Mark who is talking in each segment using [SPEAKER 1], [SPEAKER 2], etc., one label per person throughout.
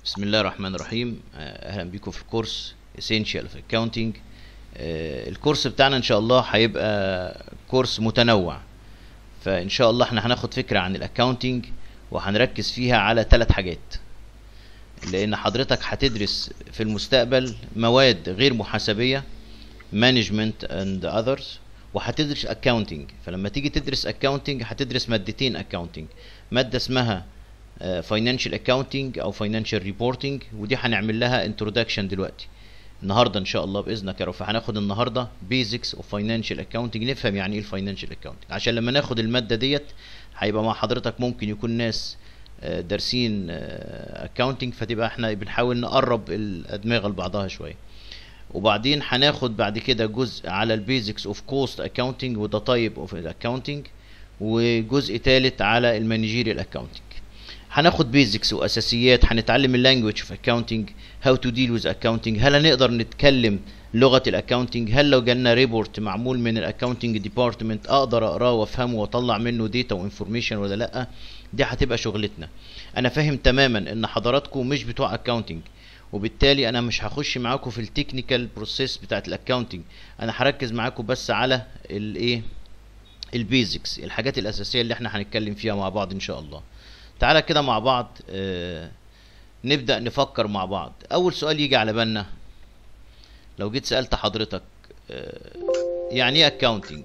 [SPEAKER 1] بسم الله الرحمن الرحيم آه، اهلا بيكم في الكورس Essential في Accounting آه، الكورس بتاعنا ان شاء الله هيبقى كورس متنوع فان شاء الله احنا هناخد فكرة عن الاكاونتنج وهنركز فيها على ثلاث حاجات لان حضرتك هتدرس في المستقبل مواد غير محاسبية مانجمنت اند اذرز وهتدرس اكاونتنج فلما تيجي تدرس اكاونتنج هتدرس مادتين اكاونتنج مادة اسمها فاينانشال اكاونتنج او فاينانشال ريبورتنج ودي هنعمل لها انترودكشن دلوقتي النهارده ان شاء الله باذنك يا رب فهناخد النهارده بيزكس اوف فاينانشال اكاونتنج نفهم يعني ايه الفاينانشال اكاونتنج عشان لما ناخد الماده ديت هيبقى مع حضرتك ممكن يكون ناس آه، دارسين اكاونتنج فتبقى احنا بنحاول نقرب الادمغه لبعضها شويه وبعدين هناخد بعد كده جزء على البيزكس اوف كوست اكاونتنج وده تايب اوف اكاونتنج وجزء ثالث على المانجيريال اكاونتنج هناخد بيزكس واساسيات هنتعلم اللانجوج في اكاونتنج هاو تو ديل ويز اكاونتنج هل هنقدر نتكلم لغه الاكاونتنج هل لو جالنا ريبورت معمول من الاكاونتنج ديبارتمنت اقدر اقراه وافهمه واطلع منه داتا وانفورميشن ولا لا دي هتبقى شغلتنا انا فاهم تماما ان حضراتكم مش بتوع اكاونتنج وبالتالي انا مش هخش معاكم في التكنيكال بروسيس بتاعت الاكاونتنج انا هركز معاكم بس على الايه البيزكس الحاجات الاساسيه اللي احنا هنتكلم فيها مع بعض ان شاء الله تعالى كده مع بعض آه نبدأ نفكر مع بعض أول سؤال يجي على بالنا لو جيت سألت حضرتك آه يعني ايه اكاونتنج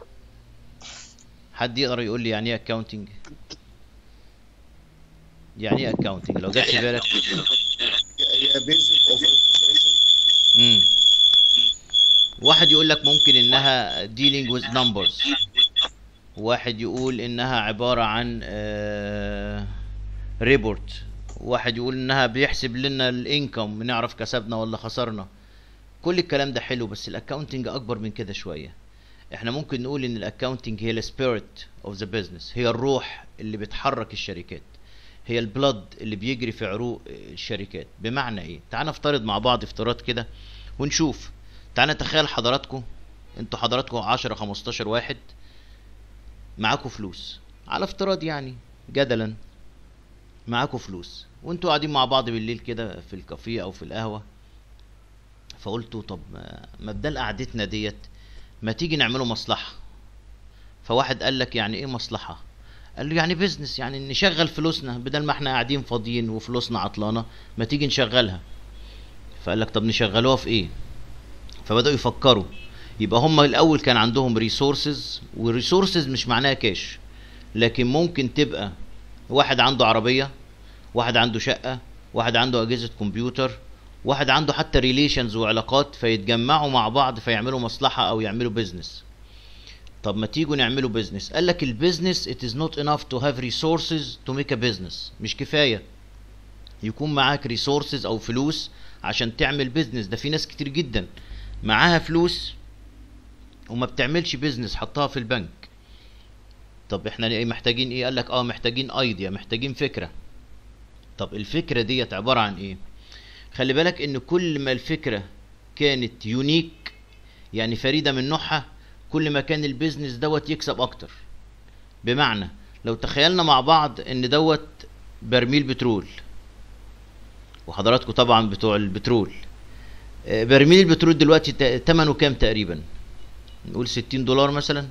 [SPEAKER 1] حد يقدر يقول لي يعني ايه اكاونتنج يعني ايه اكاونتنج لو جت في بالك
[SPEAKER 2] هي بيزك اوف
[SPEAKER 1] مم. واحد يقول لك ممكن انها dealing with numbers واحد يقول انها عبارة عن ريبورت واحد يقول انها بيحسب لنا الانكم بنعرف كسبنا ولا خسرنا كل الكلام ده حلو بس الاكاونتنج اكبر من كده شوية احنا ممكن نقول ان الاكاونتنج هي السبيريت اوف ذا بزنس هي الروح اللي بتحرك الشركات هي البلد اللي بيجري في عروق الشركات بمعنى ايه تعال نفترض مع بعض افتراض كده ونشوف تعال نتخيل حضراتكم انتوا حضراتكم 10 15 واحد معاكوا فلوس على افتراض يعني جدلا معاكوا فلوس وانتوا قاعدين مع بعض بالليل كده في الكافيه او في القهوه فقلتوا طب ما- ما بدل قعدتنا ديت ما تيجي نعمله مصلحه فواحد قال لك يعني ايه مصلحه قال له يعني بيزنس يعني نشغل فلوسنا بدل ما احنا قاعدين فاضيين وفلوسنا عطلانه ما تيجي نشغلها فقال لك طب نشغلوها في ايه فبداوا يفكروا يبقى هم الاول كان عندهم ريسورسز والريسورسز مش معناها كاش لكن ممكن تبقى واحد عنده عربيه واحد عنده شقه واحد عنده اجهزه كمبيوتر واحد عنده حتى ريليشنز وعلاقات فيتجمعوا مع بعض فيعملوا مصلحه او يعملوا بيزنس طب ما تيجوا نعملوا بيزنس قال لك البيزنس it is not enough to have resources to make a business مش كفايه يكون معاك ريسورسز او فلوس عشان تعمل بيزنس ده في ناس كتير جدا معاها فلوس وما بتعملش بيزنس حطها في البنك طب احنا ايه محتاجين ايه قال لك اه محتاجين ايديا محتاجين فكره طب الفكره ديت عباره عن ايه خلي بالك ان كل ما الفكره كانت يونيك يعني فريده من نوعها كل ما كان البيزنس دوت يكسب اكتر بمعنى لو تخيلنا مع بعض ان دوت برميل بترول وحضراتكم طبعا بتوع البترول آه، برميل البترول دلوقتي تا- تمنه كام تقريبا نقول 60 دولار مثلا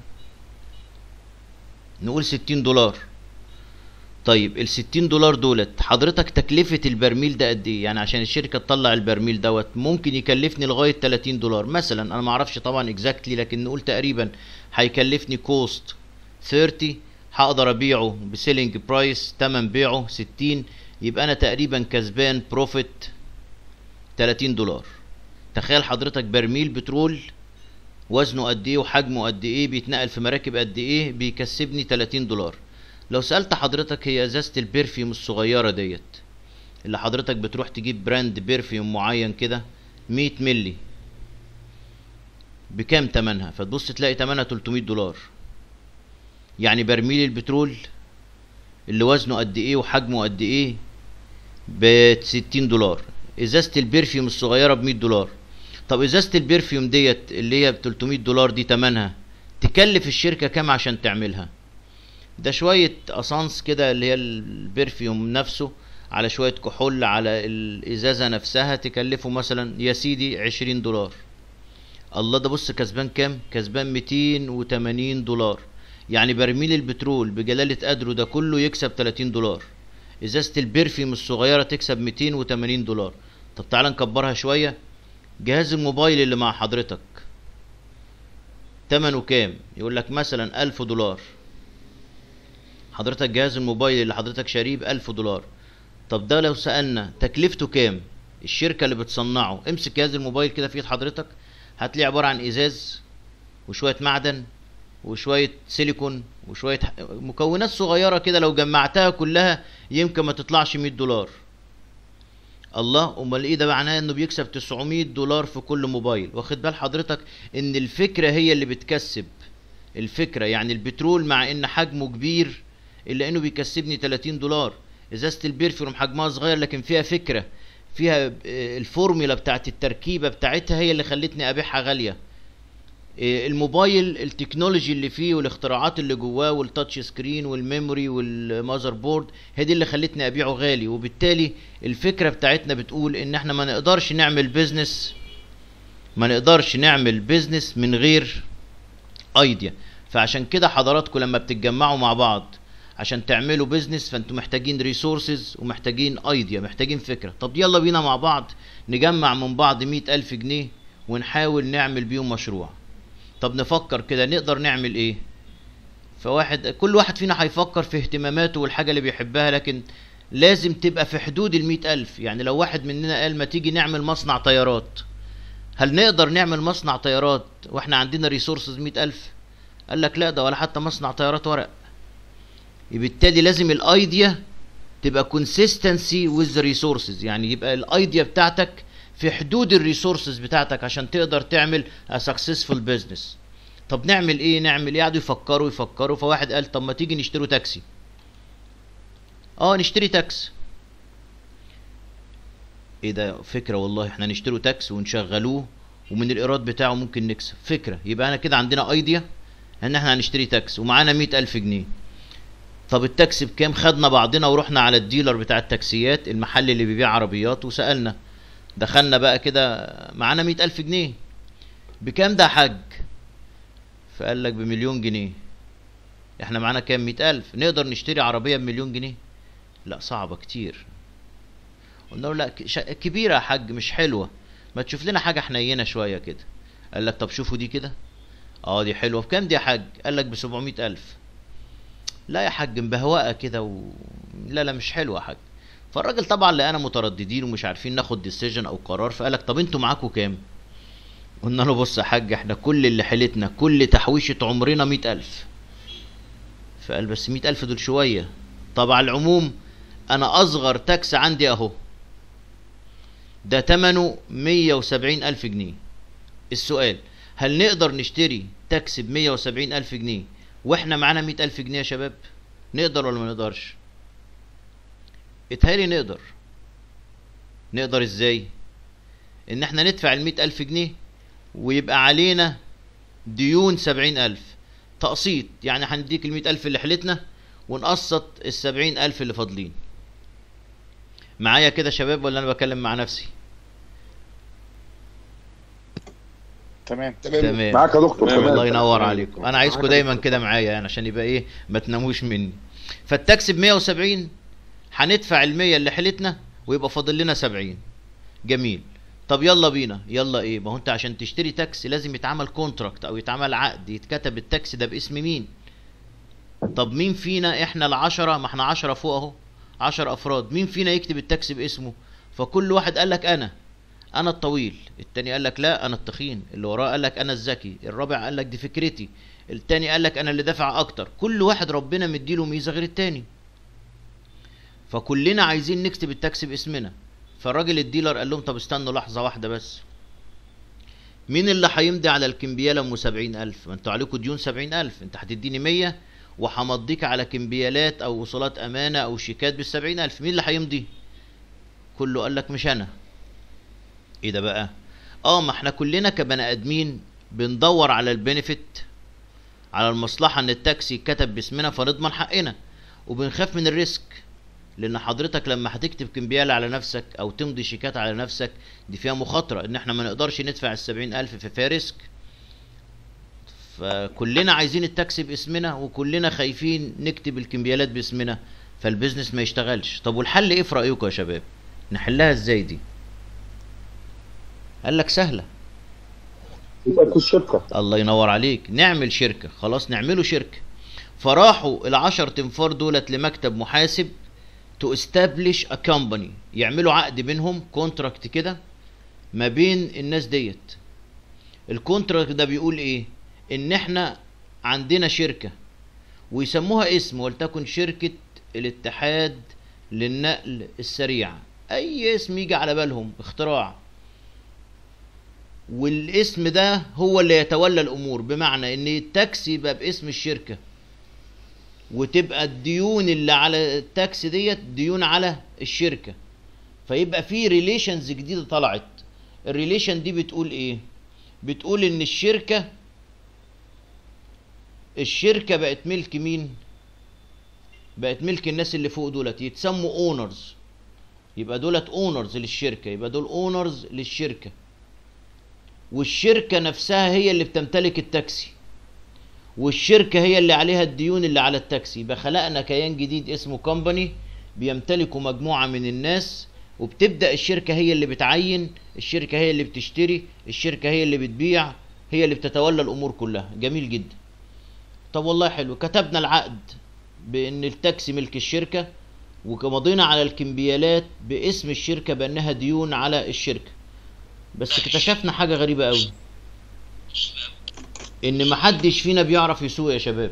[SPEAKER 1] نقول 60 دولار طيب ال 60 دولار دولت حضرتك تكلفة البرميل ده قد ايه يعني عشان الشركة تطلع البرميل دوت ممكن يكلفني لغاية 30 دولار مثلا انا ما اعرفش طبعا اكزاكتلي لكن نقول تقريبا هيكلفني كوست 30 هقدر ابيعه بسيلينج برايس تمن بيعه 60 يبقى انا تقريبا كسبان بروفيت 30 دولار تخيل حضرتك برميل بترول وزنه قد ايه وحجمه قد ايه بيتنقل في مراكب قد ايه بيكسبني 30 دولار لو سألت حضرتك هي ازازة البرفيوم الصغيرة ديت اللي حضرتك بتروح تجيب براند برفيوم معين كده 100 ملي بكام تمنها فتبص تلاقي تمنها 300 دولار يعني برميل البترول اللي وزنه قد ايه وحجمه قد ايه ب 60 دولار ازازة البرفيوم الصغيرة ب 100 دولار طب ازازة البرفيوم ديت اللي هي ب 300 دولار دي تمنها تكلف الشركة كام عشان تعملها ده شوية اسانس كده اللي هي البرفيوم نفسه على شوية كحول على الإزازة نفسها تكلفه مثلا يا سيدي عشرين دولار الله ده بص كسبان كام كسبان 280 دولار يعني برميل البترول بجلالة قدره ده كله يكسب 30 دولار ازازة البرفيوم الصغيرة تكسب 280 دولار طب تعالى نكبرها شوية جهاز الموبايل اللي مع حضرتك تمنه كام يقول لك مثلا 1000 دولار حضرتك جهاز الموبايل اللي حضرتك شاريه بألف دولار طب ده لو سألنا تكلفته كام الشركة اللي بتصنعه امسك جهاز الموبايل كده في ايد حضرتك هتلاقيه عبارة عن ازاز وشوية معدن وشوية سيليكون وشوية ح- مكونات صغيرة كده لو جمعتها كلها يمكن ما تطلعش 100 دولار الله امال ايه ده معناه انه بيكسب 900 دولار في كل موبايل واخد بال حضرتك ان الفكرة هي اللي بتكسب الفكرة يعني البترول مع ان حجمه كبير الا انه بيكسبني 30 دولار ازازة البرفيوم حجمها صغير لكن فيها فكرة فيها آه، الفورميلا بتاعت التركيبة بتاعتها هي اللي خلتني ابيعها غالية آه، الموبايل التكنولوجي اللي فيه والاختراعات اللي جواه والتاتش سكرين والميموري والمذر بورد هي دي اللي خلتني ابيعه غالي وبالتالي الفكرة بتاعتنا بتقول ان احنا ما نقدرش نعمل بيزنس ما نقدرش نعمل بيزنس من غير ايديا فعشان كده حضراتكم لما بتتجمعوا مع بعض عشان تعملوا بيزنس فانتوا محتاجين ريسورسز ومحتاجين ايديا محتاجين فكرة طب يلا بينا مع بعض نجمع من بعض مئة الف جنيه ونحاول نعمل بيهم مشروع طب نفكر كده نقدر نعمل ايه فواحد كل واحد فينا هيفكر في اهتماماته والحاجة اللي بيحبها لكن لازم تبقى في حدود المئة ألف يعني لو واحد مننا قال ما تيجي نعمل مصنع طيارات هل نقدر نعمل مصنع طيارات واحنا عندنا ريسورسز مئة ألف قال لك لا ده ولا حتى مصنع طيارات ورق بالتالي لازم الايديا تبقى consistency with the resources يعني يبقى الايديا بتاعتك في حدود الريسورسز بتاعتك عشان تقدر تعمل a successful business طب نعمل ايه نعمل ايه قعدوا يفكروا يفكروا فواحد قال طب ما تيجي نشتروا تاكسي اه نشتري تاكس ايه ده فكرة والله احنا نشتروا تاكس ونشغلوه ومن الايراد بتاعه ممكن نكسب فكرة يبقى انا كده عندنا ايديا ان احنا هنشتري تاكس ومعانا مئة الف جنيه طب التاكسي بكام خدنا بعضنا ورحنا على الديلر بتاع التاكسيات المحل اللي بيبيع عربيات وسألنا دخلنا بقى كده معانا مئة ألف جنيه بكام ده يا حاج فقال لك بمليون جنيه احنا معانا كام مئة ألف نقدر نشتري عربية بمليون جنيه لا صعبة كتير قلنا له لا ك- شا- كبيرة يا حاج مش حلوة ما تشوف لنا حاجة حنينة شوية كده قال لك طب شوفوا دي كده اه دي حلوة بكام دي يا حاج قال لك بسبعمية ألف لا يا حاج مبهوقه كده و... لا لا مش حلوه يا حاج فالراجل طبعا لقانا مترددين ومش عارفين ناخد ديسيجن او قرار فقالك طب انتوا معاكوا كام قلنا له بص يا حاج احنا كل اللي حيلتنا كل تحويشة عمرنا مئة ألف فقال بس مئة ألف دول شوية طب على العموم أنا أصغر تاكس عندي أهو ده تمنه مية وسبعين ألف جنيه السؤال هل نقدر نشتري تاكسي بمية وسبعين ألف جنيه واحنا معانا مئة ألف جنيه يا شباب نقدر ولا ما نقدرش اتهيألي نقدر نقدر ازاي ان احنا ندفع المئة ألف جنيه ويبقى علينا ديون سبعين ألف تقسيط يعني هنديك المئة ألف اللي حلتنا ونقسط السبعين ألف اللي فاضلين معايا كده يا شباب ولا انا بكلم مع نفسي
[SPEAKER 3] تمام
[SPEAKER 1] تمام
[SPEAKER 4] معاك يا دكتور
[SPEAKER 2] تمام.
[SPEAKER 4] تمام.
[SPEAKER 1] الله ينور
[SPEAKER 4] تمام.
[SPEAKER 1] عليكم انا عايزكم
[SPEAKER 4] معاك يا
[SPEAKER 1] دايما
[SPEAKER 4] دكتور.
[SPEAKER 1] كده معايا يعني عشان يبقى ايه ما تناموش مني فالتاكسي ب 170 هندفع ال 100 اللي حلتنا ويبقى فاضل لنا 70 جميل طب يلا بينا يلا ايه ما هو انت عشان تشتري تاكسي لازم يتعمل كونتراكت او يتعمل عقد يتكتب التاكسي ده باسم مين طب مين فينا احنا العشرة ما احنا عشرة فوق اهو عشر افراد مين فينا يكتب التاكسي باسمه فكل واحد قال لك انا انا الطويل التاني قال لك لا انا التخين اللي وراه قال لك انا الذكي الرابع قال لك دي فكرتي التاني قال لك انا اللي دافع اكتر كل واحد ربنا مديله ميزه غير التاني فكلنا عايزين نكتب التاكسي باسمنا فالراجل الديلر قال لهم طب استنوا لحظه واحده بس مين اللي هيمضي على الكمبياله ام سبعين الف ما انتوا عليكم ديون سبعين الف انت هتديني مية وهمضيك على كمبيالات او وصولات امانه او شيكات بالسبعين الف مين اللي هيمضي كله قال لك مش انا ايه ده بقى اه ما احنا كلنا كبني ادمين بندور على البينيفيت على المصلحه ان التاكسي كتب باسمنا فنضمن حقنا وبنخاف من الريسك لان حضرتك لما هتكتب كمبيال على نفسك او تمضي شيكات على نفسك دي فيها مخاطره ان احنا ما نقدرش ندفع السبعين الف في فيها ريسك فكلنا عايزين التاكسي باسمنا وكلنا خايفين نكتب الكمبيالات باسمنا فالبيزنس ما يشتغلش طب والحل ايه في رايكم يا شباب نحلها ازاي دي قال لك سهله
[SPEAKER 3] يبقى في الشركه
[SPEAKER 1] الله ينور عليك نعمل شركة خلاص نعمله شركة فراحوا العشر تنفار دولت لمكتب محاسب to establish a company يعملوا عقد بينهم كونتراكت كده ما بين الناس ديت الكونتراكت ده بيقول ايه ان احنا عندنا شركة ويسموها اسم ولتكن شركة الاتحاد للنقل السريع اي اسم يجي على بالهم اختراع والاسم ده هو اللي يتولى الامور بمعنى ان التاكسي يبقى باسم الشركه وتبقى الديون اللي على التاكسي ديت ديون على الشركه فيبقى في ريليشنز جديده طلعت الريليشن دي بتقول ايه بتقول ان الشركه الشركه بقت ملك مين بقت ملك الناس اللي فوق دولت يتسموا اونرز يبقى دولت اونرز للشركه يبقى دول اونرز للشركه والشركة نفسها هي اللي بتمتلك التاكسي والشركة هي اللي عليها الديون اللي على التاكسي يبقى خلقنا كيان جديد اسمه كومباني بيمتلكه مجموعة من الناس وبتبدأ الشركة هي اللي بتعين الشركة هي اللي بتشتري الشركة هي اللي بتبيع هي اللي بتتولى الأمور كلها جميل جدا طب والله حلو كتبنا العقد بأن التاكسي ملك الشركة ومضينا على الكمبيالات باسم الشركة بأنها ديون على الشركة بس اكتشفنا حاجة غريبة قوي ان محدش فينا بيعرف يسوق يا شباب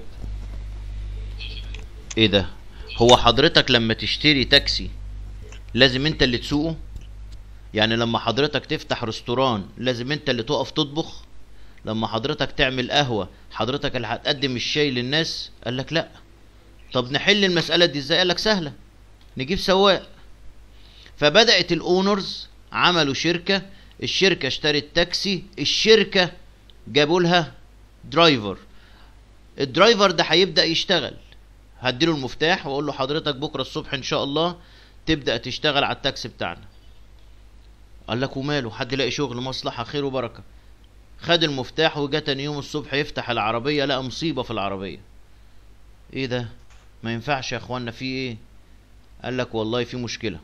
[SPEAKER 1] ايه ده هو حضرتك لما تشتري تاكسي لازم انت اللي تسوقه يعني لما حضرتك تفتح ريستوران لازم انت اللي تقف تطبخ لما حضرتك تعمل قهوة حضرتك اللي هتقدم الشاي للناس قال لك لا طب نحل المسألة دي ازاي قال لك سهلة نجيب سواق فبدأت الاونرز عملوا شركة الشركة اشترت تاكسي الشركة جابوا لها درايفر الدرايفر ده هيبدأ يشتغل هديله المفتاح واقول له حضرتك بكرة الصبح ان شاء الله تبدأ تشتغل على التاكسي بتاعنا قال لك وماله حد يلاقي شغل مصلحة خير وبركة خد المفتاح وجا تاني يوم الصبح يفتح العربية لقى مصيبة في العربية ايه ده ما ينفعش يا اخوانا في ايه قال لك والله في مشكلة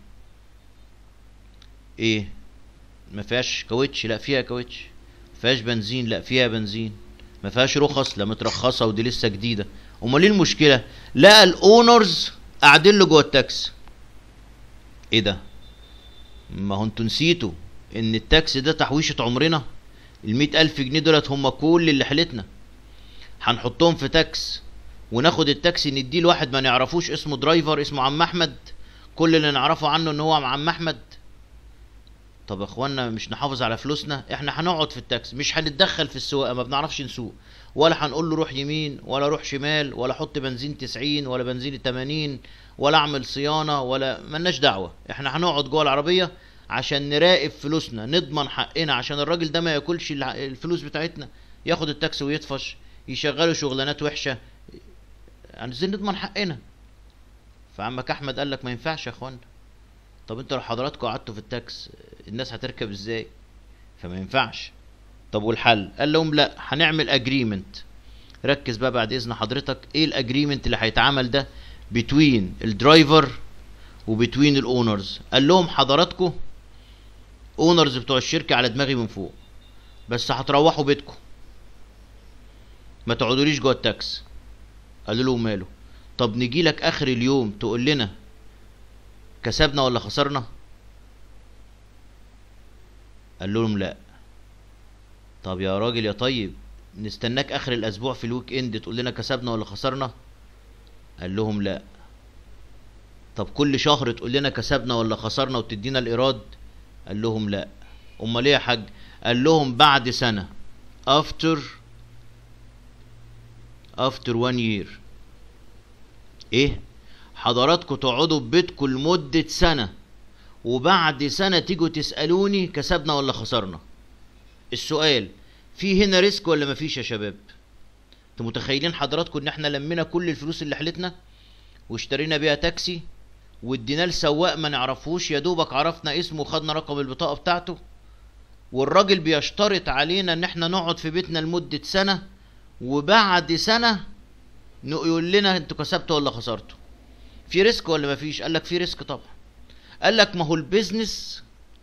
[SPEAKER 1] ايه ما فيهاش كاوتش لا فيها كاوتش ما فيهاش بنزين لا فيها بنزين ما فيهاش رخص لا مترخصه ودي لسه جديده امال ايه المشكله لقى الاونرز قاعدين له جوه التاكسي ايه ده ما هو انتوا نسيتوا ان التاكسي ده تحويشة عمرنا المئة الف جنيه دولت هم كل اللي حيلتنا هنحطهم في تاكس وناخد التاكسي نديه لواحد ما نعرفوش اسمه درايفر اسمه عم احمد كل اللي نعرفه عنه ان هو عم احمد طب يا اخوانا مش نحافظ على فلوسنا احنا هنقعد في التاكسي مش هنتدخل في السواقه ما بنعرفش نسوق ولا هنقول له روح يمين ولا روح شمال ولا حط بنزين 90 ولا بنزين 80 ولا اعمل صيانه ولا ملناش دعوه احنا هنقعد جوه العربيه عشان نراقب فلوسنا نضمن حقنا عشان الراجل ده ما ياكلش الع- الفلوس بتاعتنا ياخد التاكسي ويطفش يشغلوا شغلانات وحشه عايزين نضمن حقنا فعمك احمد قال لك ما ينفعش يا اخوانا طب انتوا لو حضراتكم قعدتوا في التاكس الناس هتركب ازاي فما ينفعش طب والحل قال لهم لا هنعمل اجريمنت ركز بقى بعد اذن حضرتك ايه الاجريمنت اللي هيتعمل ده بتوين الدرايفر وبتوين الاونرز قال لهم حضراتكم اونرز بتوع الشركه على دماغي من فوق بس هتروحوا بيتكم ما تقعدوليش جوه التاكس قالوا له ماله طب نجي لك اخر اليوم تقول لنا كسبنا ولا خسرنا قال لهم لا طب يا راجل يا طيب نستناك اخر الاسبوع في الويك اند تقول لنا كسبنا ولا خسرنا قال لهم لا طب كل شهر تقول لنا كسبنا ولا خسرنا وتدينا الايراد قال لهم لا امال ايه يا حاج قال لهم بعد سنه after after one year ايه حضراتكم تقعدوا في بيتكم لمدة سنة وبعد سنة تيجوا تسألوني كسبنا ولا خسرنا السؤال في هنا ريسك ولا مفيش يا شباب انتوا متخيلين حضراتكم ان احنا لمينا كل الفلوس اللي حلتنا واشترينا بيها تاكسي واديناه لسواق ما نعرفوش يا دوبك عرفنا اسمه وخدنا رقم البطاقه بتاعته والراجل بيشترط علينا ان احنا نقعد في بيتنا لمده سنه وبعد سنه ن- يقول لنا انتوا كسبتوا ولا خسرتوا في ريسك ولا مفيش قال لك في ريسك طبعا قال لك ما هو البيزنس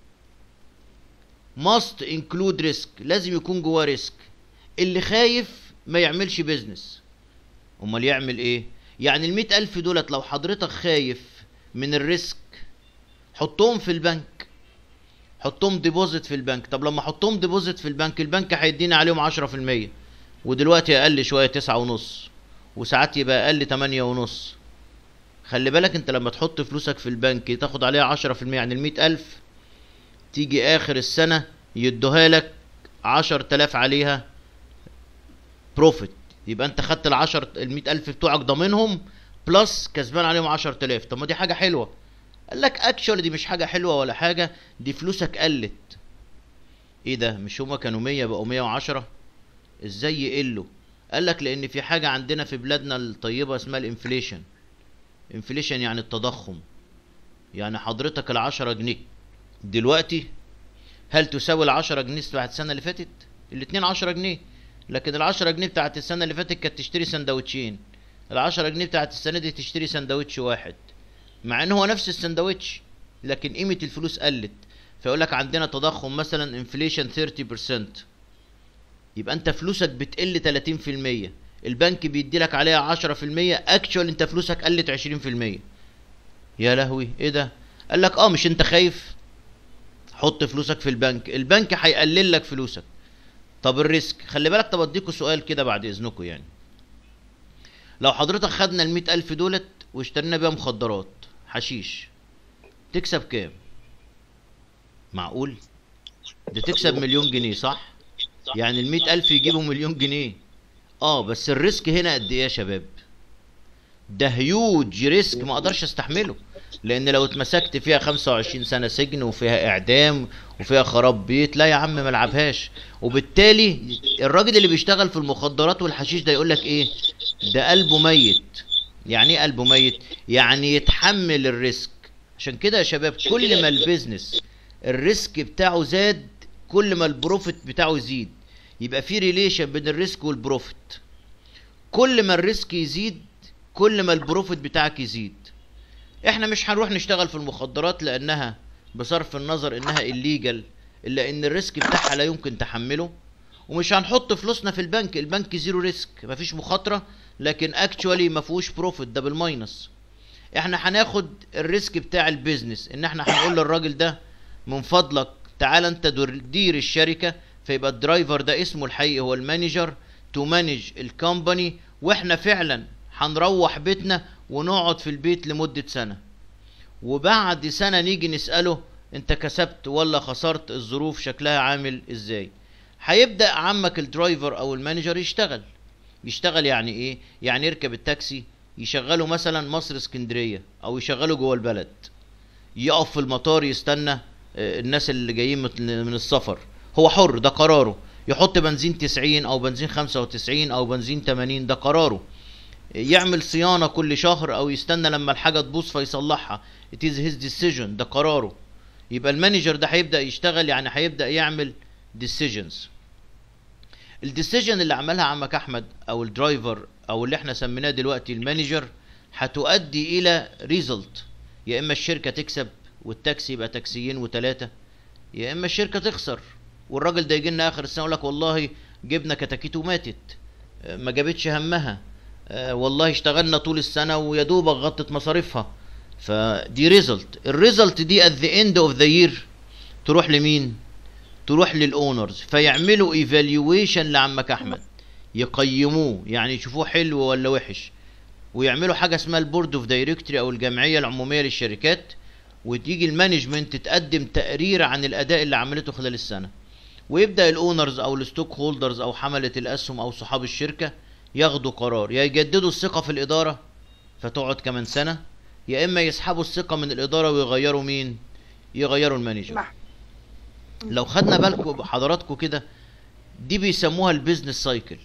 [SPEAKER 1] must include risk لازم يكون جواه ريسك اللي خايف ما يعملش بيزنس امال يعمل ايه يعني المئة الف دولت لو حضرتك خايف من الريسك حطهم في البنك حطهم ديبوزيت في البنك طب لما احطهم ديبوزيت في البنك البنك هيديني عليهم عشرة في المية ودلوقتي اقل شوية تسعة ونص وساعات يبقى اقل تمانية ونص خلي بالك انت لما تحط فلوسك في البنك تاخد عليها عشرة في المية يعني المئة الف تيجي اخر السنة يدوها لك عشر تلاف عليها بروفيت يبقى انت خدت العشر المئة الف بتوعك ضامنهم بلس كسبان عليهم عشر تلاف طب ما دي حاجة حلوة قال لك اكشولي دي مش حاجة حلوة ولا حاجة دي فلوسك قلت ايه ده مش هما كانوا مية بقوا مية وعشرة ازاي يقلوا قال لك لان في حاجة عندنا في بلادنا الطيبة اسمها الانفليشن انفليشن يعني التضخم يعني حضرتك العشرة جنيه دلوقتي هل تساوي العشرة جنيه بتاعت السنة اللي فاتت الاتنين عشرة جنيه لكن العشرة جنيه بتاعت السنة اللي فاتت كانت تشتري سندوتشين العشرة جنيه بتاعت السنة دي تشتري سندوتش واحد مع ان هو نفس السندوتش لكن قيمة الفلوس قلت فيقول لك عندنا تضخم مثلا انفليشن 30% يبقى انت فلوسك بتقل 30% البنك بيدي لك عليها 10% اكشوال انت فلوسك قلت 20% يا لهوي ايه ده قال لك اه مش انت خايف حط فلوسك في البنك البنك هيقلل لك فلوسك طب الريسك خلي بالك طب اديكوا سؤال كده بعد اذنكم يعني لو حضرتك خدنا المئة ألف دولت واشترينا بيها مخدرات حشيش تكسب كام معقول ده تكسب مليون جنيه صح يعني المئة ألف يجيبوا مليون جنيه اه بس الريسك هنا قد ايه يا شباب ده هيوج ريسك ما اقدرش استحمله لان لو اتمسكت فيها 25 سنه سجن وفيها اعدام وفيها خراب بيت لا يا عم ما العبهاش وبالتالي الراجل اللي بيشتغل في المخدرات والحشيش ده يقول لك ايه ده قلبه ميت يعني ايه قلبه ميت يعني يتحمل الريسك عشان كده يا شباب كل ما البيزنس الريسك بتاعه زاد كل ما البروفيت بتاعه يزيد يبقى في ريليشن بين الريسك والبروفيت كل ما الريسك يزيد كل ما البروفيت بتاعك يزيد احنا مش هنروح نشتغل في المخدرات لانها بصرف النظر انها الليجل الا ان الريسك بتاعها لا يمكن تحمله ومش هنحط فلوسنا في البنك البنك زيرو ريسك مفيش مخاطره لكن اكشوالي ما فيهوش بروفيت ده بالماينس احنا هناخد الريسك بتاع البيزنس ان احنا هنقول للراجل ده من فضلك تعال انت دور- دير الشركه فيبقى الدرايفر ده اسمه الحقيقي هو المانجر تو مانج الكومباني واحنا فعلا هنروح بيتنا ونقعد في البيت لمدة سنة وبعد سنة نيجي نسأله انت كسبت ولا خسرت الظروف شكلها عامل ازاي هيبدأ عمك الدرايفر او المانجر يشتغل يشتغل يعني ايه يعني يركب التاكسي يشغله مثلا مصر اسكندرية او يشغله جوه البلد يقف في المطار يستنى آه، الناس اللي جايين من من السفر هو حر ده قراره يحط بنزين 90 او بنزين 95 او بنزين 80 ده قراره يعمل صيانة كل شهر او يستنى لما الحاجة تبوظ فيصلحها it is his decision ده قراره يبقى المانجر ده هيبدأ يشتغل يعني هيبدأ يعمل decisions الديسيجن اللي عملها عمك احمد او الدرايفر او اللي احنا سميناه دلوقتي المانجر هتؤدي الى ريزلت يا اما الشركه تكسب والتاكسي يبقى تاكسيين وثلاثه يا اما الشركه تخسر والراجل ده يجي لنا اخر السنه يقول لك والله جبنا كتاكيت وماتت آه، ما جابتش همها آه، والله اشتغلنا طول السنه ويا دوبك غطت مصاريفها فدي ريزلت الريزلت دي at the end of the year تروح لمين تروح للاونرز فيعملوا ايفالويشن لعمك احمد يقيموه يعني يشوفوه حلو ولا وحش ويعملوا حاجه اسمها البورد اوف دايركتوري او الجمعيه العموميه للشركات وتيجي المانجمنت تقدم تقرير عن الاداء اللي عملته خلال السنه ويبدا الاونرز او الستوك هولدرز او حمله الاسهم او صحاب الشركه ياخدوا قرار يا يجددوا الثقه في الاداره فتقعد كمان سنه يا اما يسحبوا الثقه من الاداره ويغيروا مين يغيروا المانجر لو خدنا بالكم حضراتكم كده دي بيسموها البيزنس سايكل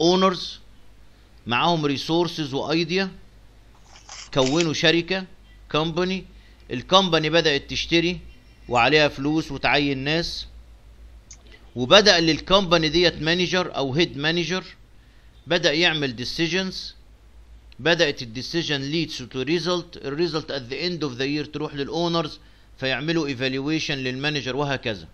[SPEAKER 1] اونرز معاهم ريسورسز وايديا كونوا شركه كومباني الكومباني بدأت تشتري وعليها فلوس وتعين ناس وبدأ للكومباني ديت مانجر او هيد مانجر بدأ يعمل ديسيجنز بدأت الديسيجن ليدز تو ريزلت الريزلت ات ذا اند اوف ذا يير تروح للاونرز فيعملوا ايفالويشن للمانجر وهكذا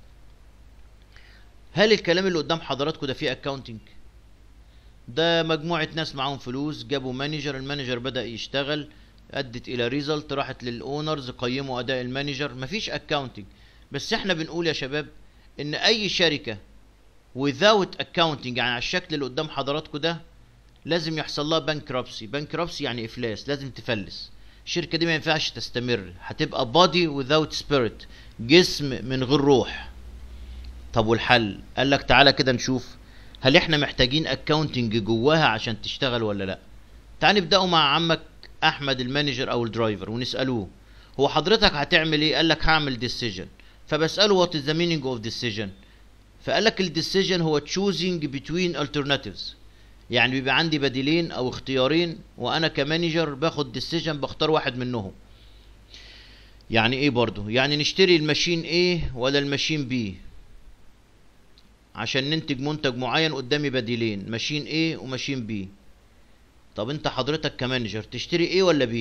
[SPEAKER 1] هل الكلام اللي قدام حضراتكم ده فيه اكاونتنج ده مجموعة ناس معاهم فلوس جابوا مانجر المانجر بدأ يشتغل ادت الى ريزلت راحت للاونرز قيموا اداء المانجر مفيش اكاونتنج بس احنا بنقول يا شباب ان اي شركة without accounting يعني على الشكل اللي قدام حضراتكم ده لازم يحصل لها بانكرابسي بانكرابسي يعني افلاس لازم تفلس الشركة دي ما ينفعش تستمر هتبقى body without spirit جسم من غير روح طب والحل قال لك تعالى كده نشوف هل احنا محتاجين اكاونتنج جواها عشان تشتغل ولا لا تعال نبداوا مع عمك احمد المانجر او الدرايفر ونسالوه هو حضرتك هتعمل ايه قال لك هعمل ديسيجن فبساله وات از ذا مينينج اوف ديسيجن فقال لك الديسيجن هو تشوزنج بتوين alternatives يعني بيبقى عندي بديلين او اختيارين وانا كمانجر باخد ديسيجن بختار واحد منهم يعني ايه برضو يعني نشتري الماشين A ولا الماشين B عشان ننتج منتج معين قدامي بديلين ماشين A وماشين B طب انت حضرتك كمانجر تشتري A ولا B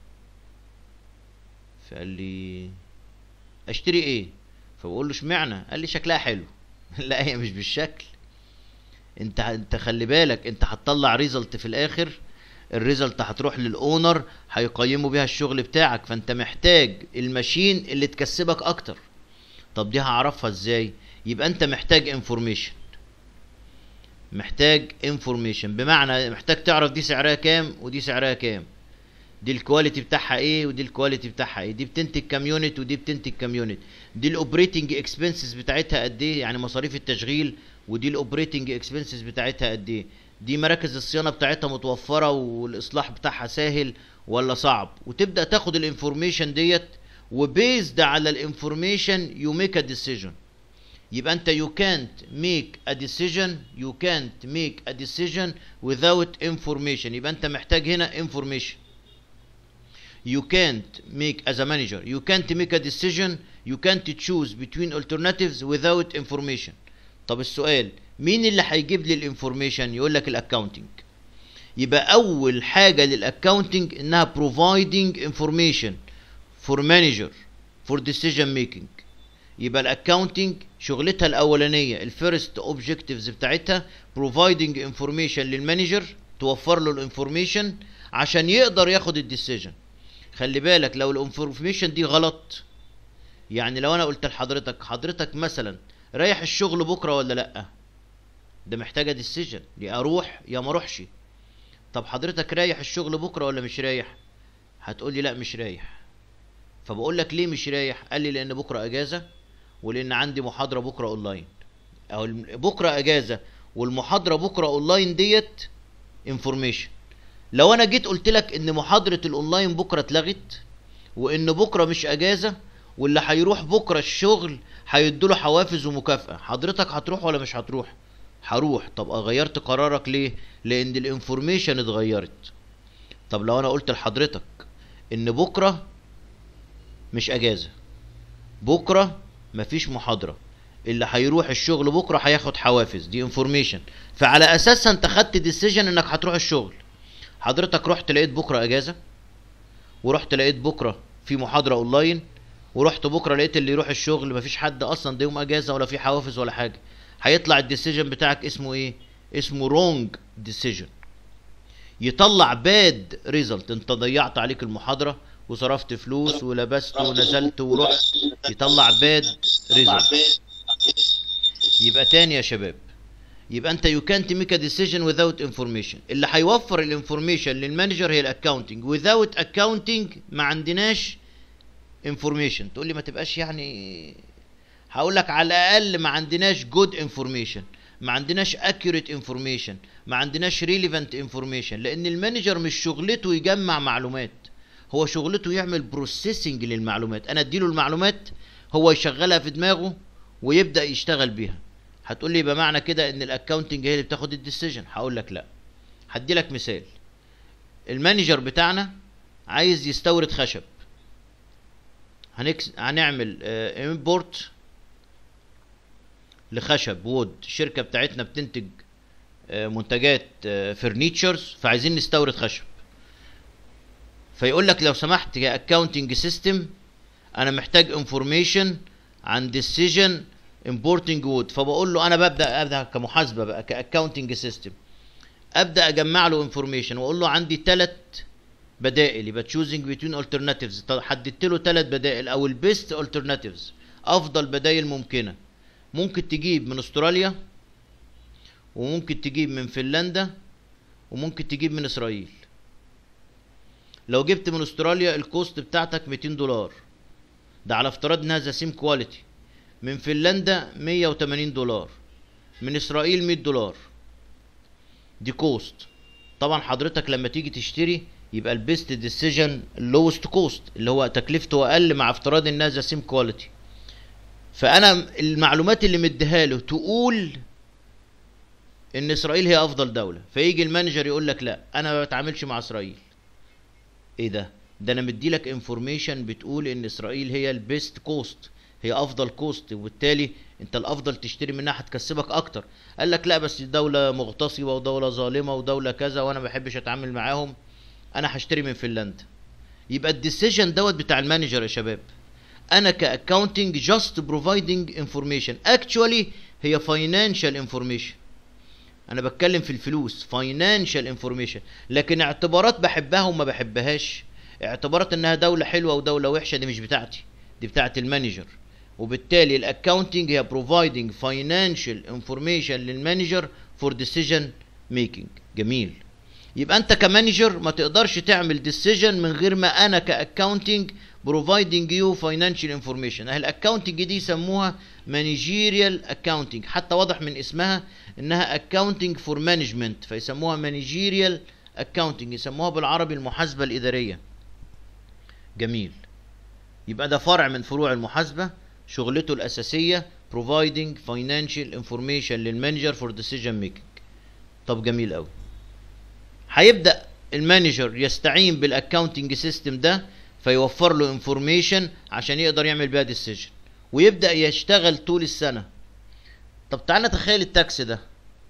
[SPEAKER 1] فقال لي اشتري ايه فبقول له اشمعنى قال لي شكلها حلو لا هي مش بالشكل انت انت خلي بالك انت هتطلع ريزلت في الاخر الريزلت هتروح للاونر هيقيموا بيها الشغل بتاعك فانت محتاج الماشين اللي تكسبك اكتر طب دي هعرفها ازاي يبقى انت محتاج انفورميشن محتاج انفورميشن بمعنى محتاج تعرف دي سعرها كام ودي سعرها كام دي الكواليتي بتاعها ايه ودي الكواليتي بتاعها ايه دي بتنتج كام يونت ودي بتنتج كام يونت دي الاوبريتنج اكسبنسز بتاعتها قد ايه يعني مصاريف التشغيل ودي الاوبريتنج اكسبنسز بتاعتها قد ايه دي مراكز الصيانه بتاعتها متوفره والاصلاح بتاعها سهل ولا صعب وتبدا تاخد الانفورميشن ديت وبيزد على الانفورميشن يو ميك ا ديسيجن يبقى انت you can't make a decision you can't make a decision without information يبقى انت محتاج هنا information you can't make as a manager you can't make a decision you can't choose between alternatives without information طب السؤال مين اللي هيجيب لي الانفورميشن يقول لك الاكاونتنج يبقى اول حاجه للاكاونتنج انها providing information for manager for decision making يبقى الاكاونتنج شغلتها الاولانيه الفيرست اوبجكتيفز بتاعتها providing information للمانجر توفر له الانفورميشن عشان يقدر ياخد الديسيجن خلي بالك لو الانفورميشن دي غلط يعني لو انا قلت لحضرتك حضرتك مثلا رايح الشغل بكره ولا لا ده محتاجه ديسيجن يا اروح يا ما اروحش طب حضرتك رايح الشغل بكره ولا مش رايح هتقول لي لا مش رايح فبقول لك ليه مش رايح قال لي لان بكره اجازه ولان عندي محاضره بكره اونلاين او بكره اجازه والمحاضره بكره اونلاين ديت انفورميشن لو انا جيت قلت لك ان محاضره الاونلاين بكره اتلغت وان بكره مش اجازه واللي هيروح بكره الشغل هيدوله حوافز ومكافاه حضرتك هتروح ولا مش هتروح هروح طب غيرت قرارك ليه لان الانفورميشن اتغيرت طب لو انا قلت لحضرتك ان بكره مش اجازه بكره مفيش محاضره اللي هيروح الشغل بكره هياخد حوافز دي انفورميشن فعلى اساسها انت خدت ديسيجن انك هتروح الشغل حضرتك رحت لقيت بكره اجازه ورحت لقيت بكره في محاضره اونلاين ورحت بكره لقيت اللي يروح الشغل مفيش حد اصلا ده يوم اجازه ولا في حوافز ولا حاجه هيطلع الديسيجن بتاعك اسمه ايه اسمه رونج ديسيجن يطلع باد ريزلت انت ضيعت عليك المحاضره وصرفت فلوس ولبست ونزلت ورحت يطلع باد ريزلت يبقى تاني يا شباب يبقى انت يو كانت ميك ا ديسيجن without انفورميشن اللي هيوفر الانفورميشن للمانجر هي الاكاونتنج without اكاونتنج ما عندناش انفورميشن تقول لي ما تبقاش يعني هقول لك على الاقل ما عندناش جود انفورميشن ما عندناش accurate انفورميشن ما عندناش relevant انفورميشن لان المانجر مش شغلته يجمع معلومات هو شغلته يعمل بروسيسنج للمعلومات انا اديله المعلومات هو يشغلها في دماغه ويبدا يشتغل بيها هتقول لي يبقى معنى كده ان الاكاونتنج هي اللي بتاخد الديسيجن هقول لك لا هدي لك مثال المانجر بتاعنا عايز يستورد خشب هنكس... هنعمل امبورت لخشب وود الشركه بتاعتنا بتنتج آه، منتجات فرنيتشرز فعايزين نستورد خشب فيقول لك لو سمحت يا اكاونتنج سيستم انا محتاج انفورميشن عن ديسيجن امبورتنج وود فبقول له انا ببدا ابدا كمحاسبه بقى كاكاونتنج سيستم ابدا اجمع له انفورميشن واقول له عندي ثلاث بدائل يبقى تشوزنج بتوين alternatives طب حددت له ثلاث بدائل او البيست alternatives افضل بدائل ممكنه ممكن تجيب من استراليا وممكن تجيب من فنلندا وممكن تجيب من اسرائيل لو جبت من استراليا الكوست بتاعتك 200 دولار ده على افتراض انها ذا سيم كواليتي من فنلندا 180 دولار من اسرائيل 100 دولار دي كوست طبعا حضرتك لما تيجي تشتري يبقى البيست ديسيجن اللوست كوست اللي هو تكلفته اقل مع افتراض انها ذا سيم كواليتي فانا المعلومات اللي مديها له تقول ان اسرائيل هي افضل دوله فيجي المانجر يقول لك لا انا ما بتعاملش مع اسرائيل ايه ده ده انا مدي لك انفورميشن بتقول ان اسرائيل هي البيست كوست هي افضل كوست وبالتالي انت الافضل تشتري منها هتكسبك اكتر قال لك لا بس دي دوله مغتصبه ودوله ظالمه ودوله كذا وانا ما بحبش اتعامل معاهم انا هشتري من فنلندا يبقى الديسيجن دوت بتاع المانجر يا شباب انا كاكاونتنج جاست بروفايدنج انفورميشن اكشوالي هي فاينانشال انفورميشن انا بتكلم في الفلوس فاينانشال انفورميشن لكن اعتبارات بحبها وما بحبهاش اعتبارات انها دوله حلوه ودوله وحشه دي مش بتاعتي دي بتاعت المانجر وبالتالي الاكاونتنج هي بروفايدنج فاينانشال انفورميشن للمانجر فور ديسيجن ميكنج جميل يبقى انت كمانجر ما تقدرش تعمل ديسيجن من غير ما انا كاكاونتنج بروفايدنج يو فاينانشال انفورميشن اهي الاكاونتنج دي يسموها مانجيريال اكاونتنج حتى واضح من اسمها انها اكاونتنج فور مانجمنت فيسموها مانجيريال اكاونتنج يسموها بالعربي المحاسبه الاداريه جميل يبقى ده فرع من فروع المحاسبه شغلته الاساسيه providing financial information للمانجر for decision making طب جميل قوي هيبدا المانجر يستعين بالاكاونتنج سيستم ده فيوفر له انفورميشن عشان يقدر يعمل بيها ديسيجن ويبدا يشتغل طول السنه طب تعالى نتخيل التاكس ده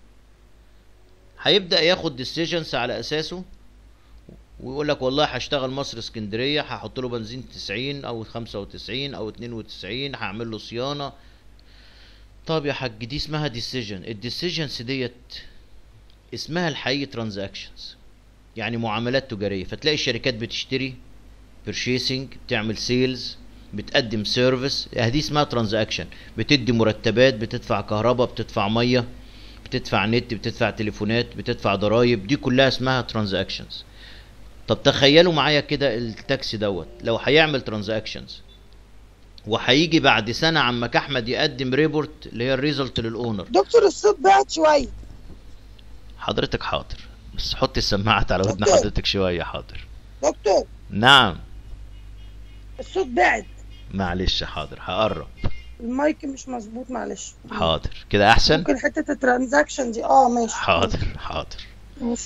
[SPEAKER 1] هيبدا ياخد ديسيجنز على اساسه ويقول لك والله هشتغل مصر اسكندريه هحط له بنزين 90 او 95 او 92 هعمل له صيانه طب يا حاج دي اسمها ديسيجن الديسيجنز ديت اسمها الحقيقي ترانزاكشنز يعني معاملات تجاريه فتلاقي الشركات بتشتري بيرشيسنج بتعمل سيلز بتقدم سيرفيس دي اسمها ترانزاكشن بتدي مرتبات بتدفع كهرباء بتدفع ميه بتدفع نت بتدفع تليفونات بتدفع ضرايب دي كلها اسمها ترانزاكشنز طب تخيلوا معايا كده التاكسي دوت لو هيعمل ترانزاكشنز وهيجي بعد سنه عمك احمد يقدم ريبورت اللي هي الريزلت للاونر
[SPEAKER 4] دكتور الصوت بعد شوية
[SPEAKER 1] حضرتك حاضر بس حط السماعات على ودن
[SPEAKER 4] أوكي.
[SPEAKER 1] حضرتك شويه حاضر
[SPEAKER 4] دكتور
[SPEAKER 1] نعم
[SPEAKER 4] الصوت بعد
[SPEAKER 1] معلش حاضر هقرب
[SPEAKER 4] المايك مش مظبوط معلش
[SPEAKER 1] حاضر كده احسن
[SPEAKER 4] ممكن حتة الترانزاكشن دي اه ماشي
[SPEAKER 1] حاضر حاضر
[SPEAKER 4] ماشي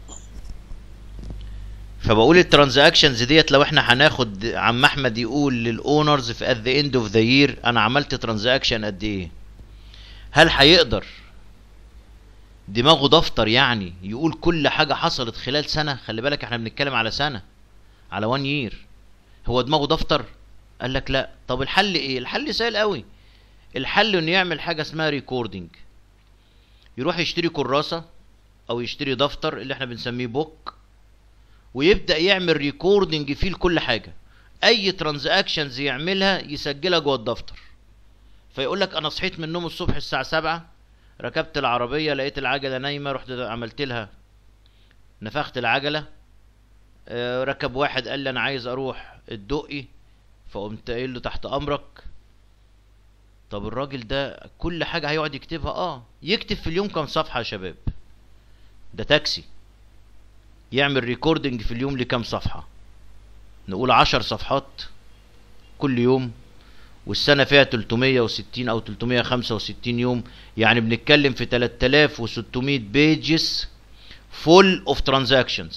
[SPEAKER 1] فبقول الترانزاكشنز ديت لو احنا هناخد عم احمد يقول للاونرز في at the end of the year انا عملت ترانزاكشن قد ايه هل هيقدر دماغه دفتر يعني يقول كل حاجه حصلت خلال سنه خلي بالك احنا بنتكلم على سنه على وان يير هو دماغه دفتر قال لك لا طب الحل ايه الحل سهل قوي الحل انه يعمل حاجه اسمها ريكوردنج يروح يشتري كراسه او يشتري دفتر اللي احنا بنسميه بوك ويبدا يعمل ريكوردنج فيه لكل حاجه اي ترانزاكشنز يعملها يسجلها جوه الدفتر فيقول لك انا صحيت من النوم الصبح الساعه 7 ركبت العربيه لقيت العجله نايمه رحت عملت لها نفخت العجله آه، ركب واحد قال لي انا عايز اروح الدقي فقمت قايل له تحت امرك طب الراجل ده كل حاجه هيقعد يكتبها اه يكتب في اليوم كام صفحه يا شباب ده تاكسي يعمل ريكوردنج في اليوم لكام صفحة نقول عشر صفحات كل يوم والسنة فيها 360 أو 365 يوم يعني بنتكلم في 3600 بيجز فول اوف ترانزاكشنز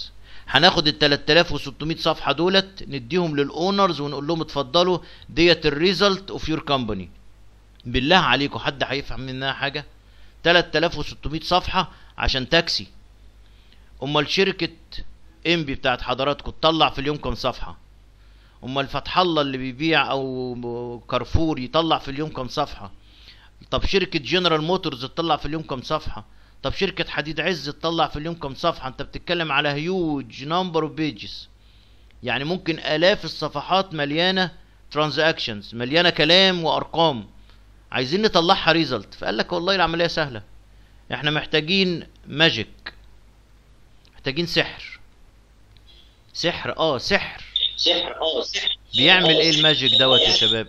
[SPEAKER 1] هناخد ال 3600 صفحه دولت نديهم للاونرز ونقول لهم اتفضلوا ديت الريزلت اوف يور كومباني بالله عليكم حد هيفهم منها حاجه 3600 صفحه عشان تاكسي امال شركه امبي بتاعت حضراتكم تطلع في اليوم كام صفحه امال فتح الله اللي بيبيع او كارفور يطلع في اليوم كام صفحه طب شركه جنرال موتورز تطلع في اليوم كام صفحه طب شركه حديد عز تطلع في اليوم كام صفحه انت بتتكلم على هيوج نمبر اوف بيجز يعني ممكن الاف الصفحات مليانه ترانزاكشنز مليانه كلام وارقام عايزين نطلعها ريزلت فقال لك والله العمليه سهله احنا محتاجين ماجيك محتاجين سحر سحر اه سحر
[SPEAKER 5] سحر اه سحر
[SPEAKER 1] بيعمل ايه الماجيك دوت يا شباب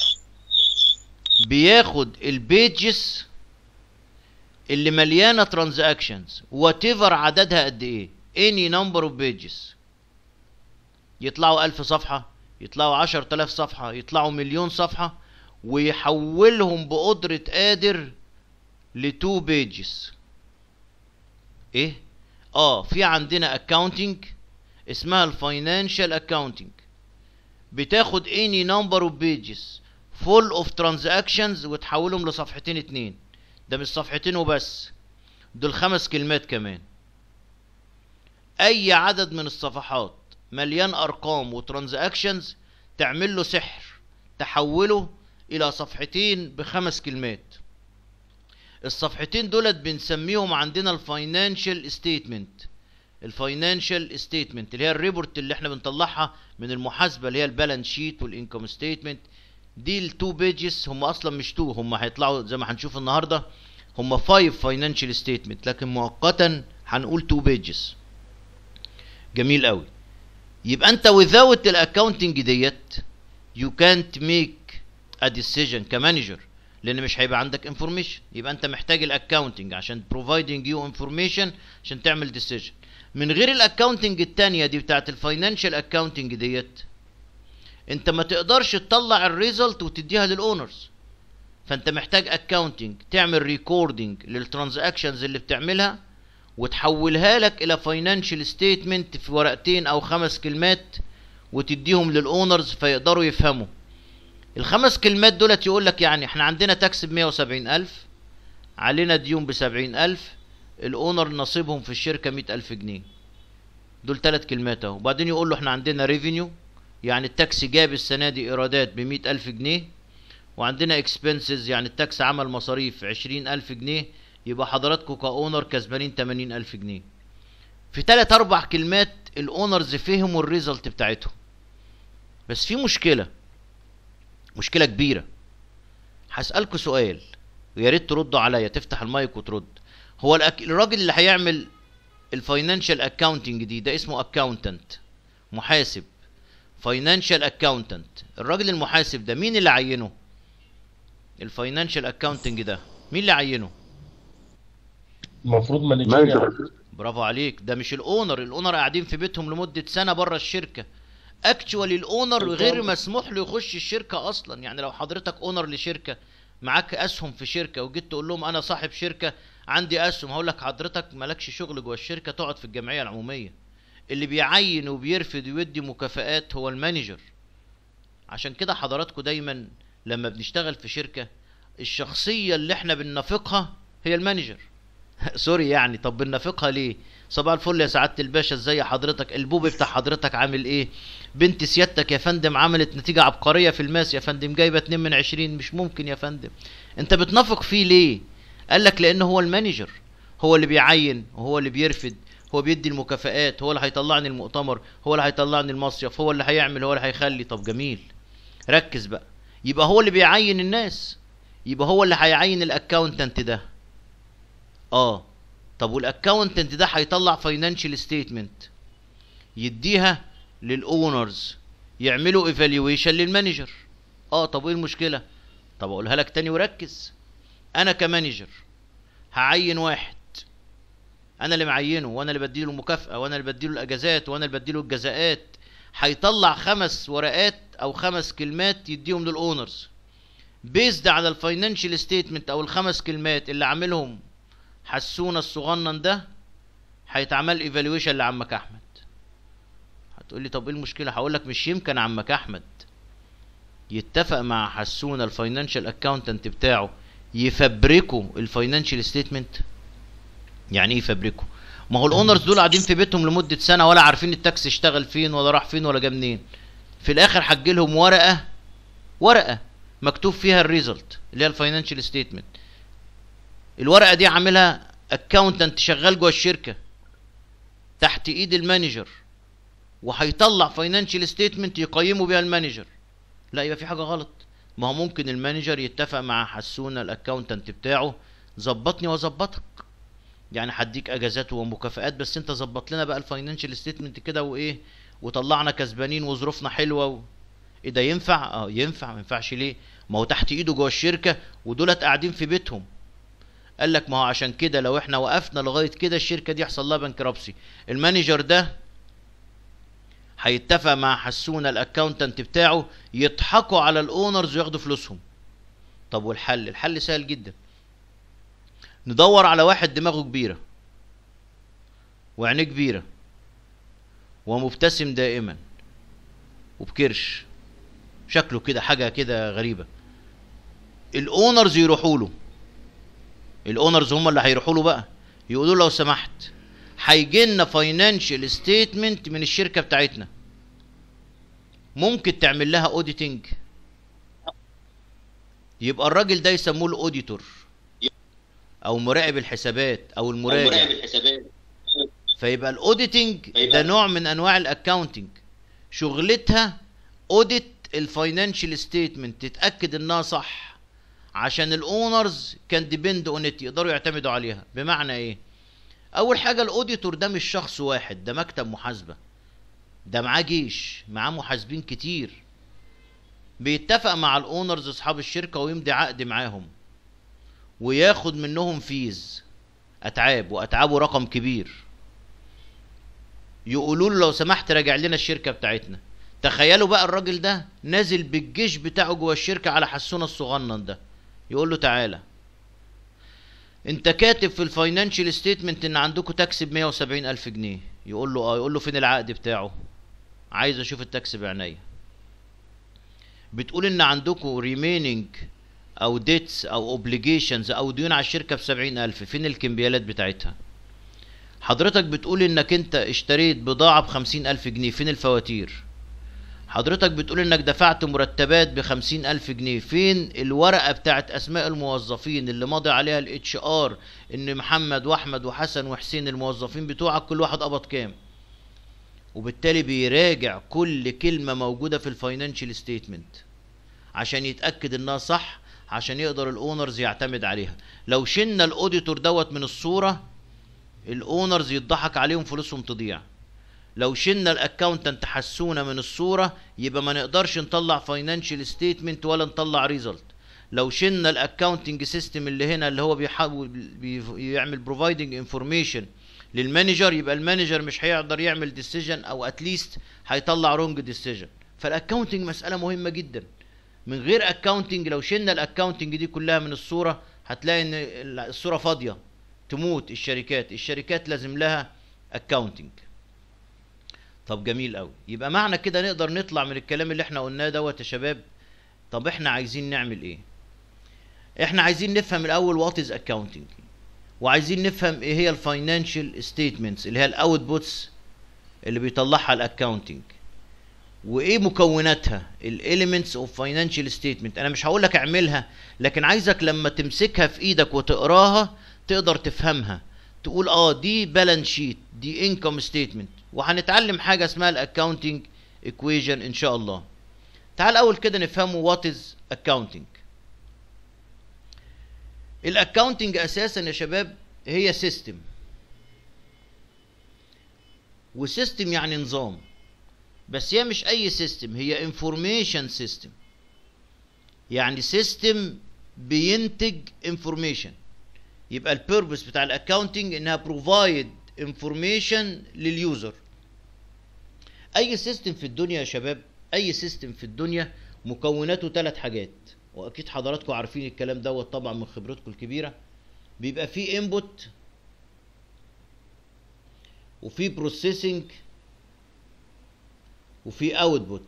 [SPEAKER 1] بياخد البيجز اللي مليانه ترانزاكشنز وات ايفر عددها قد ايه اني نمبر اوف بيجز يطلعوا ألف صفحة يطلعوا عشر تلاف صفحة يطلعوا مليون صفحة ويحولهم بقدرة قادر لتو بيجز ايه اه في عندنا اكاونتنج اسمها الفاينانشال اكاونتنج بتاخد اني نمبر اوف بيجز فول اوف ترانزاكشنز وتحولهم لصفحتين اتنين ده مش صفحتين وبس دول خمس كلمات كمان اي عدد من الصفحات مليان ارقام وترانزاكشنز تعمل له سحر تحوله الى صفحتين بخمس كلمات الصفحتين دولت بنسميهم عندنا الفاينانشال ستيتمنت الفاينانشال ستيتمنت اللي هي الريبورت اللي احنا بنطلعها من المحاسبه اللي هي البالانس شيت والانكم ستيتمنت دي التو بيجز هم اصلا مش تو هم هيطلعوا زي ما هنشوف النهارده هم 5 فاينانشال ستيتمنت لكن مؤقتا هنقول تو بيجز جميل قوي يبقى انت without الاكاونتنج ديت you can't make a decision كمانجر لان مش هيبقى عندك انفورميشن يبقى انت محتاج الاكاونتنج عشان providing you information عشان تعمل decision من غير الاكاونتنج التانية دي بتاعت الفاينانشال اكاونتنج ديت انت ما تقدرش تطلع الريزلت وتديها للاونرز فانت محتاج اكاونتنج تعمل ريكوردنج للترانزاكشنز اللي بتعملها وتحولها لك الى فاينانشال ستيتمنت في ورقتين او خمس كلمات وتديهم للاونرز فيقدروا يفهموا الخمس كلمات دولت يقول لك يعني احنا عندنا تاكس ب 170 الف علينا ديون ب 70 الف الاونر نصيبهم في الشركه 100 الف جنيه دول ثلاث كلمات اهو وبعدين يقول له احنا عندنا ريفينيو يعني التاكس جاب السنه دي ايرادات ب 100 الف جنيه وعندنا اكسبنسز يعني التاكس عمل مصاريف 20 الف جنيه يبقى حضراتكم كاونر كسبانين 80 الف جنيه في ثلاث اربع كلمات الاونرز فهموا الريزلت بتاعتهم بس في مشكله مشكله كبيره هسالكوا سؤال ويا ريت تردوا عليا تفتح المايك وترد هو الأك... الراجل اللي هيعمل الفاينانشال اكاونتنج دي ده اسمه اكاونتنت محاسب فاينانشال اكاونتنت الراجل المحاسب ده مين اللي عينه الفاينانشال اكاونتنج ده مين اللي عينه
[SPEAKER 3] المفروض مانجيريال
[SPEAKER 2] مانجر
[SPEAKER 1] برافو عليك ده مش الاونر الاونر قاعدين في بيتهم لمده سنه بره الشركه اكشوالي الاونر غير مسموح له يخش الشركه اصلا يعني لو حضرتك اونر لشركه معاك اسهم في شركه وجيت تقول لهم انا صاحب شركه عندي اسهم هقول لك حضرتك مالكش شغل جوه الشركه تقعد في الجمعيه العموميه اللي بيعين وبيرفض ويدي مكافآت هو المانجر عشان كده حضراتكم دايما لما بنشتغل في شركه الشخصيه اللي احنا بننافقها هي المانجر سوري يعني طب بننافقها ليه صباح الفل يا سعاده الباشا ازاي حضرتك البوبي بتاع حضرتك عامل ايه بنت سيادتك يا فندم عملت نتيجه عبقريه في الماس يا فندم جايبه 2 من 20 مش ممكن يا فندم انت بتنافق فيه ليه قال لك لان هو المانجر هو اللي بيعين وهو اللي بيرفد هو بيدي المكافآت هو اللي هيطلعني المؤتمر هو اللي هيطلعني المصيف هو اللي هيعمل هو اللي هيخلي طب جميل ركز بقى يبقى هو اللي بيعين الناس يبقى هو اللي هيعين الاكاونتنت ده اه طب والاكاونتنت ده هيطلع فاينانشال ستيتمنت يديها للاونرز يعملوا ايفالويشن للمانجر اه طب ايه المشكله طب اقولها لك تاني وركز انا كمانجر هعين واحد انا اللي معينه وانا اللي بديله المكافاه وانا اللي بديله الاجازات وانا اللي بديله الجزاءات هيطلع خمس ورقات او خمس كلمات يديهم للاونرز بيزد على الفاينانشال ستيتمنت او الخمس كلمات اللي عاملهم حسونا الصغنن ده هيتعمل ايفالويشن لعمك احمد تقول لي طب ايه المشكله هقول لك مش يمكن عمك احمد يتفق مع حسونه الفاينانشال اكاونتنت بتاعه يفبركوا الفاينانشال ستيتمنت يعني ايه يفبركوا ما هو الاونرز دول قاعدين في بيتهم لمده سنه ولا عارفين التاكس اشتغل فين ولا راح فين ولا جه منين في الاخر حج لهم ورقه ورقه مكتوب فيها الريزلت اللي هي الفاينانشال ستيتمنت الورقه دي عاملها اكاونتنت شغال جوه الشركه تحت ايد المانجر وهيطلع فاينانشال ستيتمنت يقيمه بيها المانجر لا يبقى في حاجه غلط ما هو ممكن المانجر يتفق مع حسونه الاكاونتنت بتاعه ظبطني واظبطك يعني هديك اجازات ومكافآت بس انت ظبط لنا بقى الفاينانشال ستيتمنت كده وايه وطلعنا كسبانين وظروفنا حلوه و... ايه ده ينفع اه ينفع ما ينفعش ليه ما هو تحت ايده جوه الشركه ودولت قاعدين في بيتهم قال لك ما هو عشان كده لو احنا وقفنا لغايه كده الشركه دي يحصل لها بنكرابسي المانجر ده هيتفق مع حسونه الاكاونتنت بتاعه يضحكوا على الاونرز وياخدوا فلوسهم طب والحل الحل سهل جدا ندور على واحد دماغه كبيره وعينيه كبيره ومبتسم دائما وبكرش شكله كده حاجه كده غريبه الاونرز يروحوا له الاونرز هم اللي هيروحوا له بقى يقولوا له لو سمحت هيجي لنا فاينانشال ستيتمنت من الشركه بتاعتنا ممكن تعمل لها اوديتنج يبقى الراجل ده يسموه الاوديتور او مراقب الحسابات او المراجع فيبقى الاوديتنج ده نوع من انواع الاكاونتنج شغلتها اوديت الفاينانشال ستيتمنت تتاكد انها صح عشان الاونرز كان ديبند اون ات يقدروا يعتمدوا عليها بمعنى ايه اول حاجه الاوديتور ده مش شخص واحد ده مكتب محاسبه ده معاه جيش معاه محاسبين كتير بيتفق مع الاونرز اصحاب الشركه ويمضي عقد معاهم وياخد منهم فيز اتعاب واتعابه رقم كبير يقولوا له لو سمحت راجع لنا الشركه بتاعتنا تخيلوا بقى الراجل ده نازل بالجيش بتاعه جوه الشركه على حسونه الصغنن ده يقول له تعالى انت كاتب في الفاينانشال ستيتمنت ان عندكم تاكس ب 170 الف جنيه يقول له اه يقول له فين العقد بتاعه عايز اشوف التاكس بعينيا بتقول ان عندكم ريميننج او ديتس او اوبليجيشنز او ديون على الشركه ب 70 الف فين الكمبيالات بتاعتها حضرتك بتقول انك انت اشتريت بضاعه ب 50 الف جنيه فين الفواتير حضرتك بتقول انك دفعت مرتبات بخمسين الف جنيه فين الورقة بتاعت اسماء الموظفين اللي ماضي عليها الاتش ار ان محمد واحمد وحسن وحسين الموظفين بتوعك كل واحد قبض كام وبالتالي بيراجع كل كلمة موجودة في الفاينانشال ستيتمنت عشان يتأكد انها صح عشان يقدر الاونرز يعتمد عليها لو شلنا الاوديتور دوت من الصورة الاونرز يضحك عليهم فلوسهم تضيع لو شلنا الاكاونتنت حسونا من الصوره يبقى ما نقدرش نطلع فاينانشال ستيتمنت ولا نطلع ريزلت لو شلنا الاكاونتنج سيستم اللي هنا اللي هو بيحاول بيعمل بروفايدنج انفورميشن للمانجر يبقى المانجر مش هيقدر يعمل ديسيجن او اتليست هيطلع رونج ديسيجن فالاكاونتنج مساله مهمه جدا من غير اكاونتنج لو شلنا الاكاونتنج دي كلها من الصوره هتلاقي ان الصوره فاضيه تموت الشركات الشركات لازم لها اكاونتنج طب جميل قوي يبقى معنى كده نقدر نطلع من الكلام اللي احنا قلناه دوت يا شباب طب احنا عايزين نعمل ايه احنا عايزين نفهم الاول وات از اكاونتنج وعايزين نفهم ايه هي الفاينانشال ستيتمنتس اللي هي الاوتبوتس اللي بيطلعها الاكاونتنج وايه مكوناتها الاليمنتس اوف فاينانشال ستيتمنت انا مش هقول لك اعملها لكن عايزك لما تمسكها في ايدك وتقراها تقدر تفهمها تقول اه دي بالانس شيت دي انكم ستيتمنت وهنتعلم حاجه اسمها الاكاونتنج ايكويجن ان شاء الله تعال اول كده نفهمه وات از اكاونتنج الاكاونتنج اساسا يا شباب هي سيستم وسيستم يعني نظام بس هي مش اي سيستم هي انفورميشن سيستم يعني سيستم بينتج انفورميشن يبقى البيربس بتاع الاكاونتنج انها بروفايد انفورميشن لليوزر اي سيستم في الدنيا يا شباب اي سيستم في الدنيا مكوناته ثلاث حاجات واكيد حضراتكم عارفين الكلام دوت طبعا من خبرتكم الكبيره بيبقى فيه انبوت وفي بروسيسنج وفي اوتبوت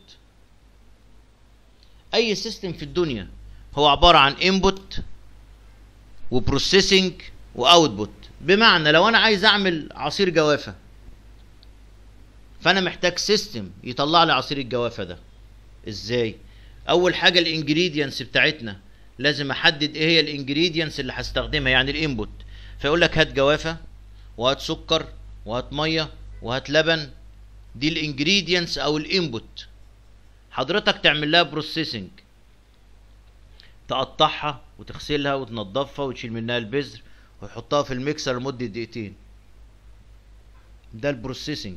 [SPEAKER 1] اي سيستم في الدنيا هو عباره عن انبوت وبروسيسنج واوتبوت بمعنى لو انا عايز اعمل عصير جوافه فانا محتاج سيستم يطلع لي عصير الجوافه ده ازاي اول حاجه الانجريدينتس بتاعتنا لازم احدد ايه هي الانجريدينتس اللي هستخدمها يعني الانبوت فيقول لك هات جوافه وهات سكر وهات ميه وهات لبن دي الانجريدينتس او الانبوت حضرتك تعمل لها بروسيسنج تقطعها وتغسلها وتنضفها وتشيل منها البذر وتحطها في الميكسر لمده دقيقتين ده البروسيسنج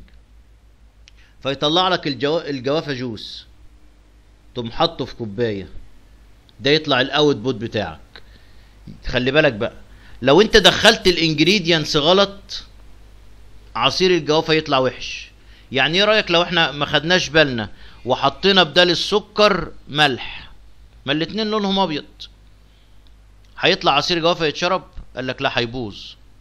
[SPEAKER 1] فيطلع لك الجو... الجوافه جوس تقوم حاطه في كوبايه ده يطلع الاوت بوت بتاعك خلي بالك بقى لو انت دخلت الانجريدينتس غلط عصير الجوافه يطلع وحش يعني ايه رايك لو احنا ما خدناش بالنا وحطينا بدال السكر ملح ما الاتنين لونهم ابيض هيطلع عصير جوافه يتشرب قال لك لا هيبوظ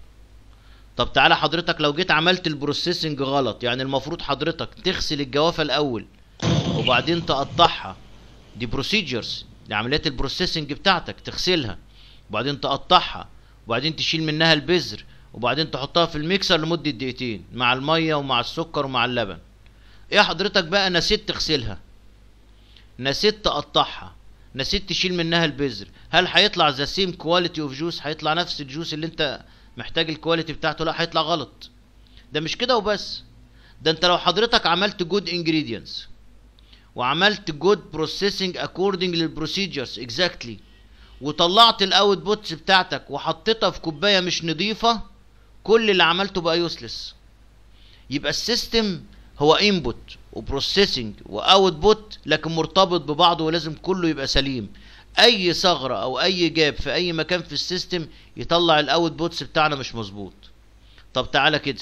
[SPEAKER 1] طب تعالى حضرتك لو جيت عملت البروسيسنج غلط يعني المفروض حضرتك تغسل الجوافه الاول وبعدين تقطعها دي بروسيجرز دي عمليات البروسيسنج بتاعتك تغسلها وبعدين تقطعها وبعدين تشيل منها البذر وبعدين تحطها في الميكسر لمدة دقيقتين مع المية ومع السكر ومع اللبن ايه حضرتك بقى نسيت تغسلها نسيت تقطعها نسيت تشيل منها البذر هل هيطلع ذا سيم كواليتي اوف جوس هيطلع نفس الجوس اللي انت محتاج الكواليتي بتاعته لا هيطلع غلط ده مش كده وبس ده انت لو حضرتك عملت جود انجريدينتس وعملت جود بروسيسنج اكوردنج للبروسيجرز اكزاكتلي وطلعت الاوت بوتس بتاعتك وحطيتها في كوبايه مش نظيفه كل اللي عملته بقى يوسلس يبقى السيستم هو انبوت وبروسيسنج واوت بوت لكن مرتبط ببعضه ولازم كله يبقى سليم اي ثغره او اي جاب في اي مكان في السيستم يطلع الاوت بوتس بتاعنا مش مظبوط طب تعالى كده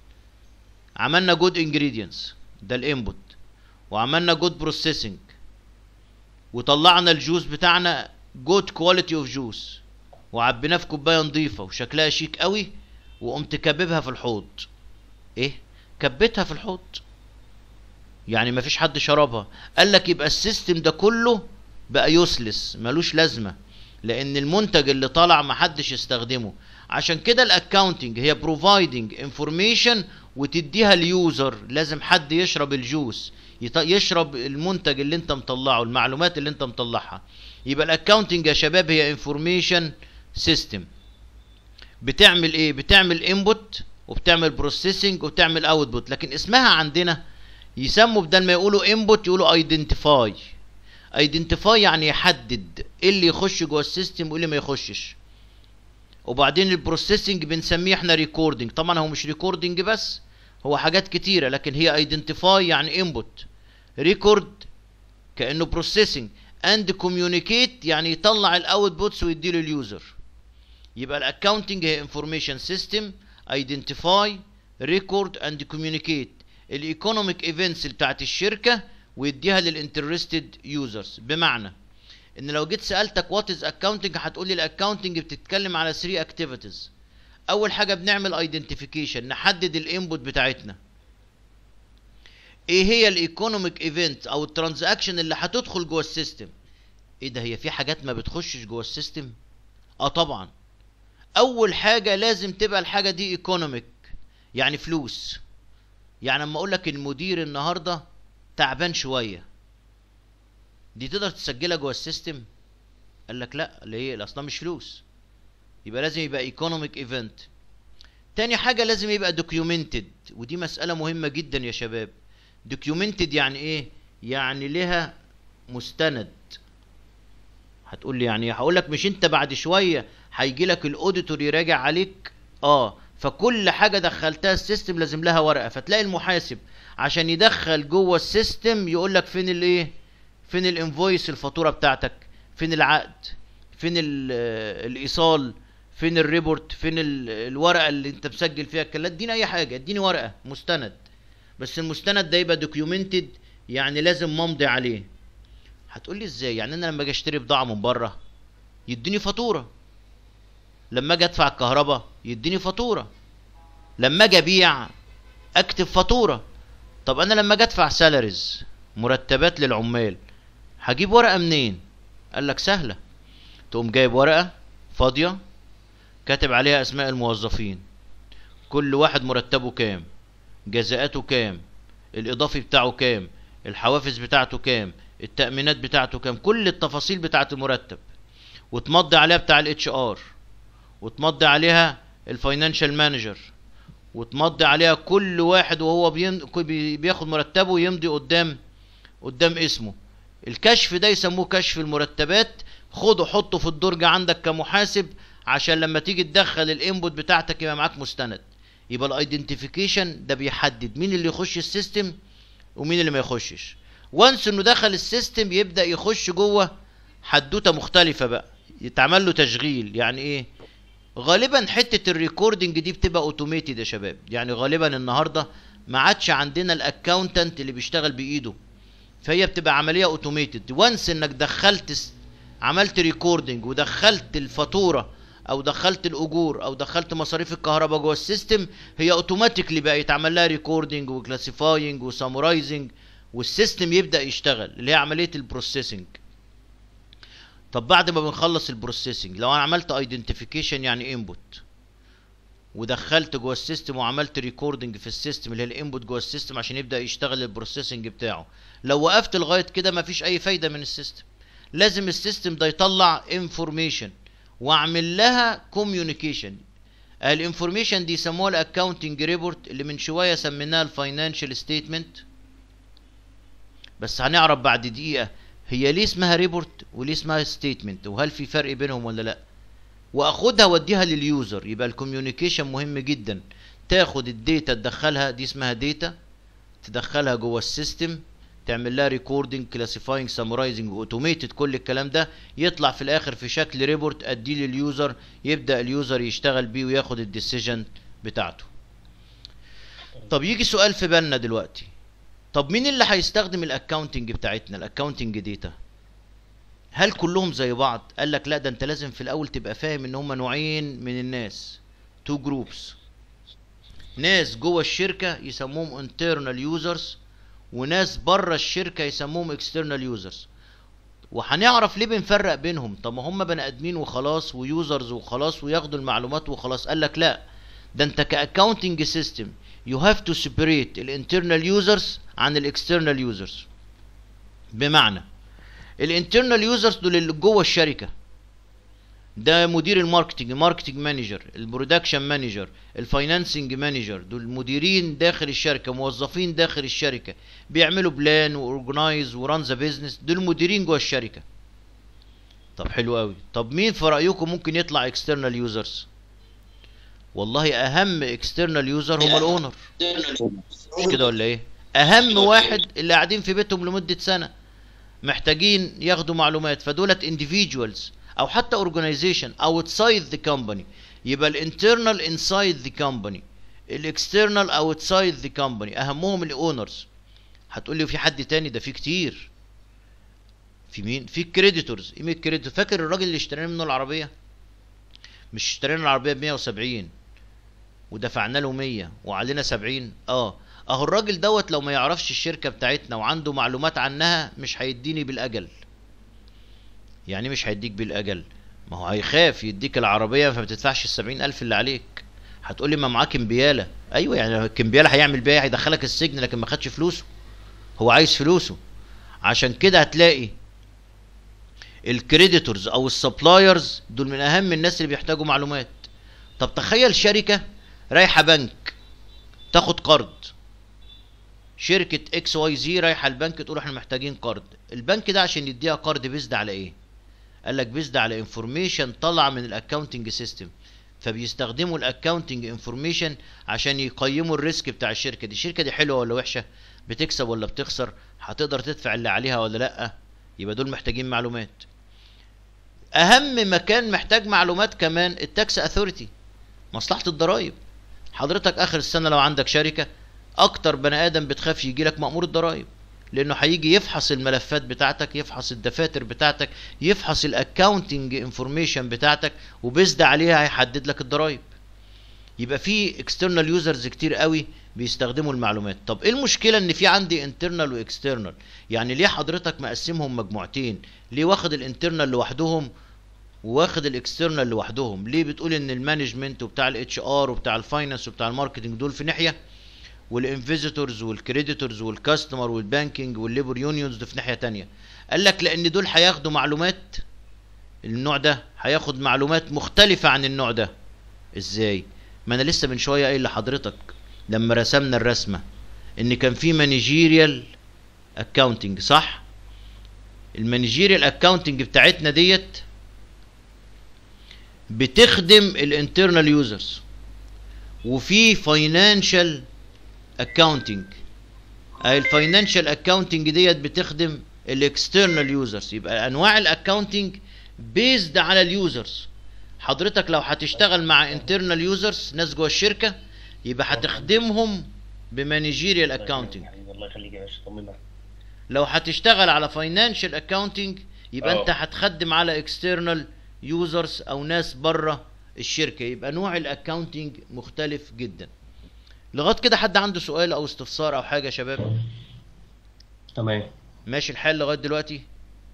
[SPEAKER 1] عملنا جود انجريدينتس ده الانبوت وعملنا جود بروسيسنج وطلعنا الجوز بتاعنا جود كواليتي اوف جوس وعبيناه في كوبايه نظيفه وشكلها شيك قوي وقمت كببها في الحوض ايه كبتها في الحوض يعني مفيش حد شربها قال لك يبقى السيستم ده كله بقى يوسلس ملوش لازمه لان المنتج اللي طالع محدش يستخدمه عشان كده الاكاونتنج هي بروفايدنج انفورميشن وتديها اليوزر لازم حد يشرب الجوس يط- يشرب المنتج اللي انت مطلعه المعلومات اللي انت مطلعها يبقى الاكاونتنج يا شباب هي انفورميشن سيستم بتعمل ايه بتعمل انبوت وبتعمل بروسيسنج وبتعمل اوتبوت لكن اسمها عندنا يسموا بدل ما يقولوا انبوت يقولوا ايدنتيفاي ايدنتيفاي يعني يحدد ايه اللي يخش جوه السيستم وايه اللي ما يخشش وبعدين البروسيسنج بنسميه احنا ريكوردنج طبعا هو مش ريكوردنج بس هو حاجات كتيره لكن هي ايدنتيفاي يعني انبوت ريكورد كانه بروسيسنج اند كوميونيكيت يعني يطلع الاوت بوتس ويديله اليوزر يبقى الاكاونتنج هي انفورميشن سيستم ايدنتيفاي ريكورد اند كوميونيكيت الايكونوميك ايفنتس بتاعت الشركه ويديها للانترستد يوزرز بمعنى ان لو جيت سالتك وات از اكاونتنج هتقول لي الاكاونتنج بتتكلم على 3 اكتيفيتيز اول حاجه بنعمل ايدنتيفيكيشن نحدد الانبوت بتاعتنا ايه هي الايكونوميك ايفنت او الترانزاكشن اللي هتدخل جوه السيستم ايه ده هي في حاجات ما بتخشش جوه السيستم اه طبعا اول حاجه لازم تبقى الحاجه دي ايكونوميك يعني فلوس يعني اما اقول لك المدير النهارده تعبان شويه دي تقدر تسجلها جوه السيستم قال لك لا ليه اصلا مش فلوس يبقى لازم يبقى ايكونوميك ايفنت تاني حاجة لازم يبقى دوكيومنتد ودي مسألة مهمة جدا يا شباب دوكيومنتد يعني ايه يعني لها مستند هتقول لي يعني هقول لك مش انت بعد شوية هيجي لك الاوديتور يراجع عليك اه فكل حاجة دخلتها السيستم لازم لها ورقة فتلاقي المحاسب عشان يدخل جوه السيستم يقول لك فين الايه فين الانفويس الفاتورة بتاعتك فين العقد فين ال- الايصال فين الريبورت فين ال- الورقه اللي انت مسجل فيها الكلام اديني اي حاجه اديني ورقه مستند بس المستند ده يبقى دوكيومنتد يعني لازم ممضي عليه هتقول لي ازاي يعني انا لما اجي اشتري بضاعه من بره يديني فاتوره لما اجي ادفع الكهرباء يديني فاتوره لما اجي ابيع اكتب فاتوره طب انا لما اجي ادفع سالاريز مرتبات للعمال هجيب ورقه منين قال لك سهله تقوم جايب ورقه فاضيه كاتب عليها اسماء الموظفين كل واحد مرتبه كام جزاءاته كام الاضافي بتاعه كام الحوافز بتاعته كام التأمينات بتاعته كام كل التفاصيل بتاعه المرتب وتمضي عليها بتاع الاتش ار وتمضي عليها الفاينانشال مانجر وتمضي عليها كل واحد وهو بين... بي- بياخد مرتبه يمضي قدام قدام اسمه الكشف ده يسموه كشف المرتبات خده حطه في الدرج عندك كمحاسب عشان لما تيجي تدخل الانبوت بتاعتك يبقى معاك مستند يبقى الايدنتيفيكيشن ده بيحدد مين اللي يخش السيستم ومين اللي ما يخشش وانس انه دخل السيستم يبدا يخش جوه حدوته مختلفه بقى يتعمل له تشغيل يعني ايه غالبا حته الريكوردنج دي بتبقى اوتوميتد يا شباب يعني غالبا النهارده ما عادش عندنا الاكاونتنت اللي بيشتغل بايده فهي بتبقى عمليه اوتوميتد وانس انك دخلت س- عملت ريكوردنج ودخلت الفاتوره او دخلت الاجور او دخلت مصاريف الكهرباء جوه السيستم هي اوتوماتيكلي بقى يتعمل لها ريكوردنج وكلاسيفاينج وسامرايزنج والسيستم يبدا يشتغل اللي هي عمليه البروسيسنج طب بعد ما بنخلص البروسيسنج لو انا عملت ايدنتيفيكيشن يعني انبوت ودخلت جوه السيستم وعملت ريكوردنج في السيستم اللي هي الانبوت جوه السيستم عشان يبدا يشتغل البروسيسنج بتاعه لو وقفت لغايه كده مفيش اي فايده من السيستم لازم السيستم ده يطلع انفورميشن واعمل لها كوميونيكيشن الانفورميشن دي يسموها الاكاونتنج ريبورت اللي من شويه سميناها الفاينانشال ستيتمنت بس هنعرف بعد دقيقه هي ليه اسمها ريبورت وليه اسمها ستيتمنت وهل في فرق بينهم ولا لا واخدها واديها لليوزر يبقى الكوميونيكيشن مهم جدا تاخد الداتا تدخلها دي اسمها داتا تدخلها جوه السيستم تعمل لها ريكوردنج كلاسيفاينج سامرايزنج اوتوميتد كل الكلام ده يطلع في الاخر في شكل ريبورت اديه لليوزر يبدا اليوزر يشتغل بيه وياخد الديسيجن بتاعته طب يجي سؤال في بالنا دلوقتي طب مين اللي هيستخدم الاكاونتنج بتاعتنا الاكاونتنج داتا هل كلهم زي بعض قال لك لا ده انت لازم في الاول تبقى فاهم ان هم نوعين من الناس تو جروبس ناس جوه الشركه يسموهم internal users وناس بره الشركه يسموهم external users وهنعرف ليه بنفرق بينهم طب ما هم بني ادمين وخلاص ويوزرز وخلاص وياخدوا المعلومات وخلاص قال لك لا ده انت كاكاونتنج سيستم يو هاف تو سيبريت الانترنال يوزرز عن الاكسترنال يوزرز بمعنى الانترنال يوزرز دول اللي جوه الشركه ده مدير الماركتنج ماركتنج مانجر البرودكشن مانجر الفاينانسنج مانجر دول مديرين داخل الشركه موظفين داخل الشركه بيعملوا بلان واورجنايز وران ذا بيزنس دول مديرين جوه الشركه طب حلو قوي طب مين في رايكم ممكن يطلع اكسترنال يوزرز والله اهم اكسترنال يوزر هم الاونر مش كده ولا ايه اهم واحد اللي قاعدين في بيتهم لمده سنه محتاجين ياخدوا معلومات فدولت individuals او حتى organization outside the company يبقى الانترنال inside the company الاكسترنال outside the company اهمهم الاونرز هتقول لي في حد تاني ده في كتير في مين في الكريديتورز ايه الكريديتور فاكر الراجل اللي اشترينا منه العربيه مش اشترينا العربيه ب 170 ودفعنا له 100 وعلينا 70 اه اهو الراجل دوت لو ما يعرفش الشركه بتاعتنا وعنده معلومات عنها مش هيديني بالاجل يعني مش هيديك بالاجل ما هو هيخاف يديك العربيه فما تدفعش السبعين الف اللي عليك هتقولي ما معاه كمبياله ايوه يعني الكمبياله هيعمل بيها إيه؟ هيدخلك السجن لكن ما خدش فلوسه هو عايز فلوسه عشان كده هتلاقي الكريديتورز او السبلايرز دول من اهم الناس اللي بيحتاجوا معلومات طب تخيل شركه رايحه بنك تاخد قرض شركة اكس واي زي رايحة البنك تقول احنا محتاجين قرض البنك ده عشان يديها قرض بيزد على ايه قال لك بيزد على انفورميشن طلع من الاكاونتنج سيستم فبيستخدموا الاكاونتنج انفورميشن عشان يقيموا الريسك بتاع الشركة دي الشركة دي حلوة ولا وحشة بتكسب ولا بتخسر هتقدر تدفع اللي عليها ولا لا يبقى دول محتاجين معلومات اهم مكان محتاج معلومات كمان التاكس اثوريتي مصلحة الضرايب حضرتك اخر السنة لو عندك شركة اكتر بني ادم بتخاف يجي لك مأمور الضرايب لانه هيجي يفحص الملفات بتاعتك يفحص الدفاتر بتاعتك يفحص الاكاونتنج انفورميشن بتاعتك وبيزد عليها هيحدد لك الضرايب يبقى في اكسترنال يوزرز كتير قوي بيستخدموا المعلومات طب ايه المشكله ان في عندي انترنال واكسترنال يعني ليه حضرتك مقسمهم مجموعتين ليه واخد الانترنال لوحدهم واخد الاكسترنال لوحدهم ليه بتقول ان المانجمنت وبتاع الاتش ار وبتاع الفاينانس وبتاع الماركتنج دول في ناحيه والانفيزيتورز والكريديتورز والكاستمر والبانكينج والليبر يونيونز دول في ناحيه تانية قال لك لان دول هياخدوا معلومات النوع ده هياخد معلومات مختلفه عن النوع ده ازاي ما انا لسه من شويه قايل لحضرتك لما رسمنا الرسمه ان كان في مانجيريال اكاونتنج صح المانجيريال اكاونتنج بتاعتنا ديت بتخدم الانترنال يوزرز وفي فاينانشال اكاونتنج اي الفاينانشال اكاونتنج ديت بتخدم الاكسترنال يوزرز يبقى انواع الاكاونتنج بيزد على اليوزرز حضرتك لو هتشتغل مع انترنال يوزرز ناس جوه الشركه يبقى هتخدمهم بمانجيريال اكاونتنج
[SPEAKER 5] الله يخليك يا باشا طمنا
[SPEAKER 1] لو هتشتغل على فاينانشال اكاونتنج يبقى
[SPEAKER 5] أه.
[SPEAKER 1] انت هتخدم على اكسترنال يوزرز او ناس بره الشركه يبقى نوع الاكاونتنج مختلف جدا لغايه كده حد عنده سؤال او استفسار او حاجه يا شباب
[SPEAKER 5] تمام
[SPEAKER 1] ماشي الحال لغايه دلوقتي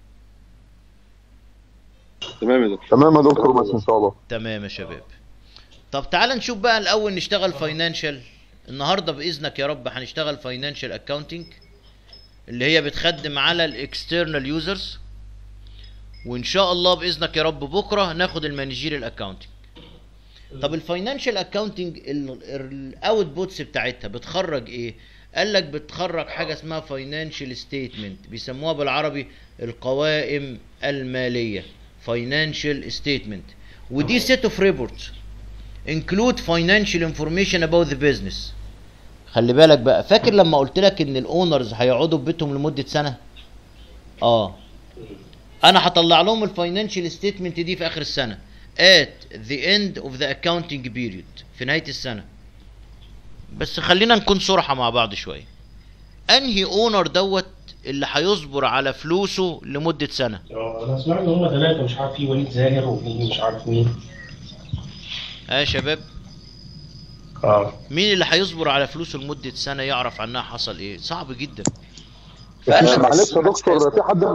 [SPEAKER 2] تمام يا دكتور
[SPEAKER 3] تمام يا دكتور بس ان شاء الله
[SPEAKER 1] تمام يا شباب طب تعال نشوف بقى الاول نشتغل فاينانشال النهارده باذنك يا رب هنشتغل فاينانشال اكاونتنج اللي هي بتخدم على الاكسترنال يوزرز وان شاء الله باذنك يا رب بكره ناخد المانجيريال اكاونتنج طب الفاينانشال اكاونتنج الاوت بوتس بتاعتها بتخرج ايه قال لك بتخرج حاجه اسمها فاينانشال ستيتمنت بيسموها بالعربي القوائم الماليه فاينانشال ستيتمنت ودي سيت اوف ريبورتس include financial information about the business خلي بالك بقى فاكر لما قلت لك ان الاونرز هيقعدوا في بيتهم لمده سنه اه انا هطلع لهم الفاينانشال ستيتمنت دي في اخر السنه at the end of the accounting period في نهايه السنه بس خلينا نكون صراحه مع بعض شويه انهي اونر دوت اللي هيصبر على فلوسه لمده سنه
[SPEAKER 5] اه انا سمعت ان هم ثلاثه مش عارف في وليد زاهر وفي مش عارف مين
[SPEAKER 1] ها يا شباب
[SPEAKER 5] اه
[SPEAKER 1] مين اللي هيصبر على فلوسه لمده سنه يعرف عنها حصل ايه صعب جدا
[SPEAKER 3] معلش يا دكتور في حد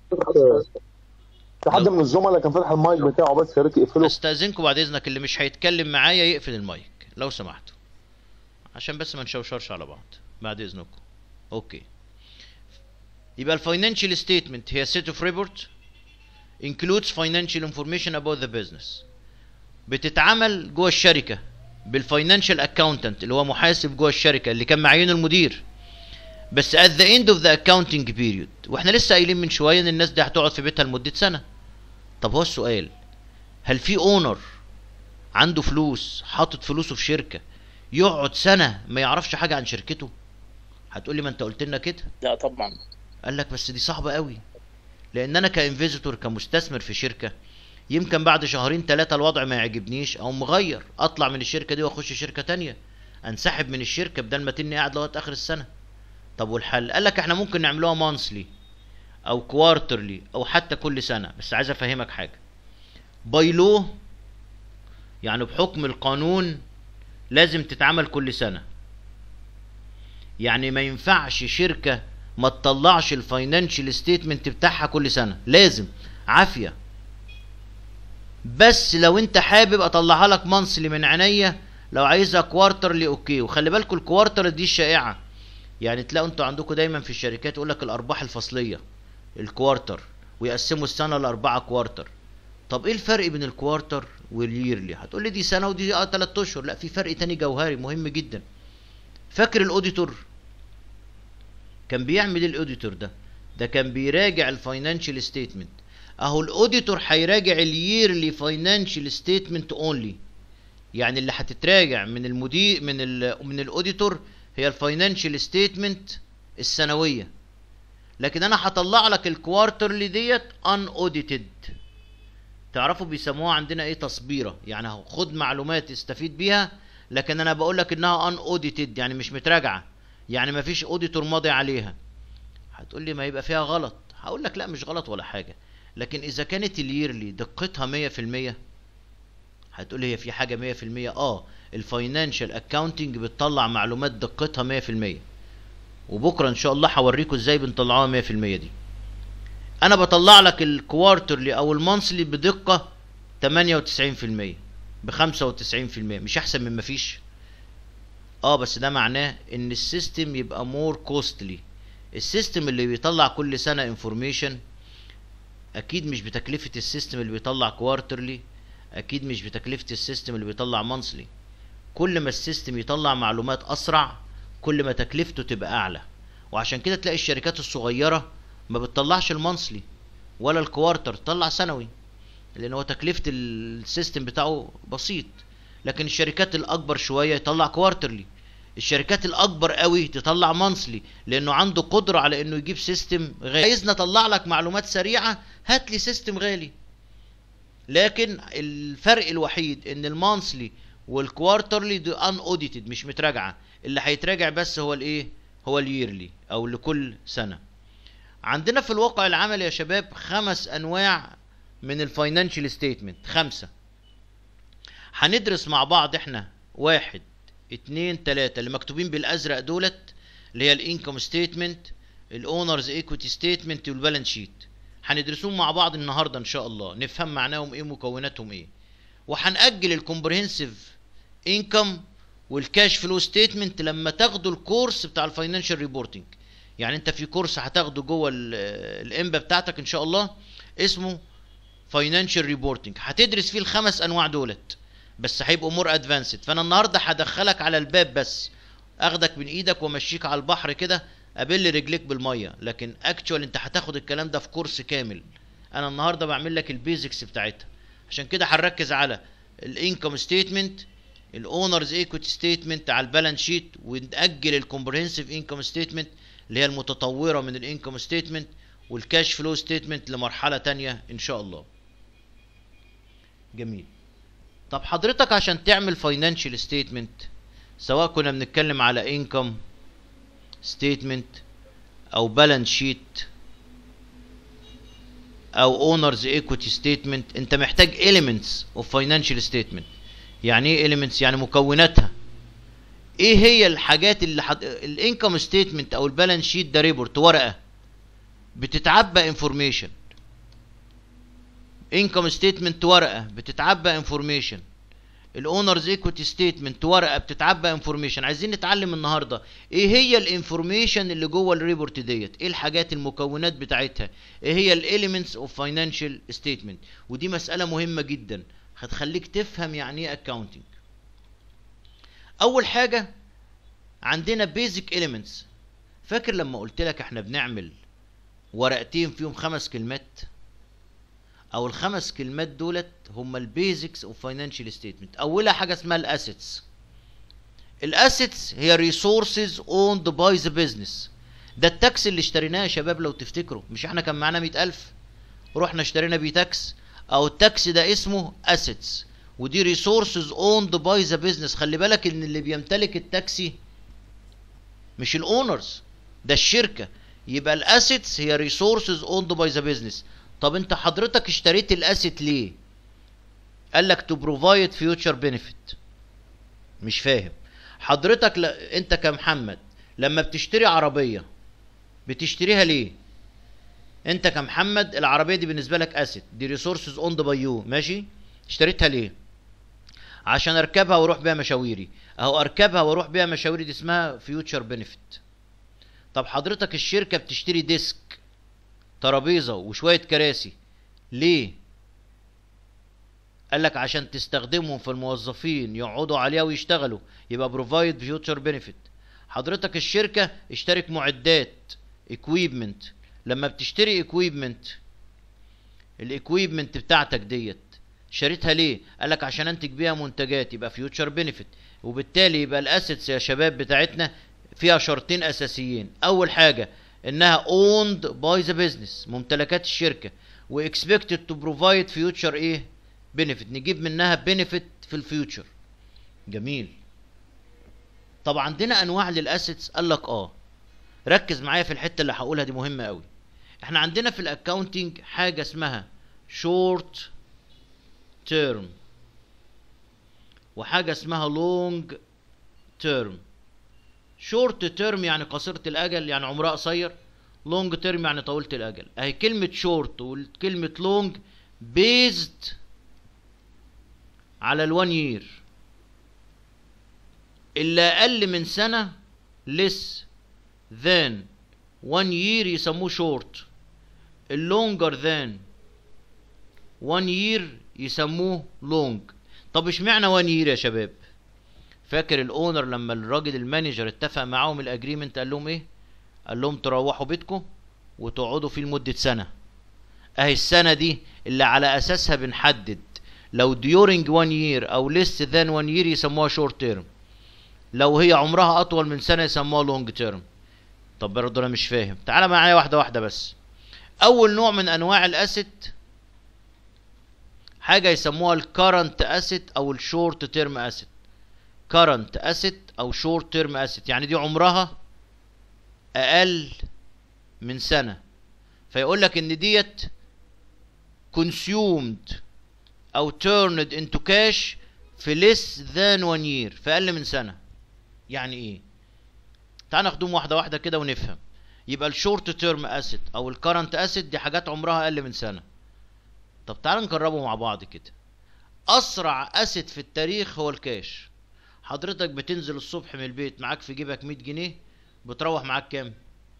[SPEAKER 3] في حد من الزملاء كان فاتح المايك بتاعه بس يا ريت يقفله
[SPEAKER 1] استاذنكم بعد اذنك اللي مش هيتكلم معايا يقفل المايك لو سمحتوا عشان بس ما نشوشرش على بعض بعد اذنكم اوكي يبقى الفاينانشال ستيتمنت هي set of report includes financial information about the business بتتعمل جوه الشركه بالفاينانشال اكاونتنت اللي هو محاسب جوه الشركه اللي كان معينه المدير بس at the end of the accounting period واحنا لسه قايلين من شويه ان الناس دي هتقعد في بيتها لمده سنه طب هو السؤال هل في اونر عنده فلوس حاطط فلوسه في شركه يقعد سنه ما يعرفش حاجه عن شركته هتقول لي ما انت قلت لنا كده
[SPEAKER 6] لا طبعا
[SPEAKER 1] قال لك بس دي صعبه قوي لان انا كانفيزيتور كمستثمر في شركه يمكن بعد شهرين ثلاثه الوضع ما يعجبنيش او مغير اطلع من الشركه دي واخش شركه تانية انسحب من الشركه بدل ما تني قاعد لغايه اخر السنه طب والحل قال لك احنا ممكن نعملوها مانثلي او كوارترلي او حتى كل سنه بس عايز افهمك حاجه باي لو يعني بحكم القانون لازم تتعمل كل سنه يعني ما ينفعش شركه ما تطلعش الفاينانشال ستيتمنت بتاعها كل سنه لازم عافيه بس لو انت حابب اطلعها لك مانثلي من عينيا لو عايزها كوارترلي اوكي وخلي بالكم الكوارتر دي الشائعه يعني تلاقوا انتوا عندكم دايما في الشركات يقول لك الارباح الفصليه الكوارتر ويقسموا السنه لاربعه كوارتر طب ايه الفرق بين الكوارتر والييرلي هتقول لي دي سنه ودي اه 3 اشهر لا في فرق تاني جوهري مهم جدا فاكر الاوديتور كان بيعمل ايه الاوديتور ده ده كان بيراجع الفاينانشال ستيتمنت اهو الاوديتور هيراجع الييرلي فاينانشال ستيتمنت اونلي يعني اللي هتتراجع من المدير من ال من الاوديتور هي الفاينانشال ستيتمنت السنويه لكن انا هطلع لك الكوارترلي ديت ان اوديتد تعرفوا بيسموها عندنا ايه تصبيره يعني اهو خد معلومات استفيد بيها لكن انا بقول لك انها ان اوديتد يعني مش متراجعه يعني ما فيش اوديتور ماضي عليها هتقول لي ما يبقى فيها غلط هقول لك لا مش غلط ولا حاجه لكن اذا كانت الييرلي دقتها 100% هتقولي هي في حاجه 100% اه الفاينانشال اكاونتنج بتطلع معلومات دقتها 100% وبكره ان شاء الله هوريكم ازاي بنطلعوها 100% دي انا بطلع لك الكوارترلي او المانثلي بدقه 98% ب 95% مش احسن من مفيش اه بس ده معناه ان السيستم يبقى مور كوستلي السيستم اللي بيطلع كل سنه انفورميشن اكيد مش بتكلفه السيستم اللي بيطلع كوارترلي اكيد مش بتكلفه السيستم اللي بيطلع مانثلي كل ما السيستم يطلع معلومات اسرع كل ما تكلفته تبقى اعلى وعشان كده تلاقي الشركات الصغيره ما بتطلعش المانثلي ولا الكوارتر تطلع سنوي لان هو تكلفه السيستم بتاعه بسيط لكن الشركات الاكبر شويه يطلع كوارترلي الشركات الاكبر قوي تطلع مانثلي لانه عنده قدره على انه يجيب سيستم غالي عايزني اطلع لك معلومات سريعه هات لي سيستم غالي لكن الفرق الوحيد ان المانثلي والكوارترلي دي ان اوديتد مش متراجعه اللي هيتراجع بس هو الايه هو الييرلي او لكل سنه عندنا في الواقع العملي يا شباب خمس انواع من الفاينانشال ستيتمنت خمسه هندرس مع بعض احنا واحد اتنين تلاتة اللي مكتوبين بالازرق دولت اللي هي الانكم ستيتمنت الاونرز ايكويتي ستيتمنت والبالانس شيت هندرسوهم مع بعض النهارده ان شاء الله نفهم معناهم ايه مكوناتهم ايه وهنأجل الكومبرهنسيف انكم والكاش فلو ستيتمنت لما تاخدوا الكورس بتاع الفاينانشال ريبورتنج يعني انت في كورس هتاخده جوه الانبا بتاعتك ان شاء الله اسمه فاينانشال ريبورتنج هتدرس فيه الخمس انواع دولت بس هيبقوا مور ادفانسد فانا النهارده هدخلك على الباب بس اخدك من ايدك وامشيك على البحر كده ابل رجليك بالميه لكن اكتشوال انت هتاخد الكلام ده في كورس كامل انا النهارده بعمل لك البيزكس بتاعتها عشان كده هنركز على الانكم ستيتمنت الاونرز ايكويتي ستيتمنت على البالانس شيت ونأجل الكومبرهنسيف انكم ستيتمنت اللي هي المتطوره من الانكم ستيتمنت والكاش فلو ستيتمنت لمرحله تانية ان شاء الله جميل طب حضرتك عشان تعمل فاينانشال ستيتمنت سواء كنا بنتكلم على انكم ستيتمنت او بالانس شيت او اونرز ايكويتي ستيتمنت انت محتاج elements اوف فاينانشال ستيتمنت يعني ايه elements يعني مكوناتها ايه هي الحاجات اللي حد... الانكم ستيتمنت او البالانس شيت ده ريبورت ورقه بتتعبى انفورميشن انكم ستيتمنت ورقه بتتعبى انفورميشن الاونرز ايكويتي ستيتمنت ورقه بتتعبى انفورميشن عايزين نتعلم النهارده ايه هي الانفورميشن اللي جوه الريبورت ديت ايه الحاجات المكونات بتاعتها ايه هي الاليمنتس اوف فاينانشال ستيتمنت ودي مساله مهمه جدا هتخليك تفهم يعني ايه اكاونتنج اول حاجه عندنا بيزك اليمنتس فاكر لما قلت لك احنا بنعمل ورقتين فيهم خمس كلمات او الخمس كلمات دولت هم البيزكس اوف فاينانشال ستيتمنت اولها حاجه اسمها الاسيتس الاسيتس هي ريسورسز اوند باي ذا بزنس ده التاكس اللي اشتريناه يا شباب لو تفتكروا مش احنا كان معانا 100000 رحنا اشترينا بيه تاكس او التاكس ده اسمه اسيتس ودي ريسورسز اوند باي ذا بزنس خلي بالك ان اللي بيمتلك التاكسي مش الاونرز ده الشركه يبقى الاسيتس هي ريسورسز اوند باي ذا بزنس طب انت حضرتك اشتريت الاسيت ليه قال لك تو بروفايد فيوتشر بينيفيت مش فاهم حضرتك ل... انت كمحمد لما بتشتري عربيه بتشتريها ليه انت كمحمد العربيه دي بالنسبه لك اسيت دي ريسورسز اوند باي يو ماشي اشتريتها ليه عشان اركبها واروح بيها مشاويري اهو اركبها واروح بيها مشاويري دي اسمها فيوتشر بينيفيت طب حضرتك الشركه بتشتري ديسك ترابيزه وشويه كراسي ليه قال لك عشان تستخدمهم في الموظفين يقعدوا عليها ويشتغلوا يبقى بروفايد فيوتشر بينيفيت حضرتك الشركه اشترك معدات اكويبمنت لما بتشتري اكويبمنت الاكويبمنت بتاعتك ديت شريتها ليه قال لك عشان انتج بيها منتجات يبقى فيوتشر بينيفيت وبالتالي يبقى الاسيتس يا شباب بتاعتنا فيها شرطين اساسيين اول حاجه انها owned by the business ممتلكات الشركه واكسبكتد تو بروفايد فيوتشر ايه بنفيت نجيب منها بنفيت في الفيوتشر جميل طب عندنا انواع للاسيتس قال لك اه ركز معايا في الحته اللي هقولها دي مهمه قوي احنا عندنا في الاكاونتنج حاجه اسمها شورت تيرم وحاجه اسمها لونج تيرم شورت تيرم يعني قصيره الاجل يعني عمرها قصير لونج تيرم يعني طويله الاجل اهي كلمه شورت وكلمه لونج بيزد على الوان يير اللي اقل من سنه less than one year يسموه short اللونجر than one year يسموه long طب اشمعنى one year يا شباب فاكر الاونر لما الراجل المانجر اتفق معاهم الاجريمنت قال لهم ايه قال لهم تروحوا بيتكم وتقعدوا فيه لمده سنه اهي السنه دي اللي على اساسها بنحدد لو during one year او less than one year يسموها short term لو هي عمرها اطول من سنه يسموها لونج تيرم طب برضه انا مش فاهم تعالى معايا واحده واحده بس اول نوع من انواع الاسيت حاجه يسموها الكرنت اسيت او الشورت تيرم اسيت كرنت اسيت او شورت تيرم اسيت يعني دي عمرها اقل من سنه فيقول لك ان ديت consumed او turned into cash في less than one year في اقل من سنه يعني ايه تعال ناخدهم واحده واحده كده ونفهم يبقى الشورت تيرم اسيت او الكرنت اسيت دي حاجات عمرها اقل من سنه طب تعال نجربه مع بعض كده اسرع اسيت في التاريخ هو الكاش حضرتك بتنزل الصبح من البيت معاك في جيبك 100 جنيه بتروح معاك كام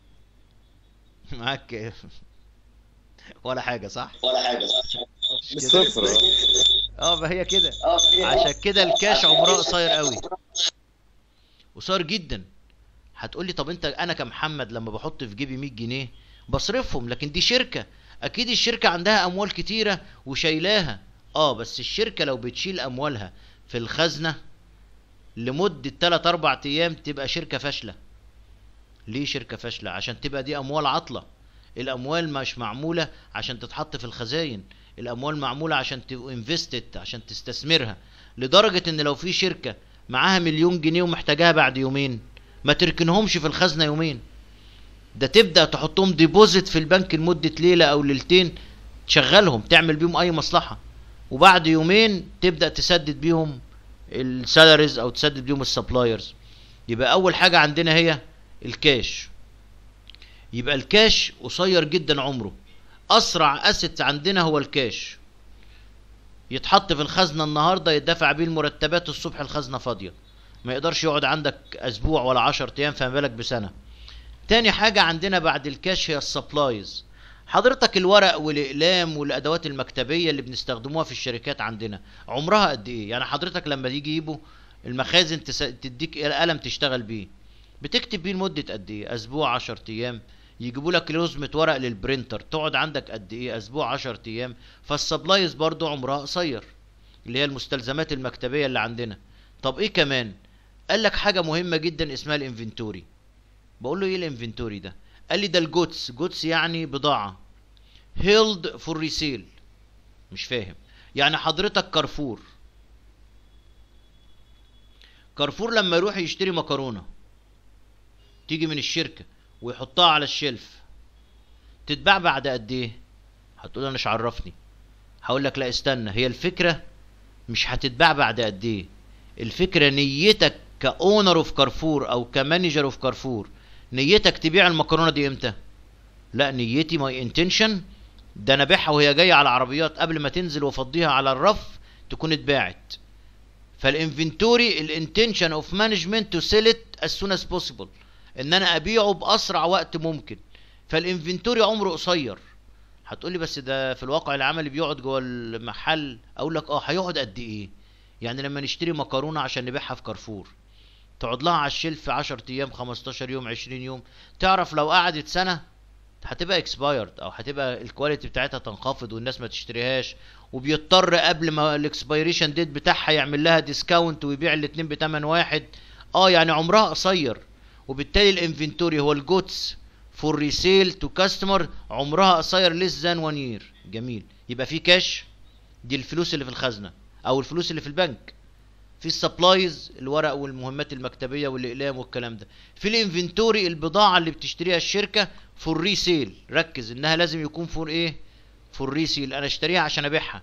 [SPEAKER 1] معاك كام ولا حاجه صح
[SPEAKER 2] ولا حاجه
[SPEAKER 1] مش كده؟
[SPEAKER 2] صفر
[SPEAKER 1] اه ما هي كده عشان كده الكاش عمره قصير قوي قصير جدا هتقولي طب انت انا كمحمد لما بحط في جيبي 100 جنيه بصرفهم لكن دي شركه اكيد الشركه عندها اموال كتيره وشايلاها اه بس الشركه لو بتشيل اموالها في الخزنه لمده 3 4 ايام تبقى شركه فاشله ليه شركه فاشله عشان تبقى دي اموال عطله الاموال مش معموله عشان تتحط في الخزاين الاموال معموله عشان انفستد عشان تستثمرها لدرجه ان لو في شركه معاها مليون جنيه ومحتاجاها بعد يومين ما تركنهمش في الخزنه يومين ده تبدا تحطهم ديبوزيت في البنك لمده ليله او ليلتين تشغلهم تعمل بيهم اي مصلحه وبعد يومين تبدا تسدد بيهم السالاريز او تسدد بيهم السبلايرز يبقى اول حاجه عندنا هي الكاش يبقى الكاش قصير جدا عمره اسرع اسيت عندنا هو الكاش يتحط في الخزنه النهارده يدفع بيه المرتبات الصبح الخزنه فاضيه ما يقدرش يقعد عندك اسبوع ولا 10 ايام فما بالك بسنه تاني حاجه عندنا بعد الكاش هي السبلايز حضرتك الورق والاقلام والادوات المكتبيه اللي بنستخدموها في الشركات عندنا عمرها قد ايه يعني حضرتك لما تيجي يجيبوا المخازن تس... تديك قلم تشتغل بيه بتكتب بيه لمده قد ايه اسبوع 10 ايام يجيبوا لك رزمة ورق للبرينتر تقعد عندك قد ايه اسبوع 10 ايام فالسبلايز برضو عمرها قصير اللي هي المستلزمات المكتبيه اللي عندنا طب ايه كمان قال لك حاجه مهمه جدا اسمها الانفنتوري بقول له ايه الانفنتوري ده قال لي ده الجودس جودس يعني بضاعه هيلد فور ريسيل مش فاهم يعني حضرتك كارفور كارفور لما يروح يشتري مكرونه تيجي من الشركه ويحطها على الشلف تتباع بعد قد ايه هتقول انا مش عرفني هقول لك لا استنى هي الفكره مش هتتباع بعد قد ايه الفكره نيتك كاونر اوف كارفور او كمانجر اوف كارفور نيتك تبيع المكرونه دي امتى لا نيتي ماي انتنشن ده انا ابيعها وهي جايه على العربيات قبل ما تنزل وافضيها على الرف تكون اتباعت فالانفنتوري الانتنشن اوف مانجمنت تو سيل ات as soon as possible ان انا ابيعه باسرع وقت ممكن فالانفنتوري عمره قصير هتقولي بس ده في الواقع العملي بيقعد جوه المحل اقول لك اه هيقعد قد ايه يعني لما نشتري مكرونه عشان نبيعها في كارفور تقعد لها على الشلف 10 ايام 15 يوم 20 يوم تعرف لو قعدت سنه هتبقى اكسبايرد او هتبقى الكواليتي بتاعتها تنخفض والناس ما تشتريهاش وبيضطر قبل ما الاكسبيريشن ديت بتاعها يعمل لها ديسكاونت ويبيع الاتنين بتمن واحد اه يعني عمرها قصير وبالتالي الانفنتوري هو الجودز فور ريسيل تو كاستمر عمرها قصير ليس ذان 1 يير جميل يبقى في كاش دي الفلوس اللي في الخزنه او الفلوس اللي في البنك في السبلايز الورق والمهمات المكتبيه والاقلام والكلام ده في الانفنتوري البضاعه اللي بتشتريها الشركه فور ريسيل ركز انها لازم يكون فور ايه فور ريسيل انا اشتريها عشان ابيعها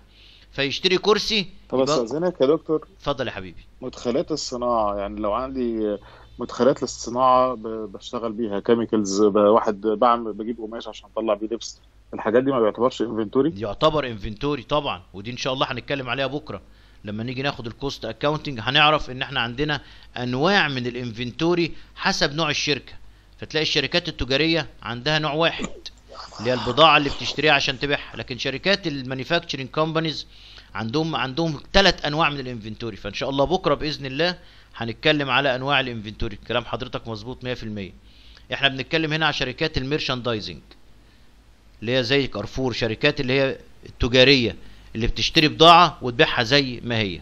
[SPEAKER 1] فيشتري كرسي
[SPEAKER 2] طب
[SPEAKER 1] يبقى-
[SPEAKER 2] استاذنك يا دكتور
[SPEAKER 1] اتفضل يا حبيبي
[SPEAKER 2] مدخلات الصناعه يعني لو عندي مدخلات للصناعه ب- بشتغل بيها كيميكالز واحد بعمل بجيب قماش عشان اطلع بيه لبس الحاجات دي ما بيعتبرش انفنتوري
[SPEAKER 1] يعتبر انفنتوري طبعا ودي ان شاء الله هنتكلم عليها بكره لما نيجي ناخد الكوست اكاونتنج هنعرف ان احنا عندنا انواع من الانفنتوري حسب نوع الشركه فتلاقي الشركات التجاريه عندها نوع واحد اللي هي البضاعه اللي بتشتريها عشان تبيعها لكن شركات المانيفاكتشرنج كومبانيز عندهم عندهم ثلاث انواع من الانفنتوري فان شاء الله بكره باذن الله هنتكلم على انواع الانفنتوري كلام حضرتك مظبوط 100% احنا بنتكلم هنا على شركات الميرشاندايزنج اللي هي زي كارفور شركات اللي هي التجارية اللي بتشتري بضاعة وتبيعها زي ما هي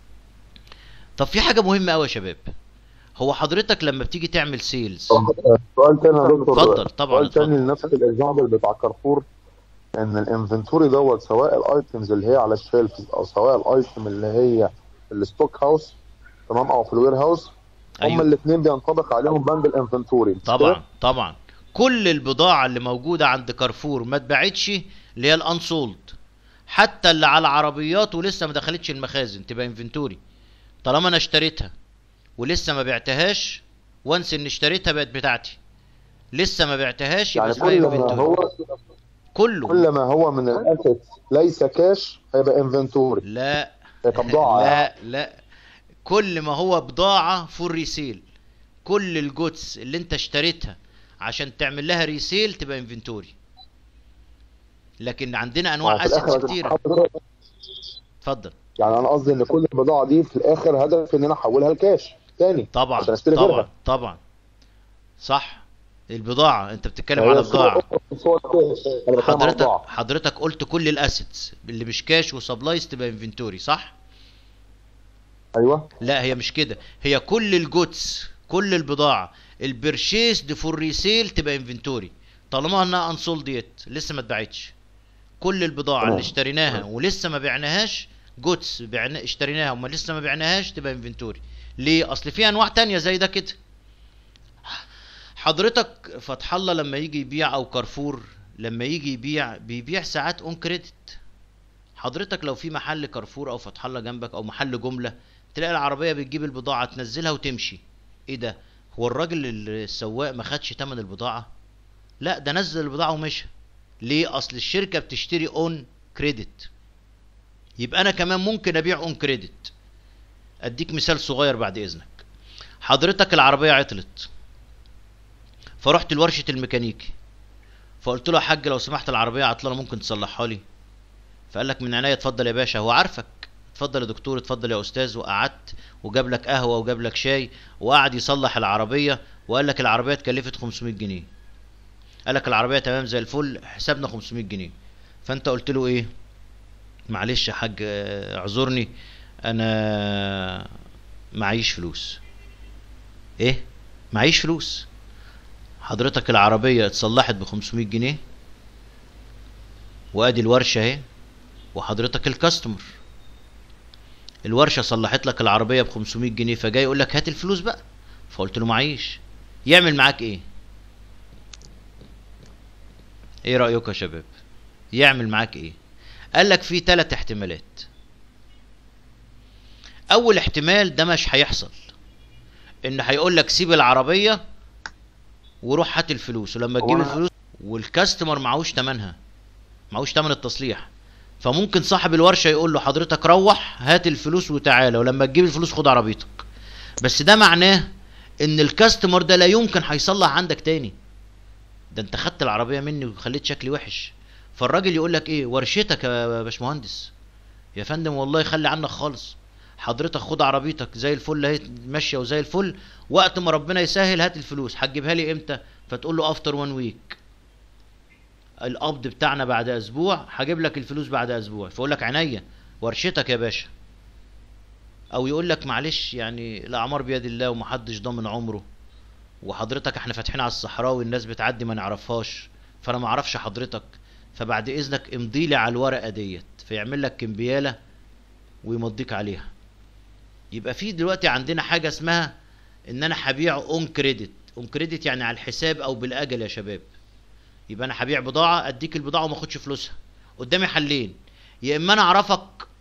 [SPEAKER 1] طب في حاجة مهمة قوي يا شباب هو حضرتك لما بتيجي تعمل سيلز
[SPEAKER 3] سؤال تاني يا دكتور
[SPEAKER 1] اتفضل، طبعا،
[SPEAKER 3] سؤال
[SPEAKER 1] اتفضل.
[SPEAKER 3] تاني لنفس الاكزامبل بتاع كارفور ان الانفنتوري دوت سواء الايتمز اللي هي على الشيلف او سواء الايتم اللي هي في الستوك هاوس تمام او في الوير هاوس هما
[SPEAKER 1] أيوة.
[SPEAKER 3] الاثنين بينطبق عليهم بند الانفنتوري مش
[SPEAKER 1] طبعا
[SPEAKER 3] كده؟
[SPEAKER 1] طبعا كل البضاعة اللي موجودة عند كارفور ما اتباعتش اللي هي الانسولد حتى اللي على العربيات ولسه ما دخلتش المخازن تبقى انفنتوري طالما انا اشتريتها ولسه ما بعتهاش وانس ان اشتريتها بقت بتاعتي لسه ما بعتهاش يبقى
[SPEAKER 3] يعني
[SPEAKER 1] اسمها
[SPEAKER 3] كل ما
[SPEAKER 1] انفنتوري
[SPEAKER 3] هو
[SPEAKER 1] كله
[SPEAKER 3] كل ما هو من الاسيتس ليس كاش هيبقى انفنتوري
[SPEAKER 1] لا
[SPEAKER 3] هيبقى بضاعه يعني.
[SPEAKER 1] لا لا كل ما هو بضاعة فور ريسيل كل الجودز اللي انت اشتريتها عشان تعمل لها ريسيل تبقى انفنتوري لكن عندنا
[SPEAKER 3] ما هو
[SPEAKER 1] انواع
[SPEAKER 3] في الآخر
[SPEAKER 1] اسيتس كتيرة
[SPEAKER 3] هتتحط-
[SPEAKER 1] اتفضل
[SPEAKER 3] يعني انا قصدي ان كل البضاعه دي في الاخر هدف ان انا احولها لكاش تاني
[SPEAKER 1] طبعا
[SPEAKER 3] عشان اشتري
[SPEAKER 1] طبعا
[SPEAKER 3] غيرها
[SPEAKER 1] طبعا صح البضاعة انت بتتكلم
[SPEAKER 3] فهي
[SPEAKER 1] على
[SPEAKER 3] صورة-
[SPEAKER 1] بضاعة
[SPEAKER 3] صورة كاش انا بتكلم على
[SPEAKER 1] حضرتك
[SPEAKER 3] بضاعه
[SPEAKER 1] حضرتك قلت كل الاسيتس اللي مش كاش وسبلايز تبقى انفنتوري صح
[SPEAKER 3] ايوه
[SPEAKER 1] لا هي مش كده هي كل الجودز كل البضاعه البرشيسد فور ريسيل تبقى انفنتوري طالما انها انسولد يت لسه ما اتباعتش كل البضاعه
[SPEAKER 3] تمام.
[SPEAKER 1] اللي اشتريناها ولسه ما بعناهاش جودز بعنا اشتريناها وما لسه ما بعناهاش تبقى انفنتوري ليه اصل في انواع تانية زي ده كده حضرتك فتح الله لما يجي يبيع او كارفور لما يجي يبيع بيبيع ساعات اون كريدت حضرتك لو في محل كارفور او فتح الله جنبك او محل جمله تلاقي العربيه بتجيب البضاعه تنزلها وتمشي ايه ده هو الراجل السواق ما خدش تمن البضاعه لا ده نزل البضاعه ومشى ليه اصل الشركه بتشتري اون كريدت يبقى انا كمان ممكن ابيع اون كريدت اديك مثال صغير بعد اذنك حضرتك العربيه عطلت فرحت لورشه الميكانيكي فقلت له يا حاج لو سمحت العربيه عطلانه ممكن تصلحها لي فقال لك من عينيا اتفضل يا باشا هو عارفك اتفضل يا دكتور اتفضل يا استاذ وقعدت وجاب لك قهوه وجاب لك شاي وقعد يصلح العربيه وقال لك العربيه اتكلفت 500 جنيه قال لك العربيه تمام زي الفل حسابنا 500 جنيه فانت قلت له ايه معلش يا حاج اه، اعذرني انا معيش فلوس ايه معيش فلوس حضرتك العربيه اتصلحت ب 500 جنيه وادي الورشه اهي وحضرتك الكاستمر الورشه صلحت لك العربيه ب 500 جنيه فجاي يقول لك هات الفلوس بقى فقلت له معيش يعمل معاك ايه ايه رايك يا شباب يعمل معاك ايه قال لك في ثلاث احتمالات اول احتمال ده مش هيحصل ان هيقول لك سيب العربيه وروح هات الفلوس ولما تجيب
[SPEAKER 3] هو أنا-
[SPEAKER 1] الفلوس والكاستمر معهوش تمنها معهوش تمن التصليح فممكن صاحب الورشه يقول له حضرتك روح هات الفلوس وتعالى ولما تجيب الفلوس خد عربيتك بس ده معناه ان الكاستمر ده لا يمكن هيصلح عندك تاني ده انت خدت العربيه مني وخليت شكلي وحش فالراجل يقول لك ايه ورشتك يا باشمهندس يا فندم والله خلي عنك خالص حضرتك خد عربيتك زي الفل اهي ماشيه وزي الفل وقت ما ربنا يسهل هات الفلوس هتجيبها لي امتى فتقول له افتر وان ويك القبض بتاعنا بعد اسبوع هجيب لك الفلوس بعد اسبوع فيقول لك عينيا ورشتك يا باشا او يقول لك معلش يعني الاعمار بيد الله ومحدش ضامن عمره وحضرتك احنا فاتحين على الصحراء والناس بتعدي ما نعرفهاش فانا ما اعرفش حضرتك فبعد اذنك امضي لي على الورقه ديت فيعمل لك كمبياله ويمضيك عليها يبقى في دلوقتي عندنا حاجه اسمها ان انا هبيع اون كريدت اون كريدت يعني على الحساب او بالاجل يا شباب يبقى انا هبيع بضاعه اديك البضاعه وما اخدش فلوسها قدامي حلين يا اما انا اعرفك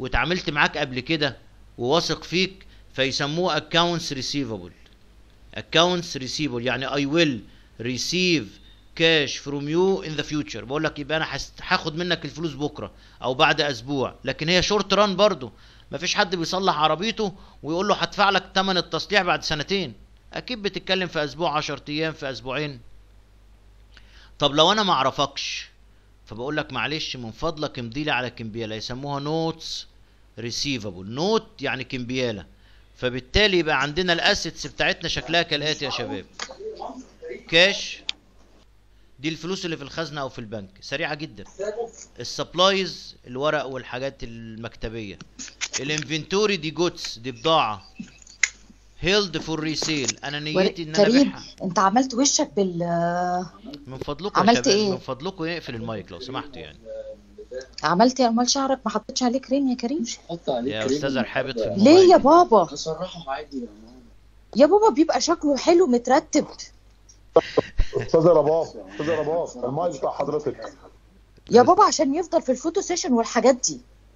[SPEAKER 1] واتعاملت معاك قبل كده وواثق فيك فيسموه accounts receivable accounts receivable يعني I will receive cash from you in the future بقول لك يبقى انا هست- هاخد منك الفلوس بكره او بعد اسبوع لكن هي شورت ران برضو مفيش حد بيصلح عربيته ويقول له هدفع لك ثمن التصليح بعد سنتين اكيد بتتكلم في اسبوع 10 ايام في اسبوعين طب لو انا ما اعرفكش فبقول لك معلش من فضلك امضي لي على كمبياله يسموها نوتس ريسيفبل نوت يعني كمبياله فبالتالي يبقى عندنا الاسيتس بتاعتنا شكلها كالاتي يا شباب كاش دي الفلوس اللي في الخزنه او في البنك سريعه جدا السبلايز الورق والحاجات المكتبيه الانفنتوري دي جودز دي بضاعه هيلد فور ريسيل انا نيتي ان انا
[SPEAKER 6] كريم
[SPEAKER 1] ابيعها
[SPEAKER 6] انت عملت وشك بال
[SPEAKER 1] من فضلكم يا
[SPEAKER 6] عملت
[SPEAKER 1] شباب
[SPEAKER 6] إيه؟
[SPEAKER 1] من فضلكم يقفل المايك لو سمحتوا يعني
[SPEAKER 6] عملت ايه امال شعرك ما حطيتش عليه كريم يا كريم
[SPEAKER 7] حط عليه
[SPEAKER 1] يا
[SPEAKER 7] كريم
[SPEAKER 1] استاذ رحابط في
[SPEAKER 6] ليه يا
[SPEAKER 1] الموبايل
[SPEAKER 6] بابا
[SPEAKER 7] اسرحه عادي يا ماما
[SPEAKER 6] يا بابا بيبقى شكله حلو مترتب
[SPEAKER 3] استاذ رباب استاذ رباب المايك بتاع حضرتك
[SPEAKER 6] يا بابا عشان يفضل في الفوتو سيشن والحاجات دي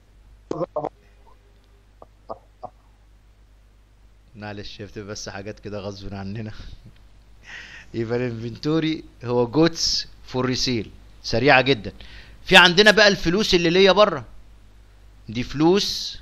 [SPEAKER 1] معلش هي بتبقى بس حاجات كده غصب عننا يبقى الانفنتوري هو جودز فور ريسيل سريعه جدا في عندنا بقى الفلوس اللي ليا بره دي فلوس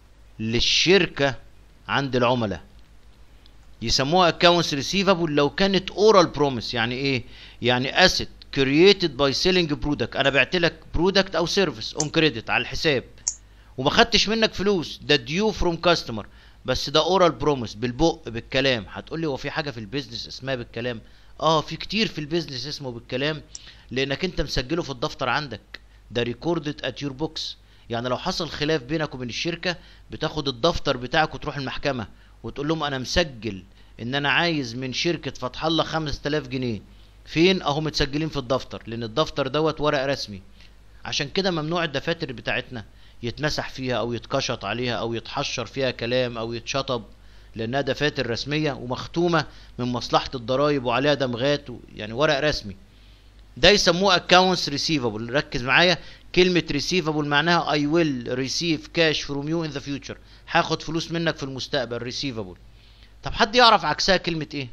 [SPEAKER 1] للشركه عند العملاء يسموها accounts receivable لو كانت oral promise يعني ايه يعني asset created by selling product انا بعت لك product او service on credit على الحساب وما خدتش منك فلوس ده due from customer بس ده اورال بروميس بالبق بالكلام هتقول لي هو في حاجه في البيزنس اسمها بالكلام اه في كتير في البيزنس اسمه بالكلام لانك انت مسجله في الدفتر عندك ده ريكوردد ات يور بوكس يعني لو حصل خلاف بينك وبين الشركه بتاخد الدفتر بتاعك وتروح المحكمه وتقول لهم انا مسجل ان انا عايز من شركه فتح الله 5000 جنيه فين اهو متسجلين في الدفتر لان الدفتر دوت ورق رسمي عشان كده ممنوع الدفاتر بتاعتنا يتمسح فيها او يتكشط عليها او يتحشر فيها كلام او يتشطب لانها دفاتر رسميه ومختومه من مصلحه الضرايب وعليها دمغات و- يعني ورق رسمي ده يسموه accounts receivable ركز معايا كلمة receivable معناها I will receive cash from you in the future هاخد فلوس منك في المستقبل receivable طب حد يعرف عكسها كلمة ايه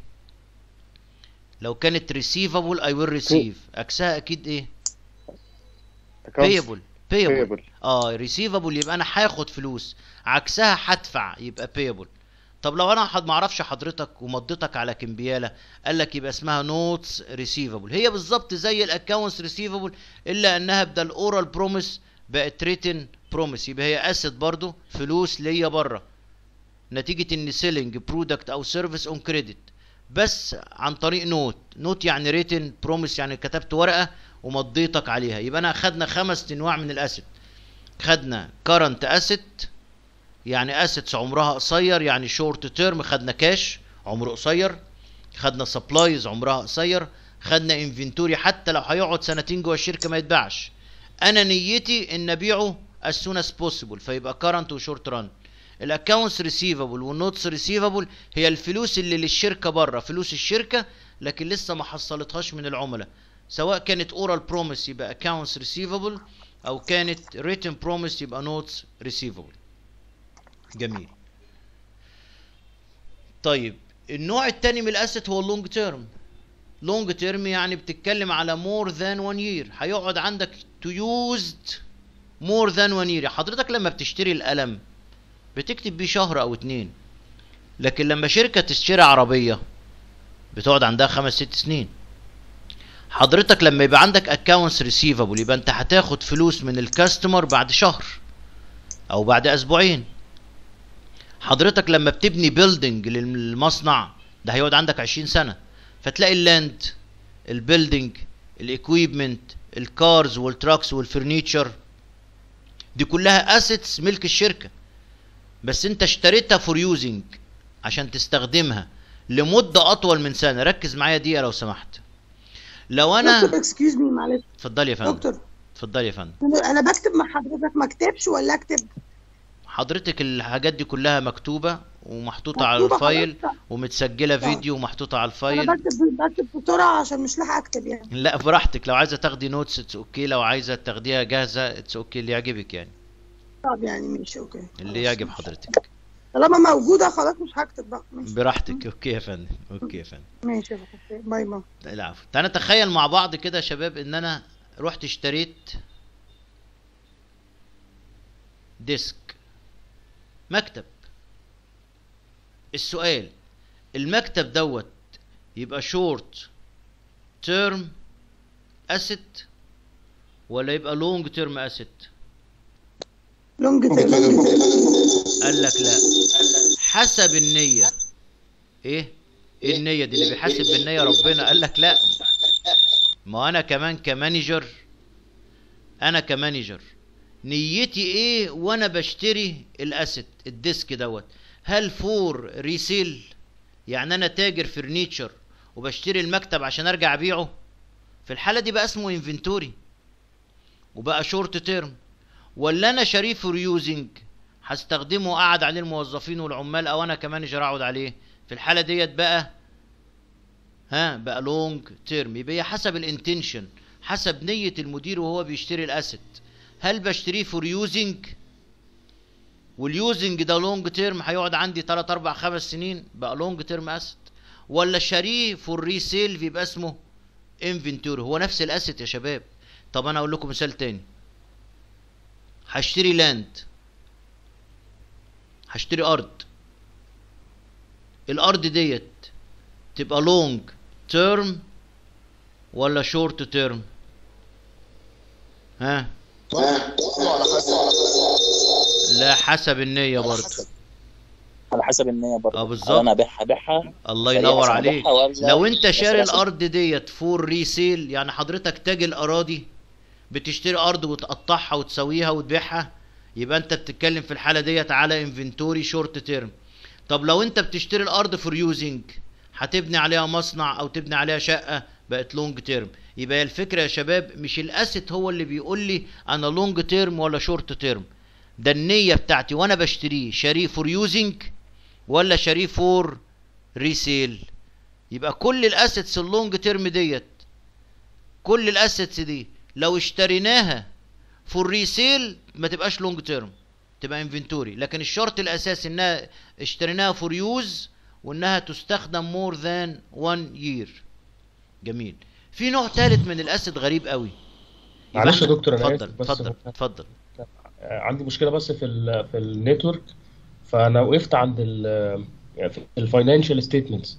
[SPEAKER 1] لو كانت receivable I will receive عكسها اكيد ايه payable payable
[SPEAKER 2] payable
[SPEAKER 1] اه ريسيفبل يبقى انا هاخد فلوس عكسها هدفع يبقى بيبل طب لو انا حد معرفش حضرتك ومضيتك على كمبياله قال لك يبقى اسمها نوتس ريسيفبل هي بالظبط زي الاكونتس ريسيفبل الا انها بدل اورال بروميس بقت ريتن بروميس يبقى هي اسيت برضو فلوس ليا بره نتيجه ان سيلينج برودكت او سيرفيس اون كريدت بس عن طريق نوت نوت يعني ريتن بروميس يعني كتبت ورقه ومضيتك عليها يبقى انا خدنا خمس انواع من الاسيت خدنا كرنت اسيت يعني اسيتس عمرها قصير يعني شورت تيرم خدنا كاش عمره قصير خدنا سبلايز عمرها قصير خدنا انفنتوري حتى لو هيقعد سنتين جوه الشركه ما يتباعش انا نيتي ان ابيعه as soon as possible فيبقى كرنت وشورت ران الاكونتس ريسيفبل والنوتس ريسيفبل هي الفلوس اللي للشركه بره فلوس الشركه لكن لسه ما حصلتهاش من العملاء سواء كانت اورال بروميس يبقى accounts receivable او كانت written promise يبقى notes receivable جميل طيب النوع التاني من الاسيت هو اللونج تيرم لونج تيرم يعني بتتكلم على more than one year هيقعد عندك to used more than one year حضرتك لما بتشتري القلم بتكتب بيه شهر او اتنين لكن لما شركة تشتري عربية بتقعد عندها خمس ست سنين حضرتك لما يبقى عندك accounts receivable يبقى انت هتاخد فلوس من الكاستمر بعد شهر او بعد اسبوعين حضرتك لما بتبني بيلدينج للمصنع ده هيقعد عندك 20 سنه فتلاقي اللاند البيلدينج الاكويبمنت الكارز والتراكس والفرنيتشر دي كلها اسيتس ملك الشركه بس انت اشتريتها فور يوزنج عشان تستخدمها لمده اطول من سنه ركز معايا دقيقه لو سمحت لو انا
[SPEAKER 4] دكتور اكسكيوز مي معلش
[SPEAKER 1] اتفضلي يا فندم
[SPEAKER 4] دكتور
[SPEAKER 1] اتفضلي يا فندم
[SPEAKER 4] انا بكتب مع حضرتك ما اكتبش ولا اكتب
[SPEAKER 1] حضرتك الحاجات دي كلها مكتوبة ومحطوطة على
[SPEAKER 4] مكتوبة
[SPEAKER 1] الفايل
[SPEAKER 4] حضرتك.
[SPEAKER 1] ومتسجلة فيديو ومحطوطة على
[SPEAKER 4] انا
[SPEAKER 1] الفايل
[SPEAKER 4] بكتب بكتب بسرعه عشان مش لاحقه اكتب يعني
[SPEAKER 1] لا براحتك لو عايزة تاخدي نوتس اتس اوكي لو عايزة تاخديها جاهزة اتس اوكي اللي يعجبك يعني
[SPEAKER 4] طب يعني ماشي اوكي
[SPEAKER 1] اللي
[SPEAKER 4] خلاص،
[SPEAKER 1] يعجب
[SPEAKER 4] ماشي.
[SPEAKER 1] حضرتك
[SPEAKER 4] طالما موجودة خلاص مش هكتب بقى ماشي
[SPEAKER 1] براحتك اوكي يا فندم اوكي يا فندم
[SPEAKER 4] ماشي اوكي باي باي
[SPEAKER 1] العفو تعالى نتخيل مع بعض كده يا شباب ان انا رحت اشتريت ديسك مكتب السؤال المكتب دوت يبقى شورت تيرم اسيت ولا يبقى لونج تيرم اسيت
[SPEAKER 4] لونج تيرم
[SPEAKER 1] قال لك لا حسب النية ايه ايه النية دي اللي بيحاسب بالنية ربنا قال لك لا ما انا كمان كمانجر انا كمانجر نيتي ايه وانا بشتري الاسيت الديسك دوت هل فور ريسيل يعني انا تاجر فرنيتشر وبشتري المكتب عشان ارجع ابيعه في الحالة دي بقى اسمه انفنتوري وبقى شورت تيرم ولا انا شاريه فور يوزنج هستخدمه قعد عليه الموظفين والعمال او انا كمانجر اقعد عليه في الحاله ديت بقى ها بقى لونج تيرم يبقى هي حسب الانتنشن حسب نيه المدير وهو بيشتري الاسيت هل بشتريه فور يوزنج واليوزنج ده لونج تيرم هيقعد عندي 3 4 5 سنين بقى لونج تيرم اسيت ولا شاريه فور ريسيل بيبقى اسمه انفنتوري هو نفس الاسيت يا شباب طب انا اقول لكم مثال تاني هشتري لاند هشتري ارض الارض ديت تبقى لونج تيرم ولا شورت تيرم ها لا حسب النية برضه
[SPEAKER 7] على حسب النية برضه
[SPEAKER 1] اه
[SPEAKER 7] هل
[SPEAKER 1] بالظبط
[SPEAKER 7] انا ابيعها ابيعها
[SPEAKER 1] الله
[SPEAKER 7] سريع
[SPEAKER 1] ينور
[SPEAKER 7] عشان
[SPEAKER 1] عليك
[SPEAKER 7] أبيعها ولا
[SPEAKER 1] لو انت شاري
[SPEAKER 7] بس-
[SPEAKER 1] الارض ديت فور ريسيل يعني حضرتك تاجر الاراضي بتشتري ارض وتقطعها وتسويها وتبيعها يبقى انت بتتكلم في الحاله ديت على انفنتوري شورت تيرم طب لو انت بتشتري الارض فور يوزنج هتبني عليها مصنع او تبني عليها شقه بقت لونج تيرم يبقى هي الفكره يا شباب مش الاسيت هو اللي بيقول لي انا لونج تيرم ولا شورت تيرم ده النيه بتاعتي وانا بشتريه شاريه فور يوزنج ولا شاريه فور ريسيل يبقى كل الاسيتس اللونج تيرم ديت كل الاسيتس دي لو اشتريناها فور ريسيل ما تبقاش لونج تيرم تبقى انفنتوري لكن الشرط الاساسي انها اشتريناها فور يوز وانها تستخدم مور ذان 1 يير جميل في نوع ثالث من الاسيت غريب قوي يبقى
[SPEAKER 5] معلش يا
[SPEAKER 1] إحنا-
[SPEAKER 5] دكتور انا
[SPEAKER 1] اتفضل
[SPEAKER 5] اسف بس
[SPEAKER 1] اتفضل اتفضل
[SPEAKER 5] آه، عندي مشكله بس في ال في النتورك فانا وقفت عند ال يعني في الفاينانشال ستيتمنتس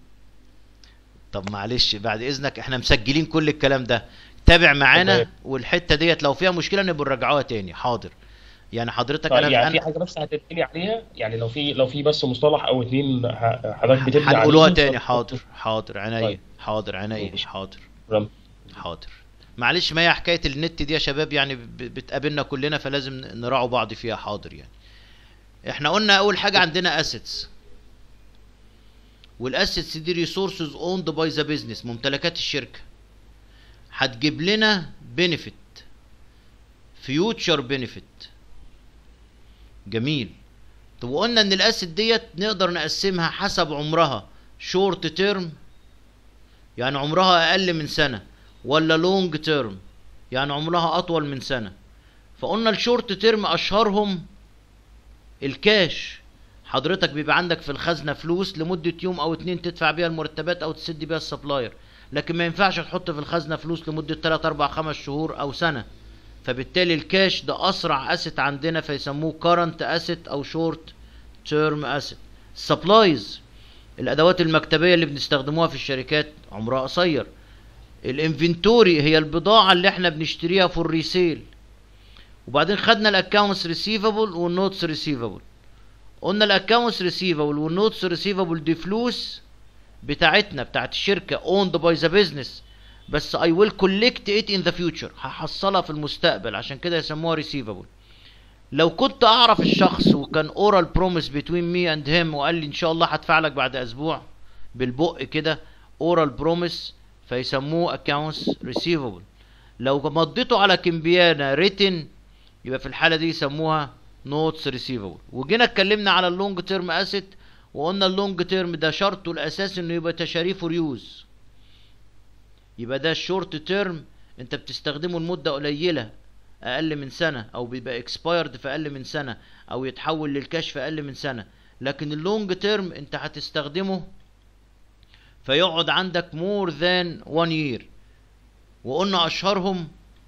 [SPEAKER 1] طب معلش بعد اذنك احنا مسجلين كل الكلام ده تابع معانا
[SPEAKER 5] تمام.
[SPEAKER 1] والحته ديت لو فيها مشكله نبقى نرجعوها تاني حاضر يعني حضرتك انا
[SPEAKER 5] يعني في
[SPEAKER 1] انا
[SPEAKER 5] حاجه بس هتبني عليها يعني لو في لو في بس مصطلح او اتنين ه- حضرتك بتبني
[SPEAKER 1] هنقولوها
[SPEAKER 5] عليهم
[SPEAKER 1] تاني
[SPEAKER 5] ف-
[SPEAKER 1] حاضر حاضر عينيا
[SPEAKER 5] طيب.
[SPEAKER 1] حاضر عينيا
[SPEAKER 5] ماشي.
[SPEAKER 1] حاضر
[SPEAKER 5] تمام.
[SPEAKER 1] حاضر معلش ما هي حكايه النت دي يا شباب يعني ب- بتقابلنا كلنا فلازم نراعوا بعض فيها حاضر يعني احنا قلنا اول حاجه عندنا اسيتس والاسيتس دي ريسورسز اوند باي ذا بيزنس ممتلكات الشركه هتجيب لنا بينيفيت فيوتشر بينيفيت جميل طب وقلنا ان الاسيت ديت نقدر نقسمها حسب عمرها شورت تيرم يعني عمرها اقل من سنه ولا لونج تيرم يعني عمرها اطول من سنه فقلنا الشورت تيرم اشهرهم الكاش حضرتك بيبقى عندك في الخزنه فلوس لمده يوم او اتنين تدفع بيها المرتبات او تسد بيها السبلاير لكن ما ينفعش تحط في الخزنه فلوس لمده 3 4 5 شهور او سنه فبالتالي الكاش ده اسرع اسيت عندنا فيسموه كارنت اسيت او شورت تيرم اسيت سبلايز الادوات المكتبيه اللي بنستخدموها في الشركات عمرها قصير الانفنتوري هي البضاعه اللي احنا بنشتريها في الريسيل وبعدين خدنا الاكونتس ريسيفبل والنوتس ريسيفبل قلنا الاكونتس ريسيفبل والنوتس ريسيفبل دي فلوس بتاعتنا بتاعت الشركه owned by the business بس I will collect it in the future هحصلها في المستقبل عشان كده يسموها receivable لو كنت اعرف الشخص وكان oral promise between me and him وقال لي ان شاء الله هدفع لك بعد اسبوع بالبق كده oral promise فيسموه accounts receivable لو مضيته على كمبيانة written يبقى في الحالة دي يسموها notes receivable وجينا اتكلمنا على اللونج تيرم اسيت وقلنا اللونج تيرم ده شرطه الاساسي انه يبقى تشاريه فور يوز يبقى ده الشورت تيرم انت بتستخدمه لمدة قليلة اقل من سنه او بيبقى اكسبايرد في اقل من سنه او يتحول للكاش في اقل من سنه لكن اللونج تيرم انت هتستخدمه فيقعد عندك مور ذان 1 يير وقلنا اشهرهم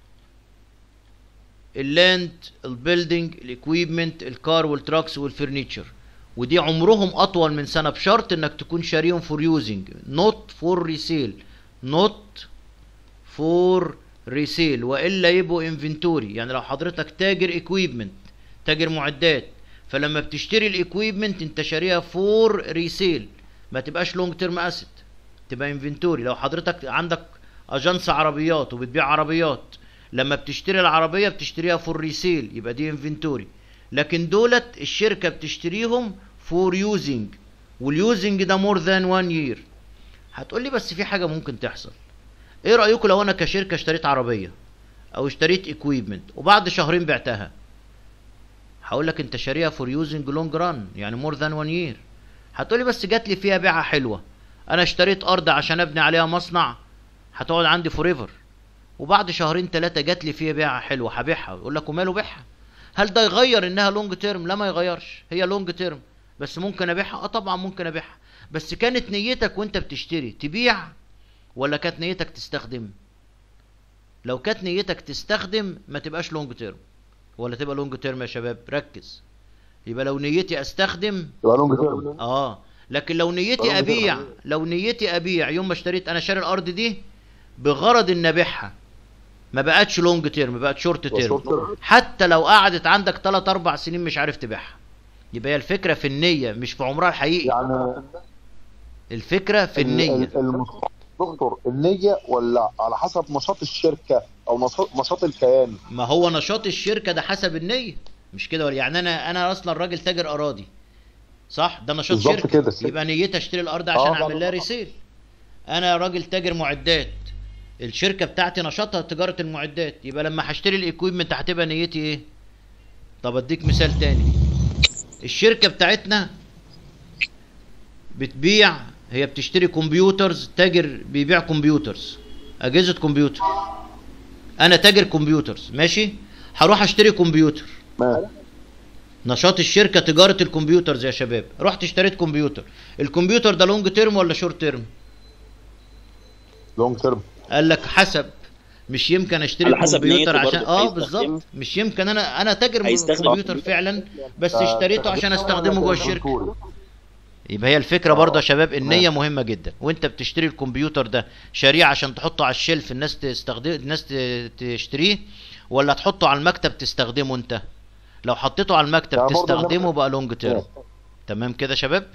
[SPEAKER 1] اللاند البيلدينج الاكويبمنت الكار والتراكس والفرنيتشر ودي عمرهم اطول من سنه بشرط انك تكون شاريهم فور يوزنج نوت فور ريسيل نوت فور ريسيل والا يبقوا انفنتوري يعني لو حضرتك تاجر اكويبمنت تاجر معدات فلما بتشتري الاكويبمنت انت شاريها فور ريسيل ما تبقاش لونج تيرم اسيت تبقى انفنتوري لو حضرتك عندك اجنس عربيات وبتبيع عربيات لما بتشتري العربيه بتشتريها فور ريسيل يبقى دي انفنتوري لكن دولت الشركه بتشتريهم فور يوزنج واليوزنج ده مور ذان 1 يير هتقول لي بس في حاجه ممكن تحصل ايه رايكم لو انا كشركه اشتريت عربيه او اشتريت اكويبمنت وبعد شهرين بعتها هقول لك انت شاريها فور يوزنج لونج ران يعني مور ذان 1 يير هتقول لي بس جات لي فيها بيعه حلوه انا اشتريت ارض عشان ابني عليها مصنع هتقعد عندي فور ايفر وبعد شهرين ثلاثه جات لي فيها بيعه حلوه هبيعها يقول لك وماله بيعها هل ده يغير انها لونج تيرم لا ما يغيرش هي لونج تيرم بس ممكن ابيعها اه طبعا ممكن ابيعها بس كانت نيتك وانت بتشتري تبيع ولا كانت نيتك تستخدم لو كانت نيتك تستخدم ما تبقاش لونج تيرم ولا تبقى لونج تيرم يا شباب ركز يبقى لو نيتي استخدم
[SPEAKER 3] يبقى لونج تيرم
[SPEAKER 1] اه لكن لو نيتي
[SPEAKER 3] لونج
[SPEAKER 1] ابيع
[SPEAKER 3] تيرم.
[SPEAKER 1] لو نيتي ابيع يوم ما اشتريت انا شاري الارض دي بغرض ان ابيعها ما بقتش لونج تيرم بقت شورت
[SPEAKER 3] يبقى
[SPEAKER 1] تيرم
[SPEAKER 3] short term.
[SPEAKER 1] حتى لو قعدت عندك 3 4 سنين مش عارف تبيعها يبقى هي الفكره في النيه مش في عمرها الحقيقي
[SPEAKER 3] يعني
[SPEAKER 1] الفكره في
[SPEAKER 3] ال-
[SPEAKER 1] النيه
[SPEAKER 3] ال- المص- دكتور النية ولا على حسب نشاط الشركة أو نشاط نشاط الكيان
[SPEAKER 1] ما هو نشاط الشركه ده حسب النيه مش كده ولا يعني انا انا اصلا راجل تاجر اراضي صح ده نشاط
[SPEAKER 3] بالظبط
[SPEAKER 1] شركه
[SPEAKER 3] كده.
[SPEAKER 1] يبقى نيتي اشتري الارض عشان
[SPEAKER 3] آه،
[SPEAKER 1] اعمل لها
[SPEAKER 3] طبعاً.
[SPEAKER 1] ريسيل انا راجل تاجر معدات الشركه بتاعتي نشاطها تجاره المعدات يبقى لما هشتري الايكويبمنت هتبقى نيتي ايه طب اديك مثال تاني الشركه بتاعتنا بتبيع هي بتشتري كمبيوترز تاجر بيبيع كمبيوترز اجهزه كمبيوتر انا تاجر كمبيوترز ماشي هروح اشتري كمبيوتر
[SPEAKER 3] ما
[SPEAKER 1] نشاط الشركه تجاره الكمبيوترز يا شباب رحت اشتريت كمبيوتر الكمبيوتر ده لونج تيرم ولا شورت تيرم
[SPEAKER 3] لونج تيرم
[SPEAKER 1] قال لك حسب مش يمكن اشتري
[SPEAKER 7] على حسب
[SPEAKER 1] الكمبيوتر
[SPEAKER 7] نيته
[SPEAKER 1] عشان
[SPEAKER 7] برضه
[SPEAKER 1] اه
[SPEAKER 7] هيستخدمه.
[SPEAKER 1] بالظبط مش يمكن انا انا تاجر من
[SPEAKER 7] هيستخدم
[SPEAKER 1] الكمبيوتر فعلا بس اشتريته عشان استخدمه جوه الشركه
[SPEAKER 3] الشركة
[SPEAKER 1] يبقى هي الفكره برضه يا شباب
[SPEAKER 3] تمام.
[SPEAKER 1] النيه مهمه جدا وانت بتشتري الكمبيوتر ده شاريه عشان تحطه على الشلف الناس تستخدم الناس ت- تشتريه ولا تحطه على المكتب تستخدمه انت لو حطيته على المكتب
[SPEAKER 3] يعني برضه
[SPEAKER 1] تستخدمه
[SPEAKER 3] إنما-
[SPEAKER 1] بقى لونج تيرم تمام كده يا شباب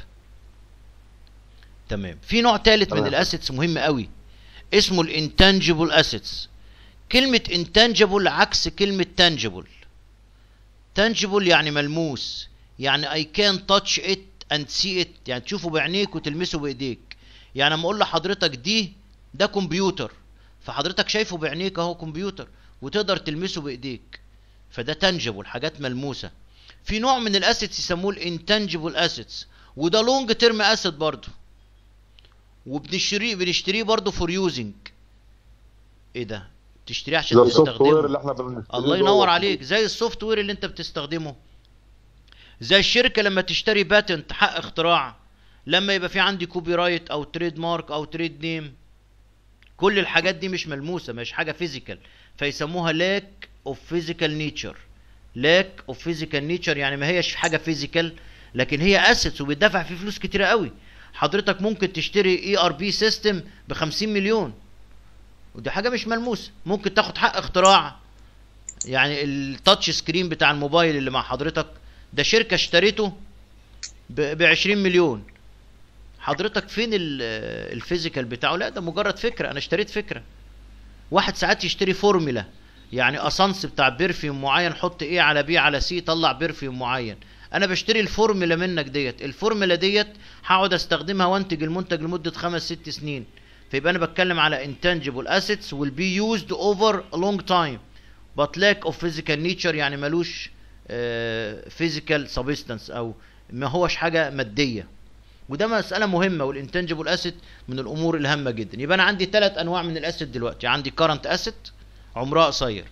[SPEAKER 1] تمام في نوع ثالث من
[SPEAKER 3] تمام.
[SPEAKER 1] الاسيتس مهم قوي اسمه الانتانجيبل اسيتس كلمه انتانجيبل عكس كلمه تانجيبل تانجيبل يعني ملموس يعني I can touch it and see it يعني تشوفه بعينيك وتلمسه بايديك يعني لما اقول لحضرتك دي ده كمبيوتر فحضرتك شايفه بعينيك اهو كمبيوتر وتقدر تلمسه بايديك فده تانجيبل حاجات ملموسه في نوع من الاسيتس يسموه الانتانجيبل اسيتس وده لونج تيرم اسيت برضه وبنشتريه بنشتريه برضه فور يوزنج ايه ده تشتريه عشان
[SPEAKER 3] زي السوفت وير
[SPEAKER 1] تستخدمه
[SPEAKER 3] اللي احنا بنشتريه
[SPEAKER 1] الله
[SPEAKER 3] جوه.
[SPEAKER 1] ينور عليك زي السوفت وير اللي انت بتستخدمه زي الشركه لما تشتري باتنت حق اختراع لما يبقى في عندي كوبي رايت او تريد مارك او تريد نيم كل الحاجات دي مش ملموسه مش حاجه فيزيكال فيسموها لاك اوف فيزيكال نيتشر لاك اوف فيزيكال نيتشر يعني ما هيش حاجه فيزيكال لكن هي اسيتس وبيدفع فيه فلوس كتيره قوي حضرتك ممكن تشتري اي ار بي سيستم ب 50 مليون ودي حاجه مش ملموسه ممكن تاخد حق اختراع يعني التاتش سكرين بتاع الموبايل اللي مع حضرتك ده شركه اشتريته ب 20 مليون حضرتك فين ال- الفيزيكال بتاعه لا ده مجرد فكره انا اشتريت فكره واحد ساعات يشتري فورمولا يعني اسانس بتاع بيرفيوم معين حط ايه على بي على سي طلع بيرفيوم معين انا بشتري الفورمولا منك ديت الفورمولا ديت هقعد استخدمها وانتج المنتج لمده خمس ست سنين فيبقى انا بتكلم على intangible assets will be used over a long time but lack of physical nature يعني ملوش آه، physical substance او ما هوش حاجه ماديه وده مساله مهمه والانتنجبل اسيت من الامور الهامه جدا يبقى انا عندي ثلاث انواع من الاسيت دلوقتي عندي current asset عمرها قصير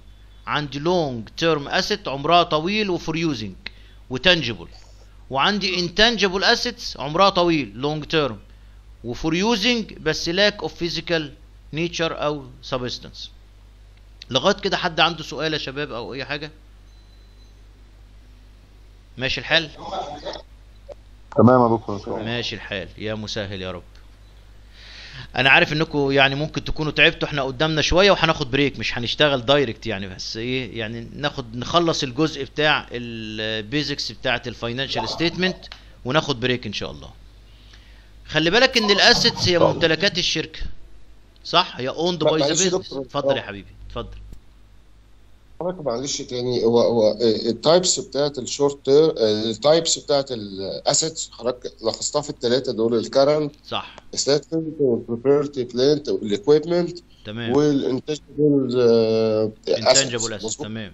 [SPEAKER 1] عندي لونج تيرم اسيت عمرها طويل وفور يوزنج وتنجبل وعندي انتنجبل اسيتس عمرها طويل لونج تيرم وفور يوزنج بس لاك اوف فيزيكال نيتشر او سبستانس لغايه كده حد عنده سؤال يا شباب او اي حاجه ماشي الحال
[SPEAKER 3] تمام يا دكتور ان شاء الله
[SPEAKER 1] ماشي الحال يا مسهل يا رب انا عارف انكم يعني ممكن تكونوا تعبتوا احنا قدامنا شويه وهناخد بريك مش هنشتغل دايركت يعني بس ايه يعني ناخد نخلص الجزء بتاع البيزكس بتاعه الفاينانشال ستيتمنت وناخد بريك ان شاء الله خلي بالك ان الاسيتس هي ممتلكات الشركه صح هي اوند باي ذا
[SPEAKER 8] معلش يا
[SPEAKER 1] بيزنس
[SPEAKER 8] دكتور.
[SPEAKER 1] اتفضل يا حبيبي اتفضل
[SPEAKER 8] حضرتك معلش تاني هو هو التايبس بتاعت الشورت تير التايبس بتاعت الاسيتس حضرتك لخصتها في الثلاثه دول الكرنت
[SPEAKER 1] صح
[SPEAKER 8] ستيتمنت والبروبرتي بلانت والاكويبمنت
[SPEAKER 1] تمام
[SPEAKER 8] والانتنجبل
[SPEAKER 1] انتنجبل اسيتس تمام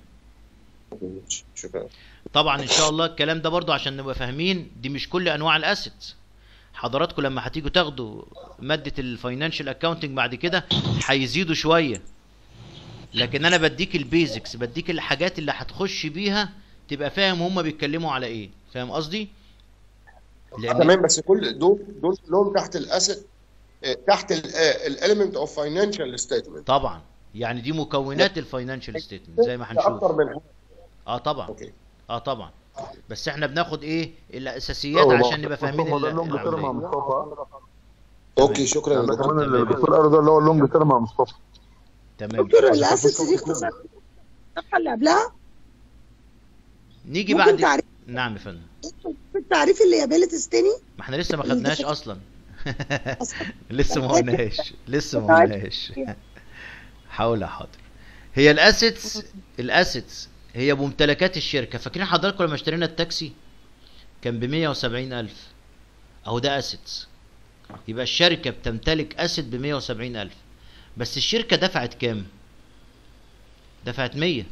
[SPEAKER 8] شكرا
[SPEAKER 1] طبعا ان شاء الله الكلام ده برضو عشان نبقى فاهمين دي مش كل انواع الاسيتس حضراتكم لما هتيجوا تاخدوا ماده الفاينانشال اكاونتنج بعد كده هيزيدوا شويه لكن انا بديك البيزكس بديك الحاجات اللي هتخش بيها تبقى فاهم هما بيتكلموا على ايه فاهم قصدي لان
[SPEAKER 8] تمام بس كل دول دول كلهم تحت الاسيت تحت الاليمنت اوف فاينانشال ستيتمنت
[SPEAKER 1] طبعا يعني دي مكونات الفاينانشال ستيتمنت زي ما هنشوف
[SPEAKER 8] اكتر من حاجه
[SPEAKER 1] اه طبعا
[SPEAKER 8] اوكي
[SPEAKER 1] اه طبعا بس احنا بناخد ايه الاساسيات عشان نبقى فاهمين
[SPEAKER 3] هو ده
[SPEAKER 1] ال-
[SPEAKER 3] اللونج تيرم يا
[SPEAKER 1] العمليه
[SPEAKER 3] مصطفى
[SPEAKER 8] اوكي شكرا يا
[SPEAKER 3] يعني ده
[SPEAKER 8] دكتور
[SPEAKER 3] كمان اللي الدكتور قاله ده اللي هو اللونج تيرم يا مصطفى
[SPEAKER 1] تمام
[SPEAKER 4] دكتور الاسيتس دي اختصار الصفحه اللي قبلها
[SPEAKER 1] نيجي
[SPEAKER 4] ممكن
[SPEAKER 1] بعد
[SPEAKER 4] تعريف
[SPEAKER 1] نعم يا فندم
[SPEAKER 4] في التعريف الليابيلتيز تاني
[SPEAKER 1] ما احنا لسه ما خدناش اصلا لسه ما قلناش لسه ما قلناش حاول حاضر هي الاسيتس الاسيتس هي ممتلكات الشركه فاكرين حضراتكم لما اشترينا التاكسي كان ب 170 الف اهو ده اسيتس يبقى الشركه بتمتلك اسيت ب 170 الف بس الشركه دفعت كام دفعت 100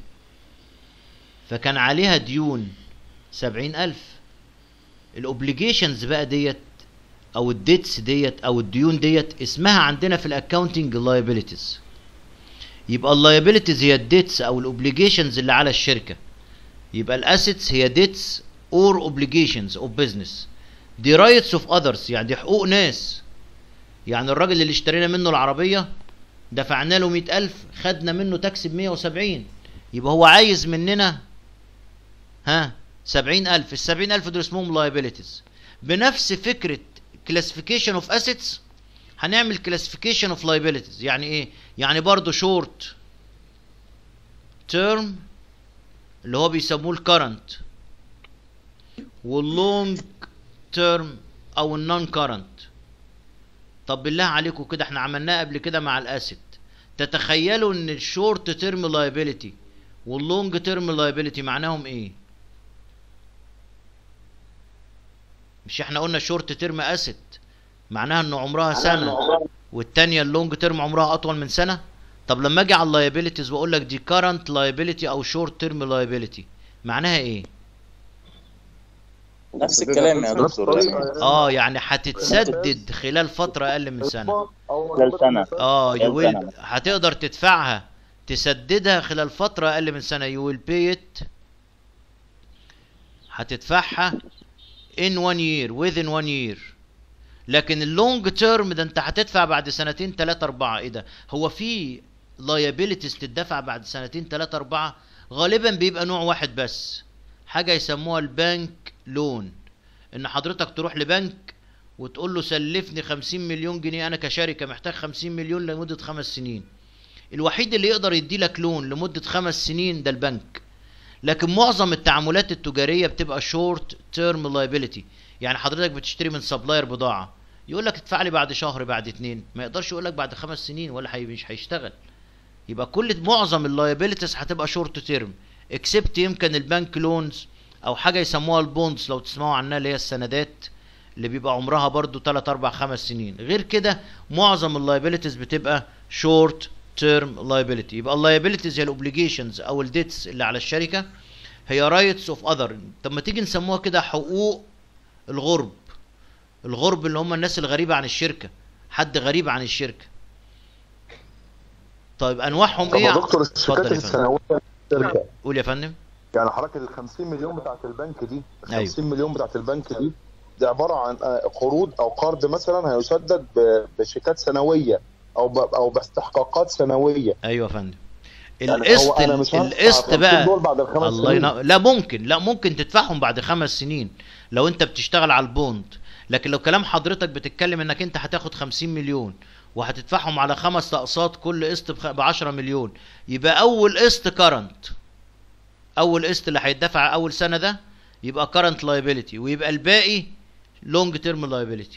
[SPEAKER 1] فكان عليها ديون 70 الف الاوبليجيشنز بقى ديت او الديتس ديت او الديون ديت اسمها عندنا في الاكاونتنج liabilities يبقى اللايبيليتيز هي الديتس او الاوبليجيشنز اللي على الشركه يبقى الاسيتس هي ديتس اور اوبليجيشنز اوف بزنس دي رايتس اوف اذرز يعني دي حقوق ناس يعني الراجل اللي اشترينا منه العربيه دفعنا له 100000 خدنا منه تاكسي ب 170 يبقى هو عايز مننا ها 70000 ال 70000 دول اسمهم liabilities بنفس فكره classification of assets هنعمل classification of liabilities يعني ايه يعني برضو short term اللي هو بيسموه الكرنت واللونج تيرم او النون كرنت طب بالله عليكم كده احنا عملناه قبل كده مع الاسيت تتخيلوا ان الشورت تيرم لايبيليتي واللونج تيرم لايبيليتي معناهم ايه مش احنا قلنا شورت تيرم اسيت معناها ان عمرها سنه والتانية اللونج تيرم عمرها اطول من سنه طب لما اجي على اللايبيليتيز واقول لك دي كارنت لايبيليتي او شورت تيرم لايبيليتي معناها ايه
[SPEAKER 7] نفس الكلام يا دكتور
[SPEAKER 1] اه يعني هتتسدد خلال فتره اقل من سنه
[SPEAKER 7] خلال سنة
[SPEAKER 1] اه
[SPEAKER 7] خلال
[SPEAKER 1] يو ويل
[SPEAKER 7] سنة.
[SPEAKER 1] هتقدر تدفعها تسددها خلال فتره اقل من سنه يو ويل باي ات هتدفعها in one year within one year لكن اللونج تيرم ده انت هتدفع بعد سنتين تلاتة اربعة ايه ده هو في liabilities تدفع بعد سنتين تلاتة اربعة غالبا بيبقى نوع واحد بس حاجة يسموها البنك لون ان حضرتك تروح لبنك وتقول له سلفني 50 مليون جنيه انا كشركة محتاج 50 مليون لمدة خمس سنين الوحيد اللي يقدر يدي لك لون لمدة خمس سنين ده البنك لكن معظم التعاملات التجاريه بتبقى شورت تيرم لايبيليتي يعني حضرتك بتشتري من سبلاير بضاعه يقول لك ادفع لي بعد شهر بعد اتنين ما يقدرش يقول لك بعد خمس سنين ولا حي مش هيشتغل يبقى كل معظم اللايبيليتيز هتبقى شورت تيرم اكسبت يمكن البنك لونز او حاجه يسموها البوندز لو تسمعوا عنها اللي هي السندات اللي بيبقى عمرها برضو 3 4 5 سنين غير كده معظم اللايبيليتيز بتبقى شورت تيرم لايبيليتي يبقى اللايبيليتيز هي الاوبليجيشنز او الديتس اللي على الشركه هي رايتس اوف اذر طب ما تيجي نسموها كده حقوق الغرب الغرب اللي هم الناس الغريبه عن الشركه حد غريب عن الشركه طيب انواعهم
[SPEAKER 3] طب
[SPEAKER 1] ايه
[SPEAKER 3] يا دكتور
[SPEAKER 1] اتفضل
[SPEAKER 3] الشيكات
[SPEAKER 1] يا فندم
[SPEAKER 3] السنويه الشركه
[SPEAKER 1] قول يا فندم
[SPEAKER 3] يعني حركه ال 50 مليون بتاعت البنك دي ال
[SPEAKER 1] أيوة.
[SPEAKER 3] 50 مليون بتاعت البنك دي دي عباره عن آه، قروض او قرض مثلا هيسدد ب- بشيكات سنويه او ب- او باستحقاقات سنويه
[SPEAKER 1] ايوه يا فندم
[SPEAKER 3] يعني هو
[SPEAKER 1] القسط
[SPEAKER 3] انا مش هدفع
[SPEAKER 1] القسط
[SPEAKER 3] 50
[SPEAKER 1] بقى
[SPEAKER 3] دول بعد الخمس
[SPEAKER 1] الله
[SPEAKER 3] سنين
[SPEAKER 1] ينور لا ممكن لا ممكن تدفعهم بعد خمس سنين لو انت بتشتغل على البوند لكن لو كلام حضرتك بتتكلم انك انت هتاخد 50 مليون وهتدفعهم على خمس اقساط كل قسط ب 10 مليون يبقى اول قسط كرنت اول قسط اللي هيدفع اول سنه ده يبقى كرنت لايبيليتي ويبقى الباقي لونج تيرم لايبيليتي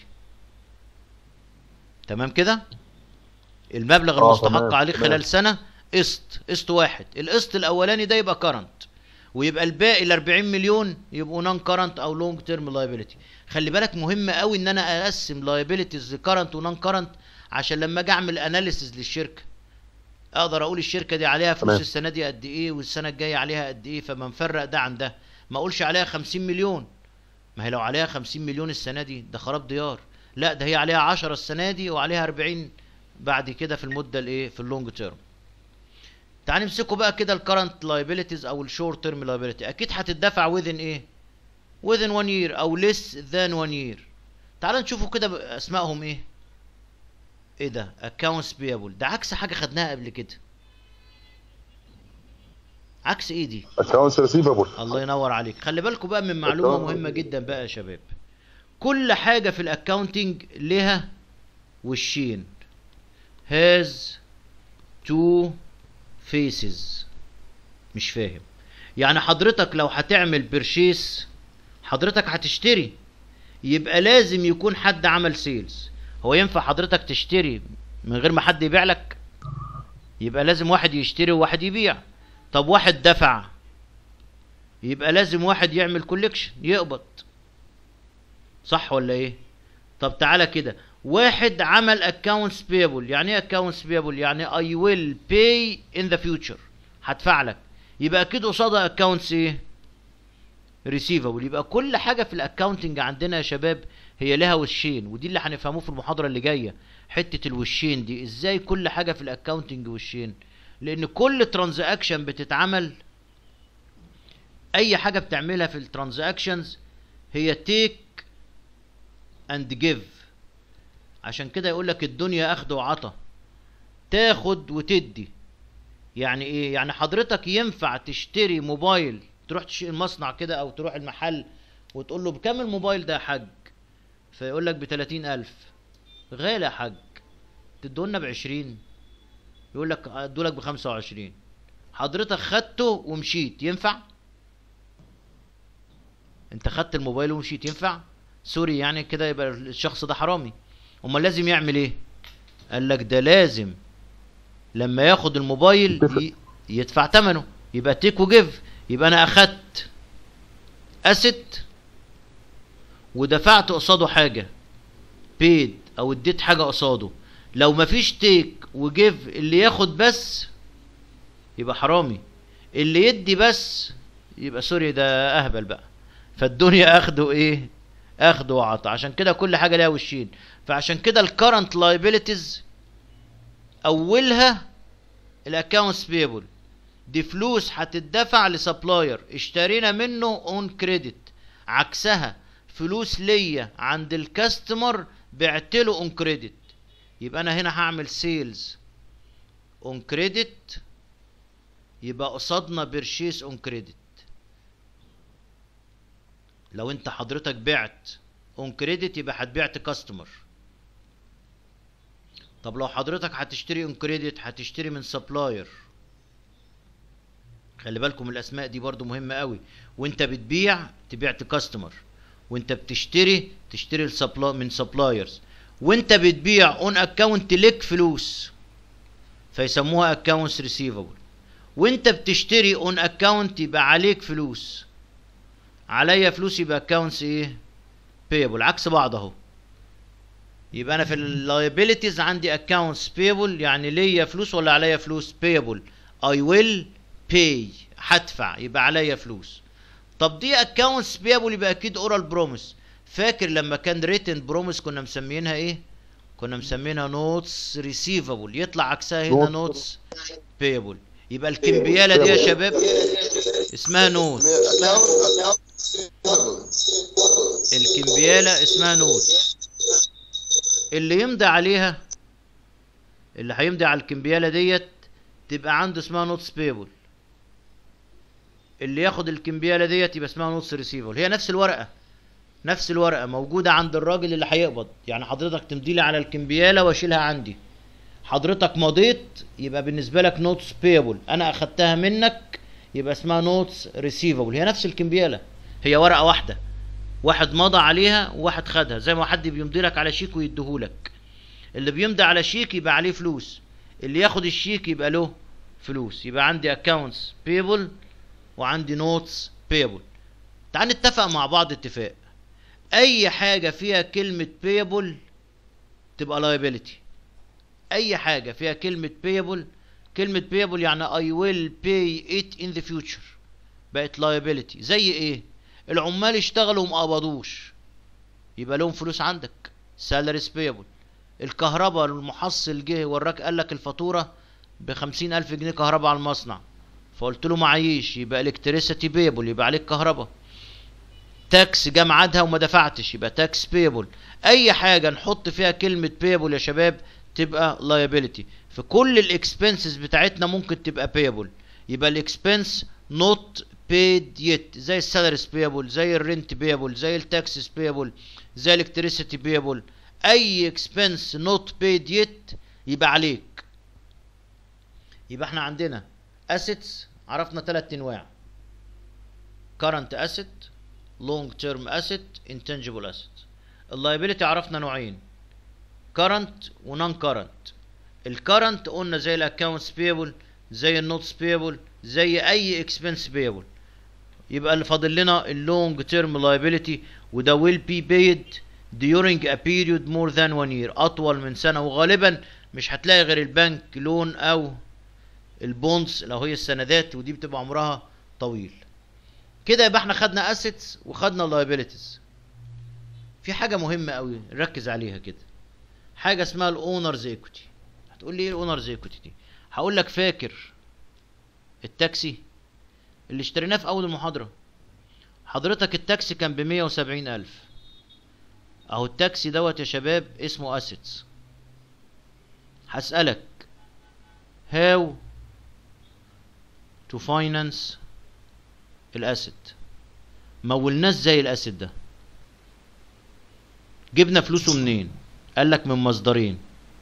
[SPEAKER 1] تمام كده المبلغ
[SPEAKER 3] اه
[SPEAKER 1] المستحق
[SPEAKER 3] تمام
[SPEAKER 1] عليه
[SPEAKER 3] تمام
[SPEAKER 1] خلال سنه قسط قسط واحد القسط الاولاني ده يبقى كرنت ويبقى الباقي ال 40 مليون يبقوا نون كرنت او لونج تيرم لايبيليتي خلي بالك مهم قوي ان انا اقسم لايبيليتيز كرنت ونون كرنت عشان لما اجي اعمل اناليسيز للشركه اقدر اقول الشركه دي عليها فلوس
[SPEAKER 3] تمام
[SPEAKER 1] السنه دي قد ايه والسنه الجايه عليها قد ايه فما نفرق ده عن ده ما اقولش عليها 50 مليون ما هي لو عليها 50 مليون السنه دي ده خراب ديار لا ده هي عليها 10 السنه دي وعليها 40 بعد كده في المده الايه في اللونج تيرم تعال نمسكوا بقى كده الكرنت لايبيليتيز او الشورت تيرم لايبيليتي اكيد هتدفع within ايه within one year او less than one year تعال نشوفوا كده ب- اسمائهم ايه ايه ده accounts payable ده عكس حاجه خدناها قبل كده عكس ايه دي
[SPEAKER 3] accounts receivable
[SPEAKER 1] الله ينور عليك خلي بالكم بقى من معلومه
[SPEAKER 3] Account-
[SPEAKER 1] مهمه جدا بقى يا شباب كل حاجه في الاكاونتنج لها وشين has two faces مش فاهم يعني حضرتك لو هتعمل بيرشيس حضرتك هتشتري يبقى لازم يكون حد عمل سيلز هو ينفع حضرتك تشتري من غير ما حد يبيع لك يبقى لازم واحد يشتري وواحد يبيع طب واحد دفع يبقى لازم واحد يعمل كوليكشن يقبض صح ولا ايه طب تعالى كده واحد عمل accounts payable يعني ايه accounts payable يعني I will pay in the future هدفع لك يبقى اكيد قصادها accounts ايه receivable يبقى كل حاجة في الاكاونتنج عندنا يا شباب هي لها وشين ودي اللي هنفهموه في المحاضرة اللي جاية حتة الوشين دي ازاي كل حاجة في الاكاونتنج وشين لان كل ترانزاكشن بتتعمل اي حاجة بتعملها في الترانزاكشنز هي تيك اند جيف عشان كده يقول لك الدنيا اخد وعطا تاخد وتدي يعني ايه يعني حضرتك ينفع تشتري موبايل تروح تشتري المصنع كده او تروح المحل وتقول له بكام الموبايل ده يا حاج فيقول لك بتلاتين الف غالي يا حاج تدولنا بعشرين يقول لك ادولك بخمسة وعشرين حضرتك خدته ومشيت ينفع انت خدت الموبايل ومشيت ينفع سوري يعني كده يبقى الشخص ده حرامي امال لازم يعمل ايه قال لك ده لازم لما ياخد الموبايل ي- يدفع ثمنه يبقى تيك وجيف يبقى انا اخدت اسيت ودفعت قصاده حاجه بيد او اديت حاجه قصاده لو مفيش تيك وجيف اللي ياخد بس يبقى حرامي اللي يدي بس يبقى سوري ده اهبل بقى فالدنيا اخده ايه اخده وعطا عشان كده كل حاجه ليها وشين فعشان كده الكرنت لايبيليتيز اولها الاكونتس بيبل دي فلوس هتدفع لسبلاير اشترينا منه اون كريدت عكسها فلوس ليا عند الكاستمر بعت له اون كريدت يبقى انا هنا هعمل سيلز اون كريدت يبقى قصادنا بيرشيس اون كريدت لو انت حضرتك بعت اون كريدت يبقى هتبيعت كاستمر طب لو حضرتك هتشتري اون كريدت هتشتري من سبلاير خلي بالكم الاسماء دي برضو مهمة قوي وانت بتبيع تبيع كاستمر وانت بتشتري تشتري السبلا من سبلايرز وانت بتبيع اون اكونت ليك فلوس فيسموها اكونتس ريسيفبل وانت بتشتري اون اكونت يبقى عليك فلوس عليا فلوس يبقى اكونتس ايه بيبل عكس بعض اهو يبقى انا في اللايبيليتيز عندي accounts payable يعني ليا فلوس ولا عليا فلوس payable I will pay هدفع يبقى عليا فلوس طب دي accounts payable يبقى اكيد oral promise فاكر لما كان written promise كنا مسمينها ايه كنا مسمينها notes receivable يطلع عكسها هنا
[SPEAKER 3] Notes.
[SPEAKER 1] notes payable يبقى الكمبياله دي يا شباب اسمها نوت الكمبياله اسمها نوت اللي يمضي عليها اللي هيمضي على الكمبياله ديت تبقى عنده اسمها نوتس بيبل اللي ياخد الكمبياله ديت يبقى اسمها نوتس ريسيفبل هي نفس الورقه نفس الورقه موجوده عند الراجل اللي هيقبض يعني حضرتك تمضي لي على الكمبياله واشيلها عندي حضرتك مضيت يبقى بالنسبه لك نوتس بيبل انا اخدتها منك يبقى اسمها نوتس ريسيفبل هي نفس الكمبياله هي ورقه واحده واحد مضى عليها وواحد خدها زي ما حد بيمضي لك على شيك ويديهولك اللي بيمضي على شيك يبقى عليه فلوس اللي ياخد الشيك يبقى له فلوس يبقى عندي اكونتس بيبل وعندي نوتس بيبل تعال نتفق مع بعض اتفاق اي حاجه فيها كلمه بيبل تبقى liability اي حاجه فيها كلمه payable كلمه payable يعني I will pay it in the future بقت liability زي ايه العمال اشتغلوا وما قبضوش يبقى لهم فلوس عندك salaries payable الكهرباء المحصل جه وراك قال لك الفاتوره بخمسين ألف جنيه كهرباء على المصنع فقلت له معيش يبقى electricity payable يبقى عليك كهرباء تاكس جه ميعادها وما دفعتش يبقى تاكس بيبل اي حاجه نحط فيها كلمه بيبل يا شباب تبقى liability في كل الاكسبنسز بتاعتنا ممكن تبقى payable يبقى الاكسبنس not paid yet زي السالاريز payable زي الرنت payable زي التاكسس payable زي الكتريسيتي payable اي اكسبنس not paid yet يبقى عليك يبقى احنا عندنا assets عرفنا ثلاث انواع current asset long term asset intangible asset اللايبيليتي عرفنا نوعين current و non current الكرنت قلنا زي الاكونتس payable زي النوتس payable زي اي اكسبنس payable يبقى اللي فاضل لنا اللونج تيرم liability وده will be paid during a period more than one year اطول من سنه وغالبا مش هتلاقي غير البنك لون او البونز لو هي السندات ودي بتبقى عمرها طويل كده يبقى احنا خدنا assets وخدنا liabilities في حاجه مهمه قوي نركز عليها كده حاجه اسمها الاونرز ايكوتي هتقول لي ايه الاونرز ايكوتي دي هقول لك فاكر التاكسي اللي اشتريناه في اول المحاضره حضرتك التاكسي كان بمية وسبعين الف اهو التاكسي دوت يا شباب اسمه اسيتس هسألك how to finance الاسيت مولناه ازاي الاسيت ده جبنا فلوسه منين قال لك من مصدرين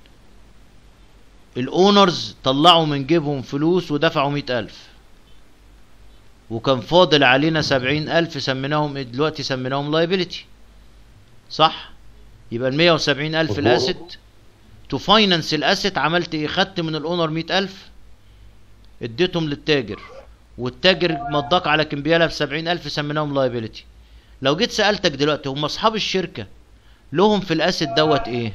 [SPEAKER 1] الاونرز طلعوا من جيبهم فلوس ودفعوا مئة الف وكان فاضل علينا سبعين الف سميناهم إيه؟ دلوقتي سميناهم لايبيليتي صح يبقى المية وسبعين الف
[SPEAKER 3] مظبوط.
[SPEAKER 1] الاسيت تو فاينانس الاسيت عملت ايه خدت من الاونر مئة الف اديتهم للتاجر والتاجر مضاك على كمبياله بسبعين الف سميناهم لايبيليتي لو جيت سألتك دلوقتي هم اصحاب الشركة لهم في الاسيت دوت ايه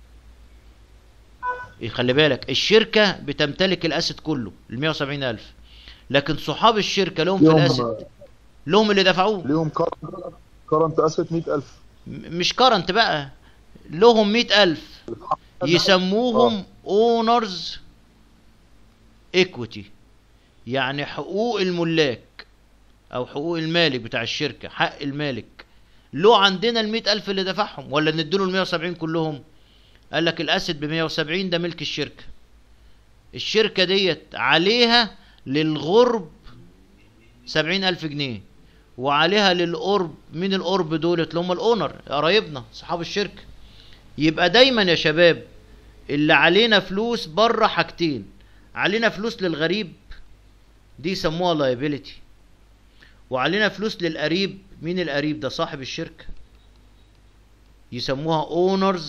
[SPEAKER 1] إيه خلي بالك الشركة بتمتلك الاسيت كله ال 170 الف لكن صحاب الشركة لهم في
[SPEAKER 3] ليهم
[SPEAKER 1] الاسيت لهم اللي دفعوه
[SPEAKER 3] ليهم كرنت اسيت 100000
[SPEAKER 1] م- مش كرنت بقى لهم 100 الف يسموهم اونرز ايكويتي يعني حقوق الملاك او حقوق المالك بتاع الشركة حق المالك له عندنا ال ألف اللي دفعهم ولا نديله ال 170 كلهم قال لك الاسد ب 170 ده ملك الشركة الشركة ديت عليها للغرب 70 ألف جنيه وعليها للقرب مين القرب دولت اللي هم الاونر قرايبنا صحاب الشركة يبقى دايما يا شباب اللي علينا فلوس بره حاجتين علينا فلوس للغريب دي يسموها liability وعلينا فلوس للقريب مين القريب ده صاحب الشركة يسموها owners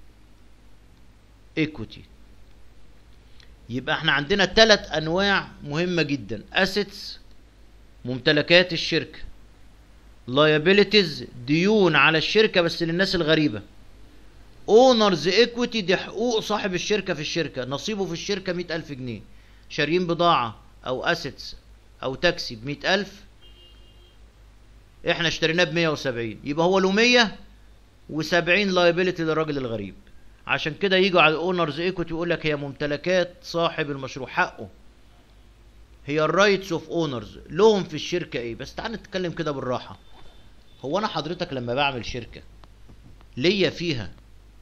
[SPEAKER 1] equity يبقى احنا عندنا ثلاث انواع مهمة جدا assets ممتلكات الشركة liabilities ديون على الشركة بس للناس الغريبة اونرز ايكويتي دي حقوق صاحب الشركة في الشركة نصيبه في الشركة مئة ألف جنيه شاريين بضاعة أو أسيتس أو تاكسي بمئة ألف احنا اشتريناه بمية وسبعين يبقى هو له مية وسبعين لايبيليتي للراجل الغريب عشان كده يجوا على الاونرز ايكويتي يقول لك هي ممتلكات صاحب المشروع حقه هي الرايتس اوف اونرز لهم في الشركه ايه بس تعال نتكلم كده بالراحه هو انا حضرتك لما بعمل شركه ليا فيها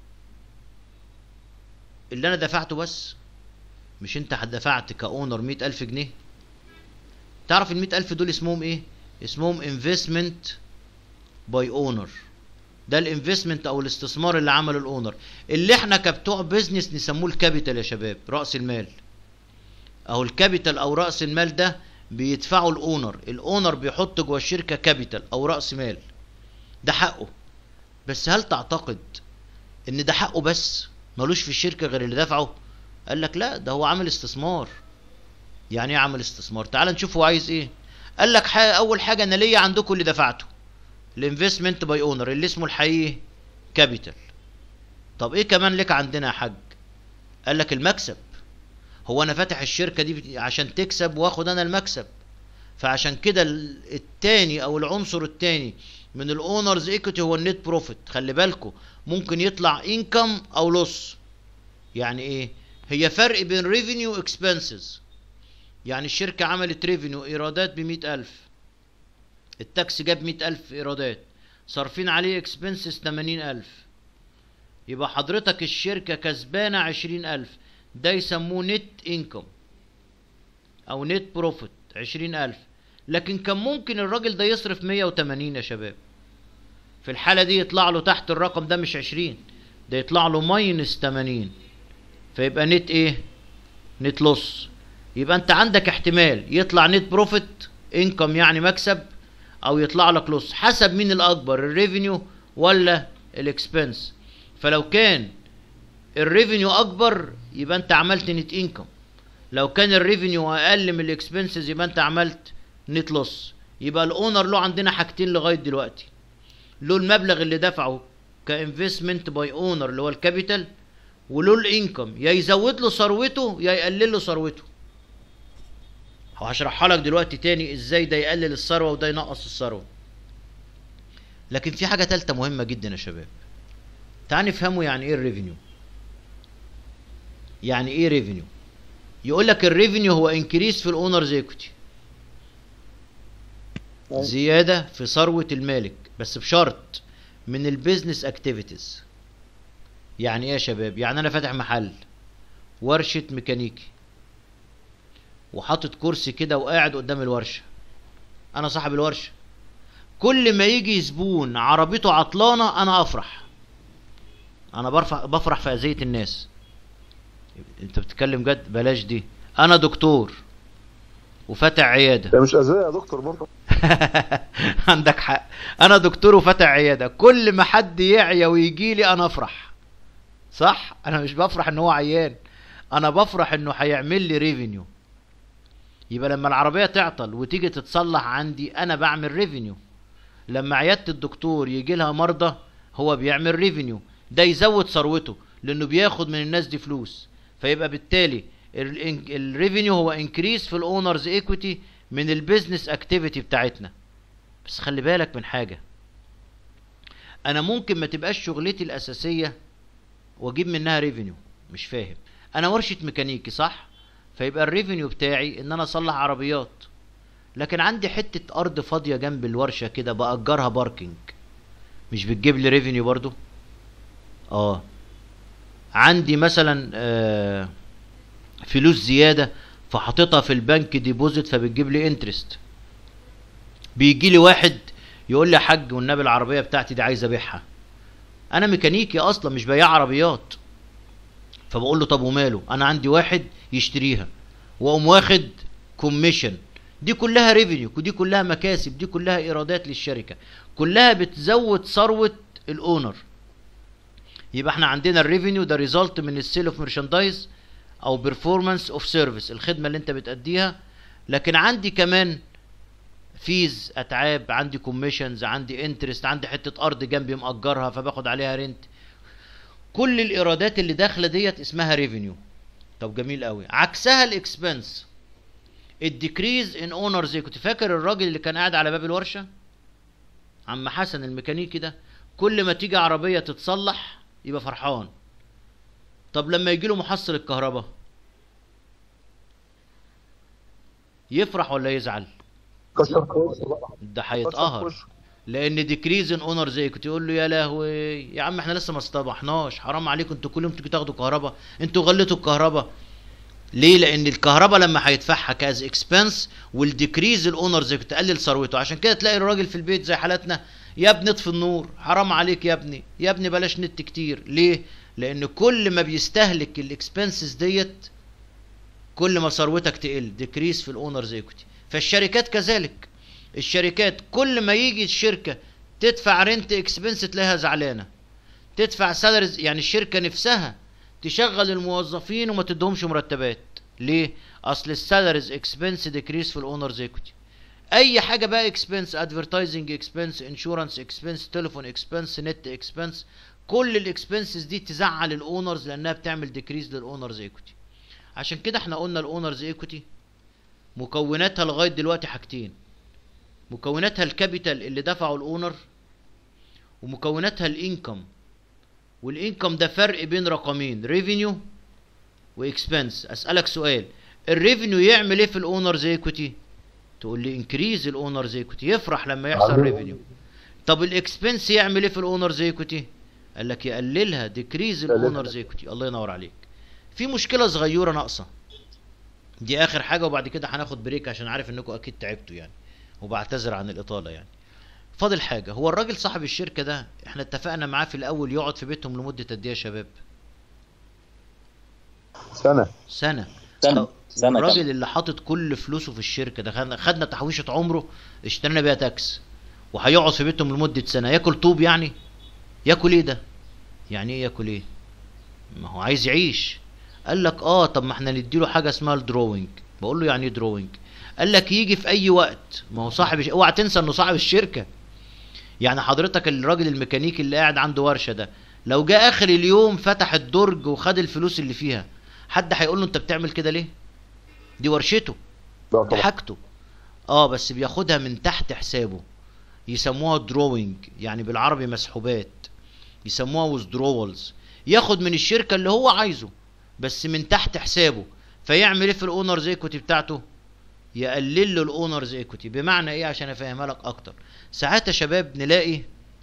[SPEAKER 1] اللي انا دفعته بس مش انت دفعت كاونر مئة الف جنيه تعرف المئة الف دول اسمهم ايه اسمهم انفستمنت باي اونر ده الانفستمنت او الاستثمار اللي عمله الاونر اللي احنا كبتوع بيزنس نسموه الكابيتال يا شباب راس المال اهو الكابيتال او راس المال ده بيدفعه الاونر الاونر بيحط جوه الشركه كابيتال او راس مال ده حقه بس هل تعتقد ان ده حقه بس ملوش في الشركه غير اللي دفعه قال لك لا ده هو عامل استثمار يعني ايه عامل استثمار تعال نشوف هو عايز ايه قال لك حاجة اول حاجه انا ليا عندكم اللي دفعته الانفستمنت باي اونر اللي اسمه الحقيقي كابيتال طب ايه كمان لك عندنا يا حاج قال لك المكسب هو انا فاتح الشركه دي عشان تكسب واخد انا المكسب فعشان كده ال- التاني او العنصر التاني من الاونرز ايكوتي هو النت بروفيت خلي بالكم ممكن يطلع انكم او لوس يعني ايه هي فرق بين ريفينيو اكسبنسز يعني الشركة عملت ريفينيو ايرادات بمئة الف التاكس جاب مئة الف ايرادات صارفين عليه اكسبنسز تمانين الف يبقى حضرتك الشركة كسبانة عشرين الف ده يسموه نت انكم او نت بروفيت عشرين الف لكن كان ممكن الراجل ده يصرف مية وتمانين يا شباب في الحالة دي يطلع له تحت الرقم ده مش عشرين ده يطلع له ماينس تمانين فيبقى نت ايه نت لوس يبقى انت عندك احتمال يطلع نت بروفيت انكم يعني مكسب او يطلع لك لوس حسب مين الاكبر الريفينيو ولا الاكسبنس فلو كان الريفينيو اكبر يبقى انت عملت نت انكم لو كان الريفينيو اقل من الاكسبنسز يبقى انت عملت نت لوس يبقى الاونر له عندنا حاجتين لغايه دلوقتي له المبلغ اللي دفعه كانفستمنت باي اونر اللي هو الكابيتال وله الانكم يا يزود له ثروته يا يقلل له ثروته وهشرحها لك دلوقتي تاني ازاي ده يقلل الثروه وده ينقص الثروه لكن في حاجه تالته مهمه جدا يا شباب تعال نفهموا يعني ايه الريفينيو يعني ايه ريفينيو يقول لك الريفينيو هو انكريس في الاونرز ايكوتي زياده في ثروه المالك بس بشرط من البيزنس اكتيفيتيز يعني ايه يا شباب يعني انا فاتح محل ورشه ميكانيكي وحاطط كرسي كده وقاعد قدام الورشه انا صاحب الورشه كل ما يجي زبون عربيته عطلانه انا افرح انا برفع بفرح في اذيه الناس انت بتتكلم جد بلاش دي انا دكتور وفاتح عياده
[SPEAKER 3] ده مش اذى يا دكتور برضه
[SPEAKER 1] عندك حق انا دكتور وفاتح عياده كل ما حد يعيا ويجي لي انا افرح صح انا مش بفرح ان هو عيان انا بفرح انه هيعمل لي ريفينيو يبقى لما العربيه تعطل وتيجي تتصلح عندي انا بعمل ريفينيو لما عياده الدكتور يجي لها مرضى هو بيعمل ريفينيو ده يزود ثروته لانه بياخد من الناس دي فلوس فيبقى بالتالي الريفينيو هو انكريس في الاونرز ايكويتي من البيزنس اكتيفيتي بتاعتنا بس خلي بالك من حاجه انا ممكن ما تبقاش شغلتي الاساسيه واجيب منها ريفينيو مش فاهم انا ورشه ميكانيكي صح فيبقى الريفينيو بتاعي ان انا اصلح عربيات لكن عندي حته ارض فاضيه جنب الورشه كده باجرها باركينج مش بتجيب لي ريفينيو برضو اه عندي مثلا آه فلوس زياده فحاططها في البنك ديبوزيت فبتجيب لي انترست بيجي لي واحد يقول لي يا حاج والنبي العربيه بتاعتي دي عايز ابيعها انا ميكانيكي اصلا مش بياع عربيات فبقول له طب وماله انا عندي واحد يشتريها واقوم واخد كوميشن دي كلها ريفينيو ودي كلها مكاسب دي كلها ايرادات للشركه كلها بتزود ثروه الاونر يبقى احنا عندنا الريفينيو ده ريزلت من السيل اوف ميرشاندايز او بيرفورمانس اوف سيرفيس الخدمه اللي انت بتأديها لكن عندي كمان فيز اتعاب عندي كوميشنز عندي انترست عندي حته ارض جنبي مأجرها فباخد عليها رنت كل الايرادات اللي داخله ديت اسمها ريفينيو طب جميل قوي عكسها الاكسبنس الديكريز ان اونرز ايكوتي فاكر الراجل اللي كان قاعد على باب الورشه عم حسن الميكانيكي ده كل ما تيجي عربيه تتصلح يبقى فرحان طب لما يجي له محصل الكهرباء يفرح ولا يزعل
[SPEAKER 3] كسر في وشه بقى
[SPEAKER 1] ده
[SPEAKER 3] كسر في
[SPEAKER 1] هيتقهر
[SPEAKER 3] وشه
[SPEAKER 1] لان ديكريز ان اونرز ايكوتي يقول له يا لهوي يا عم احنا لسه ما اصطبحناش حرام عليكم انتوا كل يوم تيجوا تاخدوا كهرباء انتوا غليتوا الكهرباء ليه لان الكهرباء لما هيدفعها كاز اكسبنس والديكريز الاونرز تقلل ثروته عشان كده تلاقي الراجل في البيت زي حالتنا يا ابني اطفي النور حرام عليك يا ابني يا ابني بلاش نت كتير ليه لان كل ما بيستهلك الاكسبنسز ديت كل ما ثروتك تقل ديكريس في الاونرز ايكوتي فالشركات كذلك الشركات كل ما يجي الشركه تدفع رنت اكسبنس تلاقيها زعلانه تدفع سالاريز يعني الشركه نفسها تشغل الموظفين وما تدهمش مرتبات ليه اصل السالاريز اكسبنس ديكريس في الاونرز ايكوتي اي حاجه بقى اكسبنس ادفرتايزنج اكسبنس انشورنس اكسبنس تليفون اكسبنس نت اكسبنس كل الاكسبنسز دي تزعل الاونرز لانها بتعمل ديكريز للاونرز ايكوتي عشان كده احنا قلنا الاونرز ايكوتي مكوناتها لغايه دلوقتي حاجتين مكوناتها الكابيتال اللي دفعه الاونر ومكوناتها الانكم والانكم ده فرق بين رقمين ريفينيو واكسبنس اسالك سؤال الريفينيو يعمل ايه في الاونرز ايكوتي تقول لي انكريز الاونرز ايكوتي يفرح لما يحصل
[SPEAKER 3] عظيم.
[SPEAKER 1] ريفينيو طب الاكسبنس يعمل ايه في الاونرز ايكوتي قال لك يقللها ديكريز
[SPEAKER 3] يقللها.
[SPEAKER 1] الاونرز ايكوتي الله ينور عليك في مشكله صغيره ناقصه دي اخر حاجه وبعد كده هناخد بريك عشان عارف انكم اكيد تعبتوا يعني وبعتذر عن الاطاله يعني فاضل حاجه هو الراجل صاحب الشركه ده احنا اتفقنا معاه في الاول يقعد في بيتهم لمده قد ايه يا شباب
[SPEAKER 3] سنه
[SPEAKER 1] سنه
[SPEAKER 7] سنة
[SPEAKER 1] طب
[SPEAKER 7] سنة
[SPEAKER 1] الراجل
[SPEAKER 7] كاملة
[SPEAKER 1] اللي حاطط كل فلوسه في الشركه ده خدنا, خدنا تحويشه عمره اشترينا بيها تاكس وهيقعد في بيتهم لمده سنه ياكل طوب يعني ياكل ايه ده يعني ايه ياكل ايه ما هو عايز يعيش قال لك اه طب ما احنا نديله حاجه اسمها الدروينج بقول له يعني ايه دروينج قال لك يجي في اي وقت ما هو صاحب الش- اوعى تنسى انه صاحب الشركه يعني حضرتك الراجل الميكانيكي اللي قاعد عنده ورشه ده لو جه اخر اليوم فتح الدرج وخد الفلوس اللي فيها حد هيقول له انت بتعمل كده ليه دي ورشته
[SPEAKER 3] لا
[SPEAKER 1] دي
[SPEAKER 3] طبعا
[SPEAKER 1] حاجته اه بس بياخدها من تحت حسابه يسموها دروينج يعني بالعربي مسحوبات يسموها withdrawals ياخد من الشركه اللي هو عايزه بس من تحت حسابه فيعمل ايه في الاونرز ايكوتي بتاعته يقلل له الاونرز ايكوتي بمعنى ايه عشان افهمها لك اكتر ساعات يا شباب نلاقي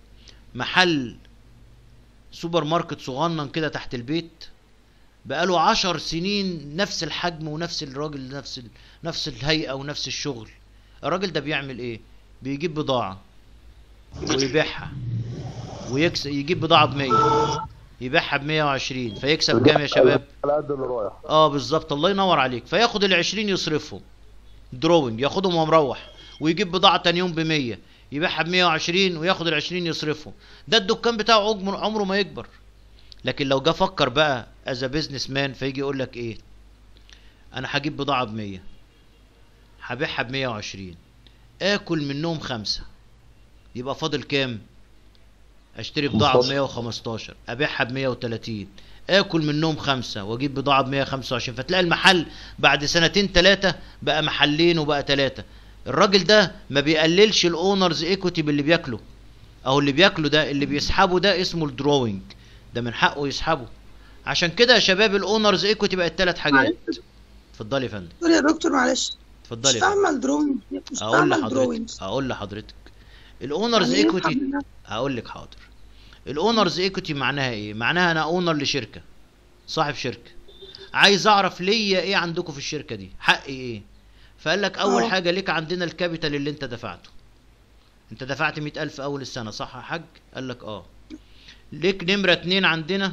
[SPEAKER 1] محل سوبر ماركت صغنن كده تحت البيت بقاله عشر سنين نفس الحجم ونفس الراجل نفس ال... نفس الهيئة ونفس الشغل الراجل ده بيعمل ايه بيجيب بضاعة ويبيعها ويكسب يجيب بضاعة بمية يبيعها بمية وعشرين فيكسب كام يا شباب
[SPEAKER 3] على قد اللي رايح
[SPEAKER 1] اه بالظبط الله ينور عليك فياخد العشرين يصرفهم دروينج ياخدهم ومروح ويجيب بضاعة تاني يوم بمية يبيعها بمية وعشرين وياخد العشرين يصرفهم ده الدكان بتاعه عمره عمره ما يكبر لكن لو جه فكر بقى از بيزنس مان فيجي يقول لك ايه انا هجيب بضاعة بمية هبيعها بمية وعشرين اكل منهم خمسة يبقى فاضل كام اشتري بضاعة
[SPEAKER 3] 15.
[SPEAKER 1] بمية وخمستاشر ابيعها بمية وتلاتين اكل منهم خمسة واجيب بضاعة بمية خمسة وعشرين فتلاقي المحل بعد سنتين تلاتة بقى محلين وبقى تلاتة الراجل ده ما بيقللش الاونرز ايكوتي باللي بياكله او اللي بياكله ده اللي بيسحبه ده اسمه الدروينج ده من حقه يسحبه عشان كده يا شباب الاونرز ايكوتي بقت ثلاث حاجات اتفضلي يا فندم
[SPEAKER 4] دكتور يا دكتور معلش مش
[SPEAKER 1] اتفضلي يا فندم
[SPEAKER 4] فاهمه الدروينج مش
[SPEAKER 1] اقول
[SPEAKER 4] فاهمه
[SPEAKER 1] لحضرتك
[SPEAKER 4] الدروينج
[SPEAKER 1] اقول لحضرتك الاونرز
[SPEAKER 4] يعني ايه
[SPEAKER 1] ايكوتي
[SPEAKER 4] حضرتك؟
[SPEAKER 1] هقول لك حاضر الاونرز ايكوتي معناها ايه معناها انا اونر لشركه صاحب شركه عايز اعرف ليا ايه عندكم في الشركه دي حقي ايه فقال لك اول
[SPEAKER 4] اه.
[SPEAKER 1] حاجه ليك عندنا الكابيتال اللي انت دفعته انت دفعت مئة ألف أول السنة صح يا حاج؟ قال لك اه ليك نمرة اتنين عندنا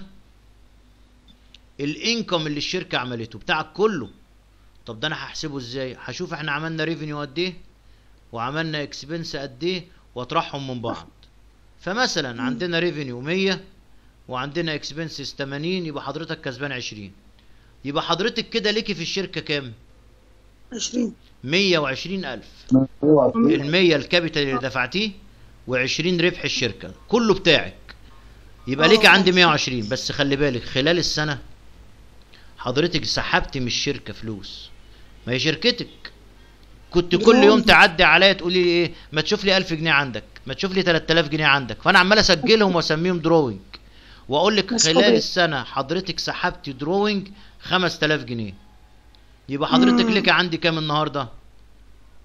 [SPEAKER 1] الانكم اللي الشركة عملته بتاعك كله طب ده انا هحسبه ازاي؟ هشوف احنا عملنا ريفينيو قد ايه وعملنا اكسبنس قد ايه واطرحهم من بعض فمثلا عندنا ريفينيو 100 وعندنا اكسبنسز 80 يبقى حضرتك كسبان 20 يبقى حضرتك كده ليكي في الشركة كام؟
[SPEAKER 4] 20
[SPEAKER 1] 120 ألف المية الكابيتال اللي دفعتيه و20 ربح الشركة كله بتاعك يبقى ليك
[SPEAKER 4] اه.
[SPEAKER 1] عندي 120 بس خلي بالك خلال السنة حضرتك سحبت من الشركة فلوس ما هي شركتك كنت كل يوم
[SPEAKER 4] دروينج.
[SPEAKER 1] تعدي عليا تقولي لي ايه ما تشوف لي 1000 جنيه عندك ما تشوف لي 3000 جنيه عندك فانا عمال اسجلهم واسميهم دروينج واقول لك خلال
[SPEAKER 4] مسحوبات.
[SPEAKER 1] السنة حضرتك سحبت دروينج 5000 جنيه يبقى حضرتك
[SPEAKER 4] مم.
[SPEAKER 1] ليك عندي كام النهارده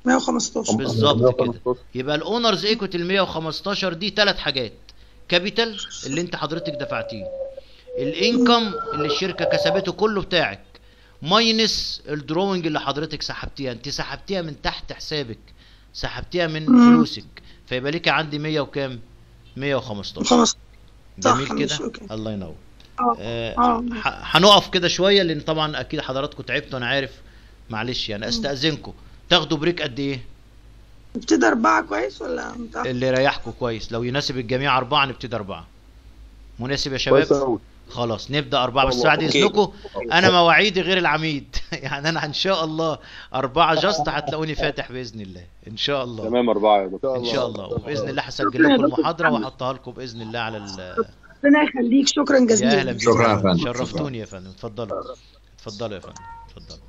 [SPEAKER 4] 115
[SPEAKER 1] بالظبط كده يبقى الاونرز ايكوتي ال 115 دي ثلاث حاجات كابيتال اللي انت حضرتك دفعتيه الانكم اللي الشركه كسبته كله بتاعك ماينس الدروينج اللي حضرتك سحبتيها انت سحبتيها من تحت حسابك سحبتيها من
[SPEAKER 4] مم.
[SPEAKER 1] فلوسك فيبقى ليك عندي 100 وكام 115
[SPEAKER 4] 15 صح،
[SPEAKER 1] جميل
[SPEAKER 4] ماشي،
[SPEAKER 1] كده
[SPEAKER 4] أوكي.
[SPEAKER 1] الله ينور
[SPEAKER 4] اه
[SPEAKER 1] آه،
[SPEAKER 4] اه
[SPEAKER 1] ح- هنقف كده شويه لان طبعا اكيد حضراتكم تعبتوا انا عارف معلش يعني استاذنكم تاخدوا بريك قد ايه
[SPEAKER 4] نبتدي أربعة كويس ولا متأخر؟
[SPEAKER 1] اللي يريحكم كويس لو يناسب الجميع أربعة نبتدي أربعة مناسب يا
[SPEAKER 3] كويس
[SPEAKER 1] شباب
[SPEAKER 3] قوي
[SPEAKER 1] خلاص نبدأ أربعة بس
[SPEAKER 3] الله.
[SPEAKER 1] بعد
[SPEAKER 7] أوكي.
[SPEAKER 1] إذنكم أنا مواعيدي غير العميد يعني أنا إن شاء الله أربعة جاست هتلاقوني فاتح بإذن الله إن شاء الله
[SPEAKER 9] تمام أربعة يا دكتور
[SPEAKER 1] إن شاء الله وبإذن الله هسجل لكم المحاضرة وأحطها لكم بإذن الله على ال
[SPEAKER 4] ربنا يخليك شكرا
[SPEAKER 1] يا
[SPEAKER 4] جزيلا
[SPEAKER 1] أهلا بيكم
[SPEAKER 10] شكرا يا فندم.
[SPEAKER 1] شرفتوني يا فندم اتفضلوا اتفضلوا يا فندم اتفضلوا